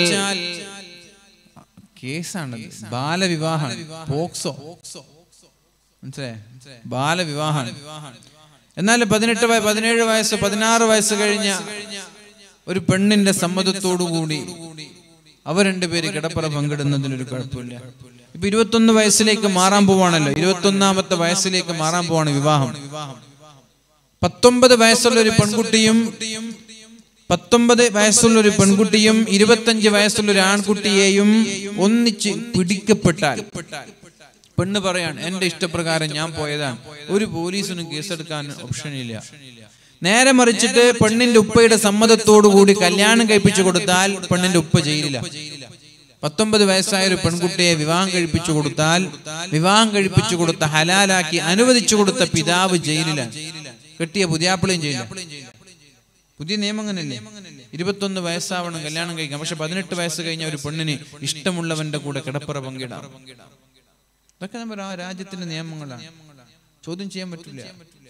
കേസാണ് ബാലവിവാഹം പോക്സോ മനസ്സിലായേ ബാലവിവാഹമാണ് എന്നാൽ പതിനെട്ട് വയ പതിനേഴ് വയസ്സ് പതിനാറ് വയസ്സ് കഴിഞ്ഞ ഒരു പെണ്ണിന്റെ സമ്മതത്തോടു കൂടി അവർ രണ്ടുപേര് കിടപ്പറ പങ്കിടുന്നതിനൊരു കുഴപ്പമില്ല ഇപ്പൊ ഇരുപത്തൊന്ന് വയസ്സിലേക്ക് മാറാൻ പോവാണല്ലോ ഇരുപത്തൊന്നാമത്തെ വയസ്സിലേക്ക് മാറാൻ പോവാണ് വിവാഹം പത്തൊമ്പത് വയസ്സുള്ള ഒരു പെൺകുട്ടിയും പത്തൊമ്പത് വയസ്സുള്ള ഒരു പെൺകുട്ടിയും ഇരുപത്തഞ്ച് വയസ്സുള്ള ഒരു ആൺകുട്ടിയെയും ഒന്നിച്ച് പിടിക്കപ്പെട്ടാൽ പെണ്ണ് പറയാണ് എന്റെ ഇഷ്ടപ്രകാരം ഞാൻ പോയതാണ് ഒരു പോലീസിനും കേസെടുക്കാൻ ഓപ്ഷൻ ഇല്ല നേരെ മറിച്ചിട്ട് പെണ്ണിന്റെ ഉപ്പയുടെ സമ്മതത്തോടു കൂടി കല്യാണം കഴിപ്പിച്ചു കൊടുത്താൽ പെണ്ണിന്റെ ഉപ്പ ജയിലില്ല പത്തൊമ്പത് വയസ്സായ ഒരു പെൺകുട്ടിയെ വിവാഹം കഴിപ്പിച്ചു കൊടുത്താൽ വിവാഹം കഴിപ്പിച്ചു കൊടുത്ത ഹലാലാക്കി അനുവദിച്ചു കൊടുത്ത പിതാവ് ജയിലിലാണ് കെട്ടിയ പുതിയാപ്പിളയും ജയിലില്ല പുതിയ നിയമം അങ്ങനല്ലേ ഇരുപത്തൊന്ന് വയസ്സാവണം കല്യാണം കഴിക്കാം പക്ഷെ പതിനെട്ട് വയസ്സ് കഴിഞ്ഞ ഒരു പെണ്ണിന് ഇഷ്ടമുള്ളവന്റെ കൂടെ കിടപ്പറ പങ്കിടാം ഇതൊക്കെ നമ്മുടെ ആ രാജ്യത്തിന്റെ നിയമങ്ങളാണ് ചോദ്യം ചെയ്യാൻ പറ്റില്ല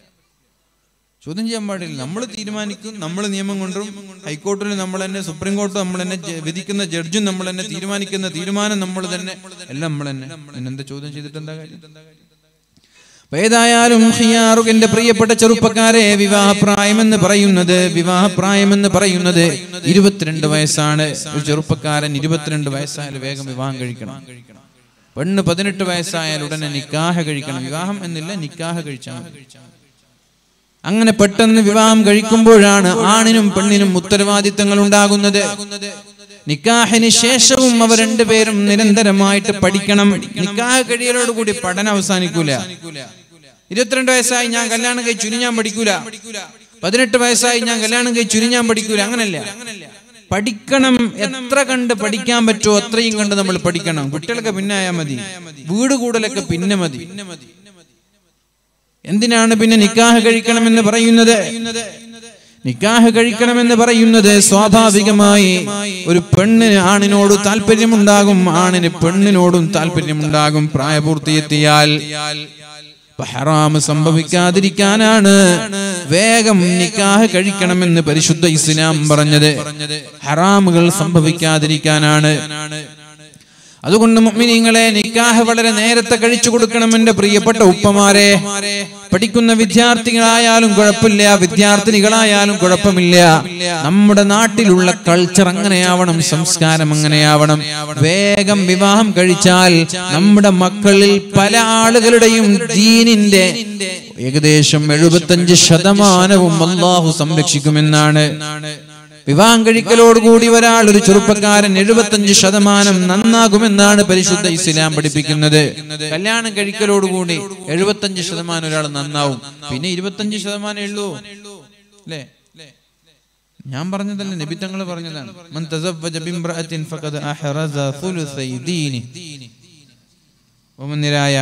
ചോദ്യം ചെയ്യാൻ പാടില്ല നമ്മൾ തീരുമാനിക്കും നമ്മൾ നിയമം കൊണ്ടും ഹൈക്കോടതിയിൽ നമ്മൾ തന്നെ സുപ്രീം കോടതി നമ്മൾ തന്നെ ജ- വിധിക്കുന്ന ജഡ്ജും നമ്മൾ തന്നെ തീരുമാനിക്കുന്ന തീരുമാനം നമ്മൾ തന്നെ എല്ലാം നമ്മൾ തന്നെ പിന്നെന്താ ചോദ്യം ചെയ്തിട്ട് എന്താ കാര്യം അപ്പൊ ഏതായാലും ഹിയാറുകന്റെ പ്രിയപ്പെട്ട ചെറുപ്പക്കാരെ വിവാഹപ്രായം എന്ന് പറയുന്നത് വിവാഹപ്രായം എന്ന് പറയുന്നത് ഇരുപത്തിരണ്ട് വയസ്സാണ് ഒരു ചെറുപ്പക്കാരൻ ഇരുപത്തിരണ്ട് വയസ്സായാലും വേഗം വിവാഹം കഴിക്കണം പെണ്ണ് പതിനെട്ട് വയസ്സായാൽ ഉടനെ നിക്കാഹ കഴിക്കണം വിവാഹം എന്നില്ല നിക്കാഹ കഴിച്ചാൽ മതി അങ്ങനെ പെട്ടെന്ന് വിവാഹം കഴിക്കുമ്പോഴാണ് ആണിനും പെണ്ണിനും ഉത്തരവാദിത്തങ്ങൾ ഉണ്ടാകുന്നത് നിക്കാഹിന് ശേഷവും അവർ രണ്ടുപേരും നിരന്തരമായിട്ട് പഠിക്കണം നിക്കാഹ് കഴിയലോടുകൂടി പഠനം അവസാനിക്കൂല ഇരുപത്തിരണ്ട് വയസ്സായി ഞാൻ കല്യാണം കഴിച്ചു ഇനി ഞാൻ പഠിക്കൂല പതിനെട്ട് വയസ്സായി ഞാൻ കല്യാണം കഴിച്ചു ഇനി ഞാൻ പഠിക്കൂല അങ്ങനല്ല പഠിക്കണം എത്ര കണ്ട് പഠിക്കാൻ പറ്റുമോ അത്രയും കണ്ട് നമ്മൾ പഠിക്കണം കുട്ടികളൊക്കെ പിന്നെ ആയാൽ മതി വീട് കൂടലൊക്കെ പിന്നെ മതി എന്തിനാണ് പിന്നെ നിക്കാഹ് കഴിക്കണമെന്ന് പറയുന്നത് നിക്കാഹ് കഴിക്കണമെന്ന് പറയുന്നത് സ്വാഭാവികമായി ഒരു പെണ്ണിന് ആണിനോട് താല്പര്യമുണ്ടാകും ആണിന് പെണ്ണിനോടും താല്പര്യമുണ്ടാകും പ്രായപൂർത്തിയെത്തിയാൽ ഇപ്പൊ ഹറാമ് സംഭവിക്കാതിരിക്കാനാണ് വേഗം നിക്കാഹ് കഴിക്കണമെന്ന് പരിശുദ്ധ ഇസ്ലാം പറഞ്ഞത് ഹറാമുകൾ സംഭവിക്കാതിരിക്കാനാണ് അതുകൊണ്ട് മുഅ്മിനീങ്ങളെ നിക്കാഹ് വളരെ നേരത്തെ കഴിച്ചു കൊടുക്കണം എന്റെ പ്രിയപ്പെട്ട ഉപ്പമാരെ പഠിക്കുന്ന വിദ്യാർത്ഥികളായാലും കുഴപ്പമില്ല വിദ്യാർത്ഥിനികളായാലും കുഴപ്പമില്ല നമ്മുടെ നാട്ടിലുള്ള കൾച്ചർ അങ്ങനെയാവണം സംസ്കാരം അങ്ങനെയാവണം വേഗം വിവാഹം കഴിച്ചാൽ നമ്മുടെ മക്കളിൽ പല ആളുകളുടെയും ദീനിന്റെ ഏകദേശം എഴുപത്തഞ്ച് ശതമാനവും അള്ളാഹു സംരക്ഷിക്കുമെന്നാണ് വിവാഹം കഴിക്കലോടുകൂടി ഒരാൾ ഒരു ചെറുപ്പക്കാരൻ എഴുപത്തഞ്ച് ശതമാനം നന്നാകുമെന്നാണ് പരിശുദ്ധ ഇസ്ലാം പഠിപ്പിക്കുന്നത് കല്യാണം കഴിക്കലോടുകൂടി എഴുപത്തഞ്ച് ശതമാനം ഒരാൾ നന്നാവും പിന്നെ ഇരുപത്തഞ്ച് ശതമാനം ഉള്ളൂ അല്ലേ ഞാൻ പറഞ്ഞതല്ല നബിത്തങ്ങൾ പറഞ്ഞതാണ് മൻ തസവ്വജ ബിംറഅത്തിൻ ഫഖദ് അഹ്റസ ثلثي ദീനി ബഹുമാന്യരായ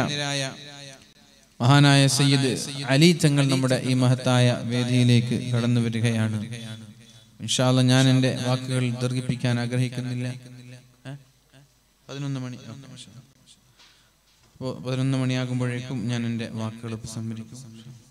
മഹാനായ സയ്യിദ് അലി തങ്ങൾ നമ്മുടെ ഈ മഹത്തായ വേദിയിലേക്ക് കടന്നു വരികയാണ് ഇൻഷാല്ല ഞാൻ എൻ്റെ വാക്കുകൾ ദീർഘിപ്പിക്കാൻ ആഗ്രഹിക്കുന്നില്ല ഏ? പതിനൊന്ന് മണി ഓക്കേ, മാഷാ. അപ്പോൾ പതിനൊന്ന് മണിയാകുമ്പോഴേക്കും ഞാൻ എൻ്റെ വാക്കുകൾ സംഭരിക്കും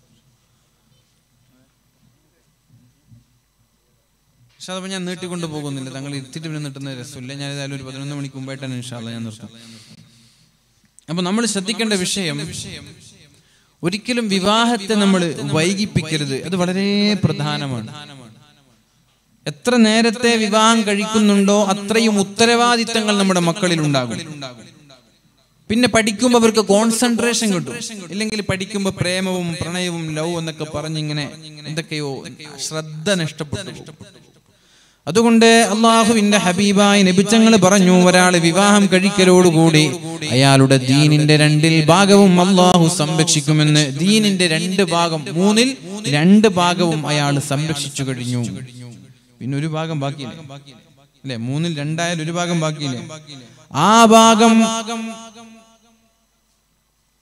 പക്ഷെ അതപ്പോൾ ഞാൻ നീട്ടിക്കൊണ്ട് പോകുന്നില്ല തങ്ങൾ ഇരുത്തിട്ട് പിന്നെ നീട്ടുന്ന രസമില്ല ഞാൻ ഏതായാലും ഒരു പതിനൊന്ന് മണിക്ക് മുമ്പായിട്ടാണ് ഇൻഷാല്ല ഞാൻ നിർത്തും അപ്പൊ നമ്മൾ ശ്രദ്ധിക്കേണ്ട വിഷയം ഒരിക്കലും വിവാഹത്തെ നമ്മൾ വൈകിപ്പിക്കരുത് അത് വളരെ പ്രധാനമാണ് എത്ര നേരത്തെ വിവാഹം കഴിക്കുന്നുണ്ടോ അത്രയും ഉത്തരവാദിത്തങ്ങൾ നമ്മുടെ മക്കളിൽ ഉണ്ടാകും പിന്നെ പഠിക്കുമ്പോൾ അവർക്ക് കോൺസെൻട്രേഷൻ കിട്ടും ഇല്ലെങ്കിൽ പഠിക്കുമ്പോൾ പ്രേമവും പ്രണയവും ലവ് എന്നൊക്കെ പറഞ്ഞിങ്ങനെ എന്തൊക്കെയോ ശ്രദ്ധ നഷ്ടപ്പെട്ടു പോകും. അതുകൊണ്ട് അള്ളാഹുവിന്റെ ഹബീബായി നബിച്ചങ്ങൾ പറഞ്ഞു ഒരാൾ വിവാഹം കഴിക്കലോടുകൂടി അയാളുടെ ദീനിന്റെ രണ്ടിൽ ഭാഗവും അള്ളാഹു സംരക്ഷിക്കുമെന്ന് ദീനിന്റെ രണ്ട് ഭാഗം മൂന്നിൽ രണ്ട് ഭാഗവും അയാൾ സംരക്ഷിച്ചു കഴിഞ്ഞു പിന്നെ ഒരു ഭാഗം ബാക്കിയില്ലേ അല്ലെ മൂന്നിൽ രണ്ടായാലും ഒരു ഭാഗം ബാക്കിയില്ലേ ആ ഭാഗം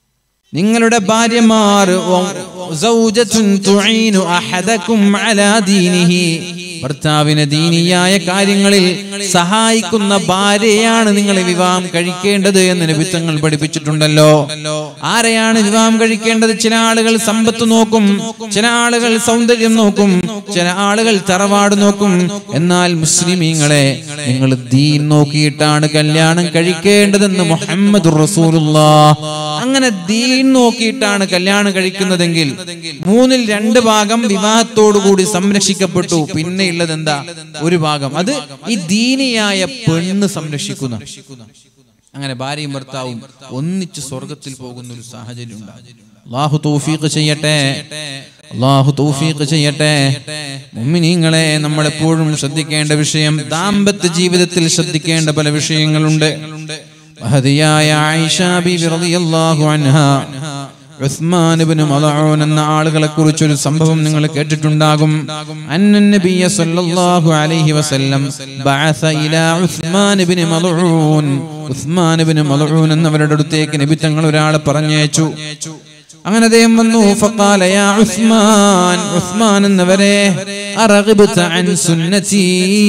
നിങ്ങളുടെ ഭാര്യമാർ സൗജത്തുൻ തുഈനു അഹദകും അലാ ദീനിഹി ഭർത്താവിനെ ദീനിയായ കാര്യങ്ങളിൽ സഹായിക്കുന്ന ഭാര്യയാണ് നിങ്ങൾ വിവാഹം കഴിക്കേണ്ടത് എന്ന് നിബിത്തങ്ങൾ പഠിപ്പിച്ചിട്ടുണ്ടല്ലോ ആരെയാണ് വിവാഹം കഴിക്കേണ്ടത് ചില ആളുകൾ സമ്പത്ത് നോക്കും ചില ആളുകൾ സൗന്ദര്യം നോക്കും ചില ആളുകൾ തറവാട് നോക്കും എന്നാൽ മുസ്ലിമീങ്ങളെ നിങ്ങൾ ദീൻ നോക്കിയിട്ടാണ് കല്യാണം കഴിക്കേണ്ടതെന്ന് മുഹമ്മദ് റസൂലുള്ള അങ്ങനെ ദീൻ നോക്കിയിട്ടാണ് കല്യാണം കഴിക്കുന്നതെങ്കിൽ മൂന്നിൽ രണ്ട് ഭാഗം വിവാഹത്തോടുകൂടി സംരക്ഷിക്കപ്പെട്ടു പിന്നെ ഉള്ളത് എന്താ ഒരു ഭാഗം അത് ഈ ദീനിയായ പെണ്ണ് സംരക്ഷിക്കുന്ന അങ്ങനെ ഭാര്യയും ഭർത്താവും ഒന്നിച്ച് സ്വർഗത്തിൽ പോകുന്ന ഒരു സാഹചര്യം ഉണ്ടാകും അള്ളാഹു തൗഫീഖ് ചെയ്യട്ടെ അള്ളാഹു തൗഫീഖ് ചെയ്യട്ടെ മുഅ്മിനീങ്ങളെ നമ്മൾ എപ്പോഴും ശ്രദ്ധിക്കേണ്ട വിഷയം ദാമ്പത്യ ജീവിതത്തിൽ ശ്രദ്ധിക്കേണ്ട പല വിഷയങ്ങളുണ്ട് മഹതിയായ ആയിഷ ബീവി റളിയല്ലാഹു അൻഹ ഉസ്മാൻ ഇബ്നു മലഊൻ എന്ന ആളുകളെ കുറിച്ച് ഒരു സംഭവം നിങ്ങൾ കേട്ടിട്ടുണ്ടാകും അന്നൻ നബിയ സല്ലല്ലാഹു അലൈഹി വസല്ലം ബഅസ ഇലാ ഉസ്മാൻ ഇബ്നു മലഊൻ ഉസ്മാൻ ഇബ്നു മലഊൻ എന്നവരുടെ അടുത്തേക്ക് നബി തങ്ങൾ ഒരാളെ പറഞ്ഞയച്ചു അങ്ങനെ അദ്ദേഹം വന്നു ഫഖാല യാ ഉസ്മാൻ ഉസ്മാൻ എന്നവരെ അറഗ്ബത അൻ സുന്നതി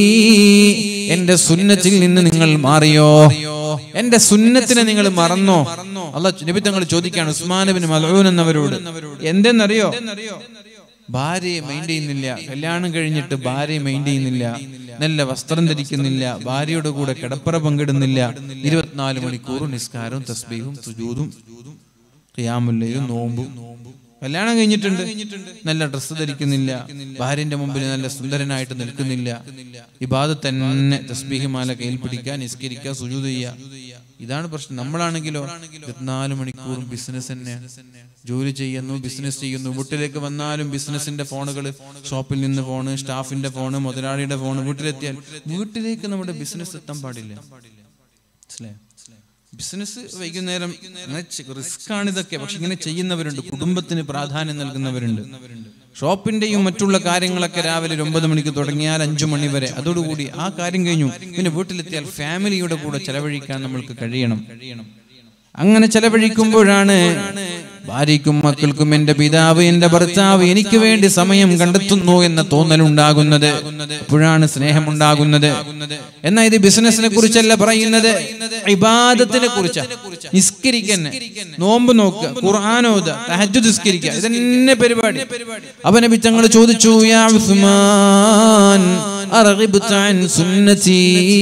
എന്റെ സുന്നത്തിൽ നിന്ന് നിങ്ങൾ മാറിയോ എന്റെ സുന്നത്തിനെ നിങ്ങൾ മറന്നോ അല്ല നബി തങ്ങൾ ചോദിക്കാണ് ഉസ്മാൻ ബിൻ മലൂൻ എന്നവരോട് എന്തെന്നറിയോ ഭാര്യയെ മെയിൻ ചെയ്യുന്നില്ല കല്യാണം കഴിഞ്ഞിട്ട് ഭാര്യയെ മെയിൻ ചെയ്യുന്നില്ല നല്ല വസ്ത്രം ധരിക്കുന്നില്ല ഭാര്യയുടെ കൂടെ കിടപ്പറ പങ്കിടുന്നില്ല ഇരുപത്തിനാല് മണിക്കൂർ നിസ്കാരവും തസ്ബീഹും സുജൂതും ഖിയാമുല്ലയും നോമ്പും കല്യാണം കഴിഞ്ഞിട്ടുണ്ട് നല്ല ഡ്രസ്സ് ധരിക്കുന്നില്ല ഭാര്യന്റെ മുമ്പിൽ നല്ല സുന്ദരനായിട്ട് നിൽക്കുന്നില്ല ഇബാദ് തന്നെ തസ്ബീഹിമാല കയ്യിൽ പിടിക്കുക നിസ്കരിക്കുക സുജൂത് ചെയ്യുക ഇതാണ് പ്രശ്നം നമ്മളാണെങ്കിലോ ഇരുപത്തിനാല് മണിക്കൂറും ബിസിനസ് തന്നെയാണ് ജോലി ചെയ്യുന്നു ബിസിനസ് ചെയ്യുന്നു വീട്ടിലേക്ക് വന്നാലും ബിസിനസിന്റെ ഫോണുകൾ ഷോപ്പിൽ നിന്ന് ഫോണ് സ്റ്റാഫിന്റെ ഫോണ് മുതലാളിയുടെ ഫോണ് വീട്ടിലെത്തിയാൽ വീട്ടിലേക്ക് നമ്മുടെ ബിസിനസ് എത്താൻ പാടില്ല മനസ്സിലായോ ബിസിനസ് വൈകുന്നേരം റിസ്ക് ആണ് ഇതൊക്കെ പക്ഷെ ഇങ്ങനെ ചെയ്യുന്നവരുണ്ട് കുടുംബത്തിന് പ്രാധാന്യം നൽകുന്നവരുണ്ട് ഷോപ്പിന്റെയും മറ്റുള്ള കാര്യങ്ങളൊക്കെ രാവിലെ ഒരു ഒമ്പത് മണിക്ക് തുടങ്ങിയാൽ അഞ്ചു മണി വരെ അതോടുകൂടി ആ കാര്യം കഴിഞ്ഞു പിന്നെ വീട്ടിലെത്തിയാൽ ഫാമിലിയുടെ കൂടെ ചെലവഴിക്കാൻ നമ്മൾക്ക് കഴിയണം അങ്ങനെ ചെലവഴിക്കുമ്പോഴാണ് ഭാര്യയ്ക്കും മക്കൾക്കും എന്റെ പിതാവ് എന്റെ ഭർത്താവ് എനിക്ക് വേണ്ടി സമയം കണ്ടെത്തുന്നു എന്ന തോന്നലുണ്ടാകുന്നത് അപ്പോഴാണ് സ്നേഹമുണ്ടാകുന്നത് എന്നാൽ ഇത് ബിസിനസിനെ കുറിച്ചല്ല പറയുന്നത് ഇബാദത്തിനെ കുറിച്ച് നിസ്കരിക്കന്നെ നോമ്പ് നോക്കുക ഖുർആാനോദ തഹജ്ജു നിസ്കരിക്കുക ഇതന്നെ പരിപാടി അവൻ നബി തങ്ങൾ ചോദിച്ചു യാ ഉസ്മാൻ അറഗിബ്ത അൻ സുന്നതി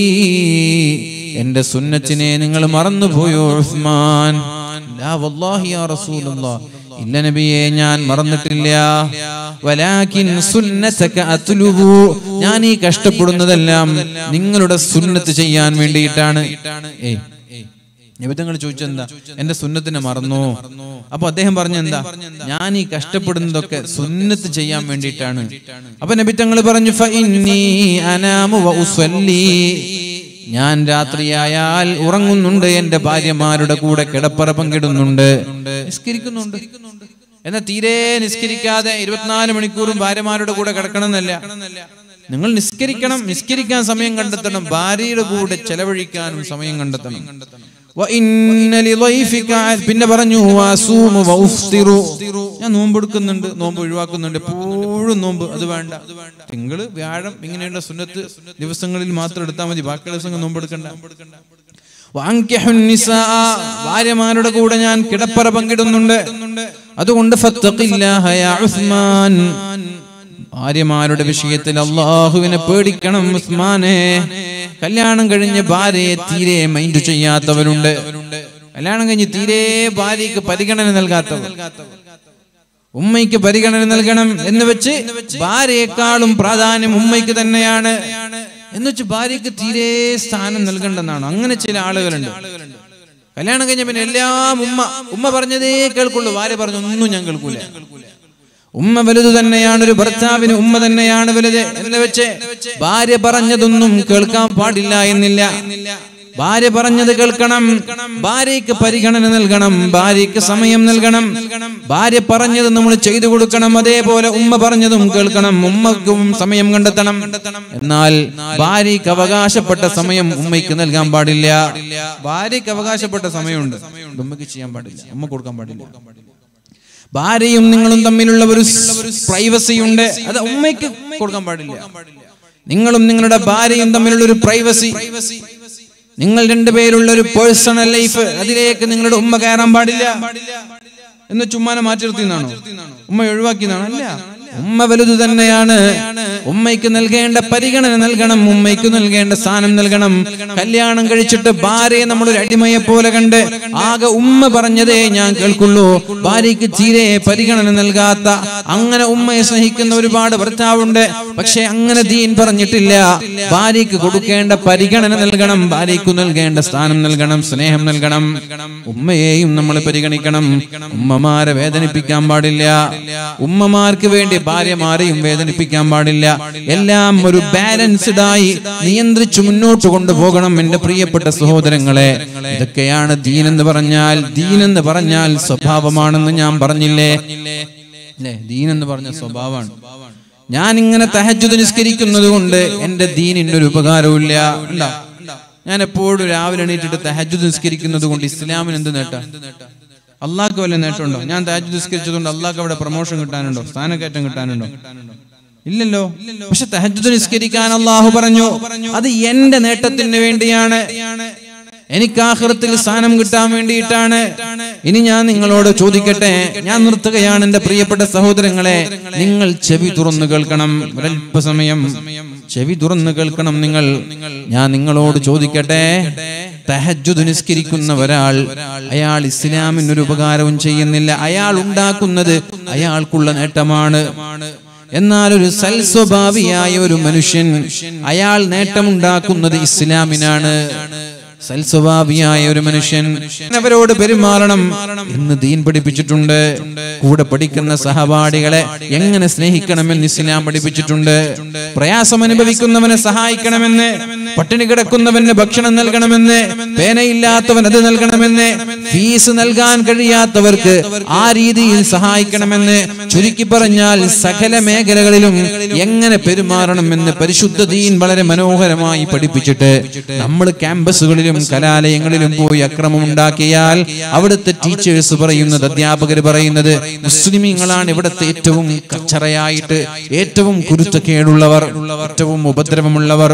എന്റെ സുന്നത്തിനെ നിങ്ങൾ മറന്നുപോയോ ഉസ്മാൻ ലാ വല്ലാഹി യാ റസൂലല്ലാഹ് ഇല്ല നബിയെ ഞാൻ മറന്നിട്ടില്ല വലാകിൻ സുന്നതക അത്ലുബു ഞാൻ ഈ കഷ്ടപ്പെടുന്നതെല്ലാം നിങ്ങളുടെ സുന്നത്ത് ചെയ്യാൻ വേണ്ടിയിട്ടാണ് ഏയ് നിബിധങ്ങൾ ചോദിച്ചെന്താ എന്റെ സുന്നത്തിനെ മറന്നു അപ്പൊ അദ്ദേഹം പറഞ്ഞ എന്താ ഞാൻ ഈ കഷ്ടപ്പെടുന്നതൊക്കെ സുന്നത്ത് ചെയ്യാൻ വേണ്ടിയിട്ടാണ് അപ്പൊ നബിത്തങ്ങൾ പറഞ്ഞു ഫഇന്നി അനാമു വ ഉസല്ലി ഞാൻ രാത്രിയായാൽ ഉറങ്ങുന്നുണ്ട് എന്റെ ഭാര്യമാരുടെ കൂടെ കിടപ്പറ പങ്കിടുന്നുണ്ട് നിസ്കരിക്കുന്നുണ്ട് എന്നാൽ തീരെ നിസ്കരിക്കാതെ ഇരുപത്തിനാല് മണിക്കൂറും ഭാര്യമാരുടെ കൂടെ കിടക്കണമെന്നല്ല നിങ്ങൾ നിസ്കരിക്കണം നിസ്കരിക്കാൻ സമയം കണ്ടെത്തണം ഭാര്യയുടെ കൂടെ ചെലവഴിക്കാനും സമയം കണ്ടെത്തണം വഇന്ന ലിളൈഫിക പിന്നെ പറഞ്ഞു വസൂമു വഉഫ്തിറു ഞാൻ നോമ്പ് എടുക്കുന്നുണ്ട് നോമ്പ് ഒഴിവാക്കുന്നുണ്ട് എപ്പോഴും നോമ്പ് അത് വേണ്ട തിങ്കള് വ്യാഴം ഇങ്ങനെയുള്ള സുന്നത്ത് ദിവസങ്ങളിൽ മാത്രം എടുത്താൽ മതി ബാക്കിയുള്ള ദിവസങ്ങൾ നോമ്പ് എടുക്കണ്ട വാങ്കിഹുൻ നിസാ ഭാര്യമാരുടെ കൂടെ ഞാൻ കിടപ്പറ പങ്കിടുന്നുണ്ട് അതുകൊണ്ട് ഫത്തഖില്ലാഹ യാ ഉസ്മാൻ ഭാര്യമാരുടെ വിഷയത്തിൽ അള്ളാഹുവിനെ പേടിക്കണം ഉസ്മാനെ കല്യാണം കഴിഞ്ഞ് ഭാര്യയെ തീരെ മൈൻഡ് ചെയ്യാത്തവരുണ്ട് കല്യാണം കഴിഞ്ഞ് തീരെ ഭാര്യയ്ക്ക് പരിഗണന നൽകാത്തവർ ഉമ്മയ്ക്ക് പരിഗണന നൽകണം എന്ന് വെച്ച് ഭാര്യയെക്കാളും പ്രാധാന്യം ഉമ്മയ്ക്ക് തന്നെയാണ് എന്ന് വെച്ച് ഭാര്യയ്ക്ക് തീരെ സ്ഥാനം നൽകണ്ടെന്നാണ് അങ്ങനെ ചില ആളുകളുണ്ട് കല്യാണം കഴിഞ്ഞ പിന്നെ എല്ലാം ഉമ്മ ഉമ്മ പറഞ്ഞതേ കേൾക്കുള്ളൂ ഭാര്യ പറഞ്ഞു ഒന്നും ഞാൻ കേൾക്കൂല ഉമ്മ വലുത് തന്നെയാണ് ഒരു ഭർത്താവിന് ഉമ്മ തന്നെയാണ് വലുത് എന്ന് വെച്ച് ഭാര്യ പറഞ്ഞതൊന്നും കേൾക്കാൻ പാടില്ല എന്നില്ല ഭാര്യ പറഞ്ഞത് കേൾക്കണം ഭാര്യയ്ക്ക് പരിഗണന നൽകണം ഭാര്യയ്ക്ക് സമയം നൽകണം ഭാര്യ പറഞ്ഞത് നമ്മൾ ചെയ്തു കൊടുക്കണം അതേപോലെ ഉമ്മ പറഞ്ഞതും കേൾക്കണം ഉമ്മക്കും സമയം കണ്ടെത്തണം എന്നാൽ ഭാര്യയ്ക്ക് അവകാശപ്പെട്ട സമയം ഉമ്മയ്ക്ക് നൽകാൻ പാടില്ല ഭാര്യയ്ക്ക് അവകാശപ്പെട്ട സമയമുണ്ട് ഇത് ഉമ്മയ്ക്ക് ചെയ്യാൻ പാടില്ല ഉമ്മ കൊടുക്കാൻ പാടില്ല ഭാര്യയും നിങ്ങളും തമ്മിലുള്ള ഒരു പ്രൈവസി ഉണ്ട് അത് ഉമ്മയ്ക്ക് കൊടുക്കാൻ പാടില്ല നിങ്ങളും നിങ്ങളുടെ ഭാര്യയും തമ്മിലുള്ള ഒരു പ്രൈവസി നിങ്ങൾ രണ്ടുപേരുള്ള ഒരു പേഴ്സണൽ ലൈഫ് അതിലേക്ക് നിങ്ങളുടെ ഉമ്മ കയറാൻ പാടില്ല എന്ന് ചുമ്മാനെ മാറ്റി നിർത്തിയെന്നാണോ ഉമ്മ ഒഴിവാക്കിയതാണോ അല്ല ഉമ്മ വലുത് തന്നെയാണ് ഉമ്മയ്ക്ക് നൽകേണ്ട പരിഗണന നൽകണം ഉമ്മയ്ക്ക് നൽകേണ്ട സ്ഥാനം നൽകണം കല്യാണം കഴിച്ചിട്ട് ഭാര്യയെ നമ്മൾ ഒരു അടിമയെ പോലെ കണ്ട് ആകെ ഉമ്മ പറഞ്ഞതേ ഞാൻ കേൾക്കുള്ളൂ ഭാര്യയ്ക്ക് തീരെ പരിഗണന നൽകാത്ത അങ്ങനെ ഉമ്മയെ സ്നേഹിക്കുന്ന ഒരുപാട് ഭർത്താവുണ്ട് പക്ഷെ അങ്ങനെ ദീൻ പറഞ്ഞിട്ടില്ല ഭാര്യയ്ക്ക് കൊടുക്കേണ്ട പരിഗണന നൽകണം ഭാര്യയ്ക്ക് നൽകേണ്ട സ്ഥാനം നൽകണം സ്നേഹം നൽകണം ഉമ്മയെയും നമ്മൾ പരിഗണിക്കണം ഉമ്മമാരെ വേദനിപ്പിക്കാൻ പാടില്ല ഉമ്മമാർക്ക് വേണ്ടി ഭാര്യമാരെയും വേദനിപ്പിക്കാൻ പാടില്ല എല്ലാം ഒരു ബാലൻസ്ഡ് ആയി നിയന്ത്രിച്ചു മുന്നോട്ട് കൊണ്ടുപോകണം എന്റെ പ്രിയപ്പെട്ട സഹോദരങ്ങളെ ഇതൊക്കെയാണ് ദീൻ എന്ന് പറഞ്ഞാൽ ദീൻ എന്ന് പറഞ്ഞാൽ സ്വഭാവമാണെന്ന് ഞാൻ പറഞ്ഞില്ലേ അല്ലേ ദീൻ എന്ന് പറഞ്ഞ സ്വഭാവമാണ് ഞാൻ ഇങ്ങനെ തഹജുദ് നിസ്കരിക്കുന്നത് കൊണ്ട് എന്റെ ദീനിന് ഒരു ഉപകാരവും ഇല്ല ഞാൻ എപ്പോഴും രാവിലെ എണീറ്റിട്ട് തഹജുദ് നിസ്കരിക്കുന്നത് കൊണ്ട് ഇസ്ലാമിന് എന്ത് നേട്ടം അള്ളാഹ്ക്ക് വല്ല നേട്ടമുണ്ടോ ഞാൻ താജ് നിസ്കരിച്ചതുകൊണ്ട് അള്ളാഹ്ക്ക് അവിടെ പ്രൊമോഷൻ കിട്ടാനുണ്ടോ സ്ഥാനക്കയറ്റം കിട്ടാനുണ്ടോ ഇല്ലല്ലോ പക്ഷെ തഹജുദ് നിസ്കരിക്കാൻ അള്ളാഹു പറഞ്ഞു അത് എന്റെ നേട്ടത്തിന് വേണ്ടിയാണ് എനിക്ക് ആഹൃത്തിൽ സ്ഥാനം കിട്ടാൻ വേണ്ടിയിട്ടാണ് ഇനി ഞാൻ നിങ്ങളോട് ചോദിക്കട്ടെ ഞാൻ നിർത്തുകയാണ് എന്റെ പ്രിയപ്പെട്ട സഹോദരങ്ങളെ നിങ്ങൾ ചെവി തുറന്നു കേൾക്കണം ഒരല്പസമയം ചെവി തുറന്നു കേൾക്കണം നിങ്ങൾ ഞാൻ നിങ്ങളോട് ചോദിക്കട്ടെ തഹജുദ് നിസ്കരിക്കുന്ന ഒരാൾ അയാൾ ഇസ്ലാമിന് ഒരു ഉപകാരവും ചെയ്യുന്നില്ല അയാൾ ഉണ്ടാക്കുന്നത് അയാൾക്കുള്ള നേട്ടമാണ് എന്നാൽ ഒരു സൽസ്വഭാവിയായ ഒരു മനുഷ്യൻ അയാൾ നേട്ടമുണ്ടാക്കുന്നത് ഇസ്ലാമിനാണ് സൽസ്വഭാവിയായ ഒരു മനുഷ്യൻ അവരോട് പെരുമാറണം എന്ന് ദീൻ പഠിപ്പിച്ചിട്ടുണ്ട് കൂടെ പഠിക്കുന്ന സഹപാഠികളെ എങ്ങനെ സ്നേഹിക്കണമെന്ന് ഇസ്ലാം പഠിപ്പിച്ചിട്ടുണ്ട് പ്രയാസം അനുഭവിക്കുന്നവനെ സഹായിക്കണമെന്ന് പട്ടിണി കിടക്കുന്നവന് ഭക്ഷണം നൽകണമെന്ന് പേനയില്ലാത്തവൻ അത് നൽകണമെന്ന് ഫീസ് നൽകാൻ കഴിയാത്തവർക്ക് ആ രീതിയിൽ സഹായിക്കണമെന്ന് ചുരുക്കി പറഞ്ഞാൽ സകല മേഖലകളിലും എങ്ങനെ പെരുമാറണമെന്ന് പരിശുദ്ധ ദീൻ വളരെ മനോഹരമായി പഠിപ്പിച്ചിട്ട് നമ്മൾ ക്യാമ്പസുകളിലും കലാലയങ്ങളിലും പോയി അക്രമം ഉണ്ടാക്കിയാൽ അവിടുത്തെ ടീച്ചേഴ്സ് പറയുന്നത് അധ്യാപകർ പറയുന്നത് മുസ്ലിമീങ്ങളാണ് ഇവിടുത്തെ ഏറ്റവും കച്ചറയായിട്ട് ഏറ്റവും കുരുത്തക്കേടുള്ളവർ ഏറ്റവും ഉപദ്രവമുള്ളവർ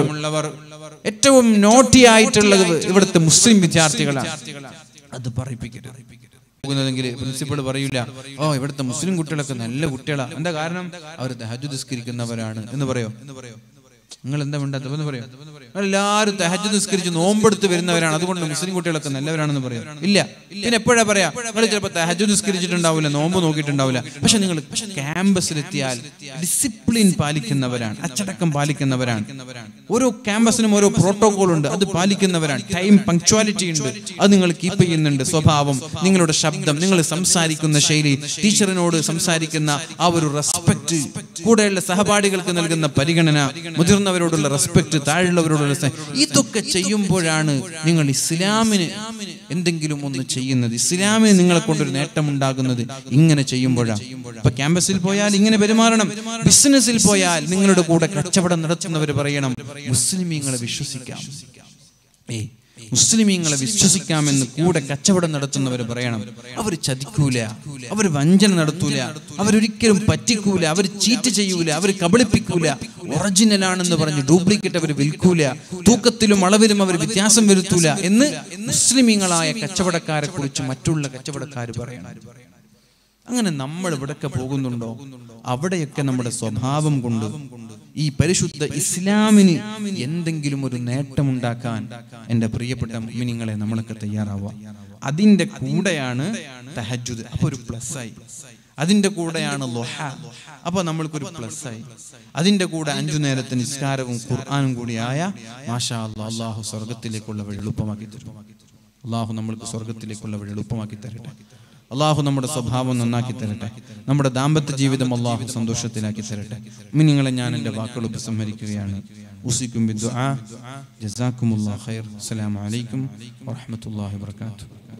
ഏറ്റവും നോട്ടി ആയിട്ടുള്ളത് ഇവിടുത്തെ മുസ്ലിം വിദ്യാർത്ഥികളാണ് അത് പറയിപ്പിക്കരുത് പോകുന്നതെങ്കിൽ പ്രിൻസിപ്പൾ പറയൂല ഓ ഇവിടുത്തെ മുസ്ലിം കുട്ടികളൊക്കെ നല്ല കുട്ടികളാണ് എന്താ കാരണം അവർ തഹജ് നിസ്കരിക്കുന്നവരാണ് എന്ന് പറയോ നിങ്ങൾ എന്താ വേണ്ടാത്ത എന്ന് പറയോ എല്ലാവരും തഹജ് നിസ്കരിച്ച് നോമ്പെടുത്ത് വരുന്നവരാണ് അതുകൊണ്ട് മുസ്ലിം കുട്ടികളൊക്കെ നല്ലവരാണെന്ന് പറയും ഇല്ല പിന്നെ എപ്പോഴാ പറയാ നിങ്ങൾ ചിലപ്പോൾ തഹജ് നിസ്കരിച്ചിട്ടുണ്ടാവില്ല നോമ്പ് നോക്കിയിട്ടുണ്ടാവില്ല പക്ഷെ നിങ്ങൾ ക്യാമ്പസിലെത്തിയാൽ ഡിസിപ്ലിൻ പാലിക്കുന്നവരാണ് അച്ചടക്കം പാലിക്കുന്നവരാണ് ഓരോ ക്യാമ്പസിനും ഓരോ പ്രോട്ടോകോൾ ഉണ്ട് അത് പാലിക്കുന്നവരാണ് ടൈം പങ്ക്ച്വാലിറ്റി ഉണ്ട് അത് നിങ്ങൾ കീപ്പ് ചെയ്യുന്നുണ്ട് സ്വഭാവം നിങ്ങളുടെ ശബ്ദം നിങ്ങൾ സംസാരിക്കുന്ന ശൈലി ടീച്ചറിനോട് സംസാരിക്കുന്ന ആ ഒരു റെസ്പെക്ട് കൂടെയുള്ള സഹപാഠികൾക്ക് നൽകുന്ന പരിഗണന മുതിർന്നവരോടുള്ള റെസ്പെക്ട് താഴെയുള്ളവരോടുള്ള സ്നേഹം ഇതൊക്കെ ചെയ്യുമ്പോഴാണ് നിങ്ങൾ ഇസ്ലാമിന് എന്തെങ്കിലും ഒന്ന് ചെയ്യുന്നത് ഇസ്ലാമിന് നിങ്ങളെ കൊണ്ടൊരു നേട്ടം ഉണ്ടാകുന്നത് ഇങ്ങനെ ചെയ്യുമ്പോഴാണ് ഇപ്പൊ ക്യാമ്പസിൽ പോയാൽ ഇങ്ങനെ പെരുമാറണം ബിസിനസ്സിൽ പോയാൽ നിങ്ങളുടെ കൂടെ കച്ചവടം നടത്തുന്നവർ പറയണം മുസ്ലിമീങ്ങളെ വിശ്വസിക്കാം ഏ മുസ്ലിമീങ്ങളെ വിശ്വസിക്കാമെന്ന് കൂടെ കച്ചവടം നടത്തുന്നവർ പറയണം അവർ ചതിക്കൂല അവർ വഞ്ചന നടത്തൂല അവരൊരിക്കലും പറ്റിക്കൂല അവർ ചീറ്റ് ചെയ്യൂല അവർ കബളിപ്പിക്കൂല ഒറിജിനൽ ആണെന്ന് പറഞ്ഞ് ഡ്യൂപ്ലിക്കേറ്റ് അവർ വിൽക്കൂല തൂക്കത്തിലും അളവിലും അവർ വ്യത്യാസം വരുത്തൂല എന്ന് മുസ്ലിമീങ്ങളായ കച്ചവടക്കാരെ കുറിച്ച് മറ്റുള്ള കച്ചവടക്കാർ പറയണം അങ്ങനെ നമ്മൾ ഇവിടൊക്കെ പോകുന്നുണ്ടോ അവിടെയൊക്കെ നമ്മുടെ സ്വഭാവം കൊണ്ട് ഈ പരിശുദ്ധ ഇസ്ലാമിന് എന്തെങ്കിലും ഒരു നേട്ടമുണ്ടാക്കാൻ എൻ്റെ പ്രിയപ്പെട്ട മിനിങ്ങളെ നമ്മളൊക്കെ തയ്യാറാവുക അതിൻ്റെ കൂടെയാണ് തഹജുദ് അപ്പൊ ഒരു പ്ലസ് ആയി അതിൻ്റെ കൂടെയാണ് ലൊഹ അപ്പൊ നമ്മൾക്കൊരു പ്ലസ് ആയി അതിൻ്റെ കൂടെ അഞ്ചു നേരത്തെ നിസ്കാരവും ഖുർആാനും കൂടിയായ മാഷാ അല്ലാ അള്ളാഹു സ്വർഗത്തിലേക്കുള്ള വഴി എളുപ്പമാക്കി തരും അള്ളാഹു നമ്മൾക്ക് സ്വർഗത്തിലേക്കുള്ള വഴി എളുപ്പമാക്കി തരട്ടെ അള്ളാഹു നമ്മുടെ സ്വഭാവം നന്നാക്കി തരട്ടെ നമ്മുടെ ദാമ്പത്യ ജീവിതം അള്ളാഹു സന്തോഷത്തിലാക്കി തരട്ടെ മിനിങ്ങളെ ഞാൻ എൻ്റെ വാക്കുകൾ ഉപസംഹരിക്കുകയാണ് ഉസിക്കും ബിദ്ദുആ ജസാക്കുമുല്ലാ ഖൈർ അസ്സലാമു അലൈക്കും വറഹ്മത്തുള്ളാഹി വബറകാതുഹു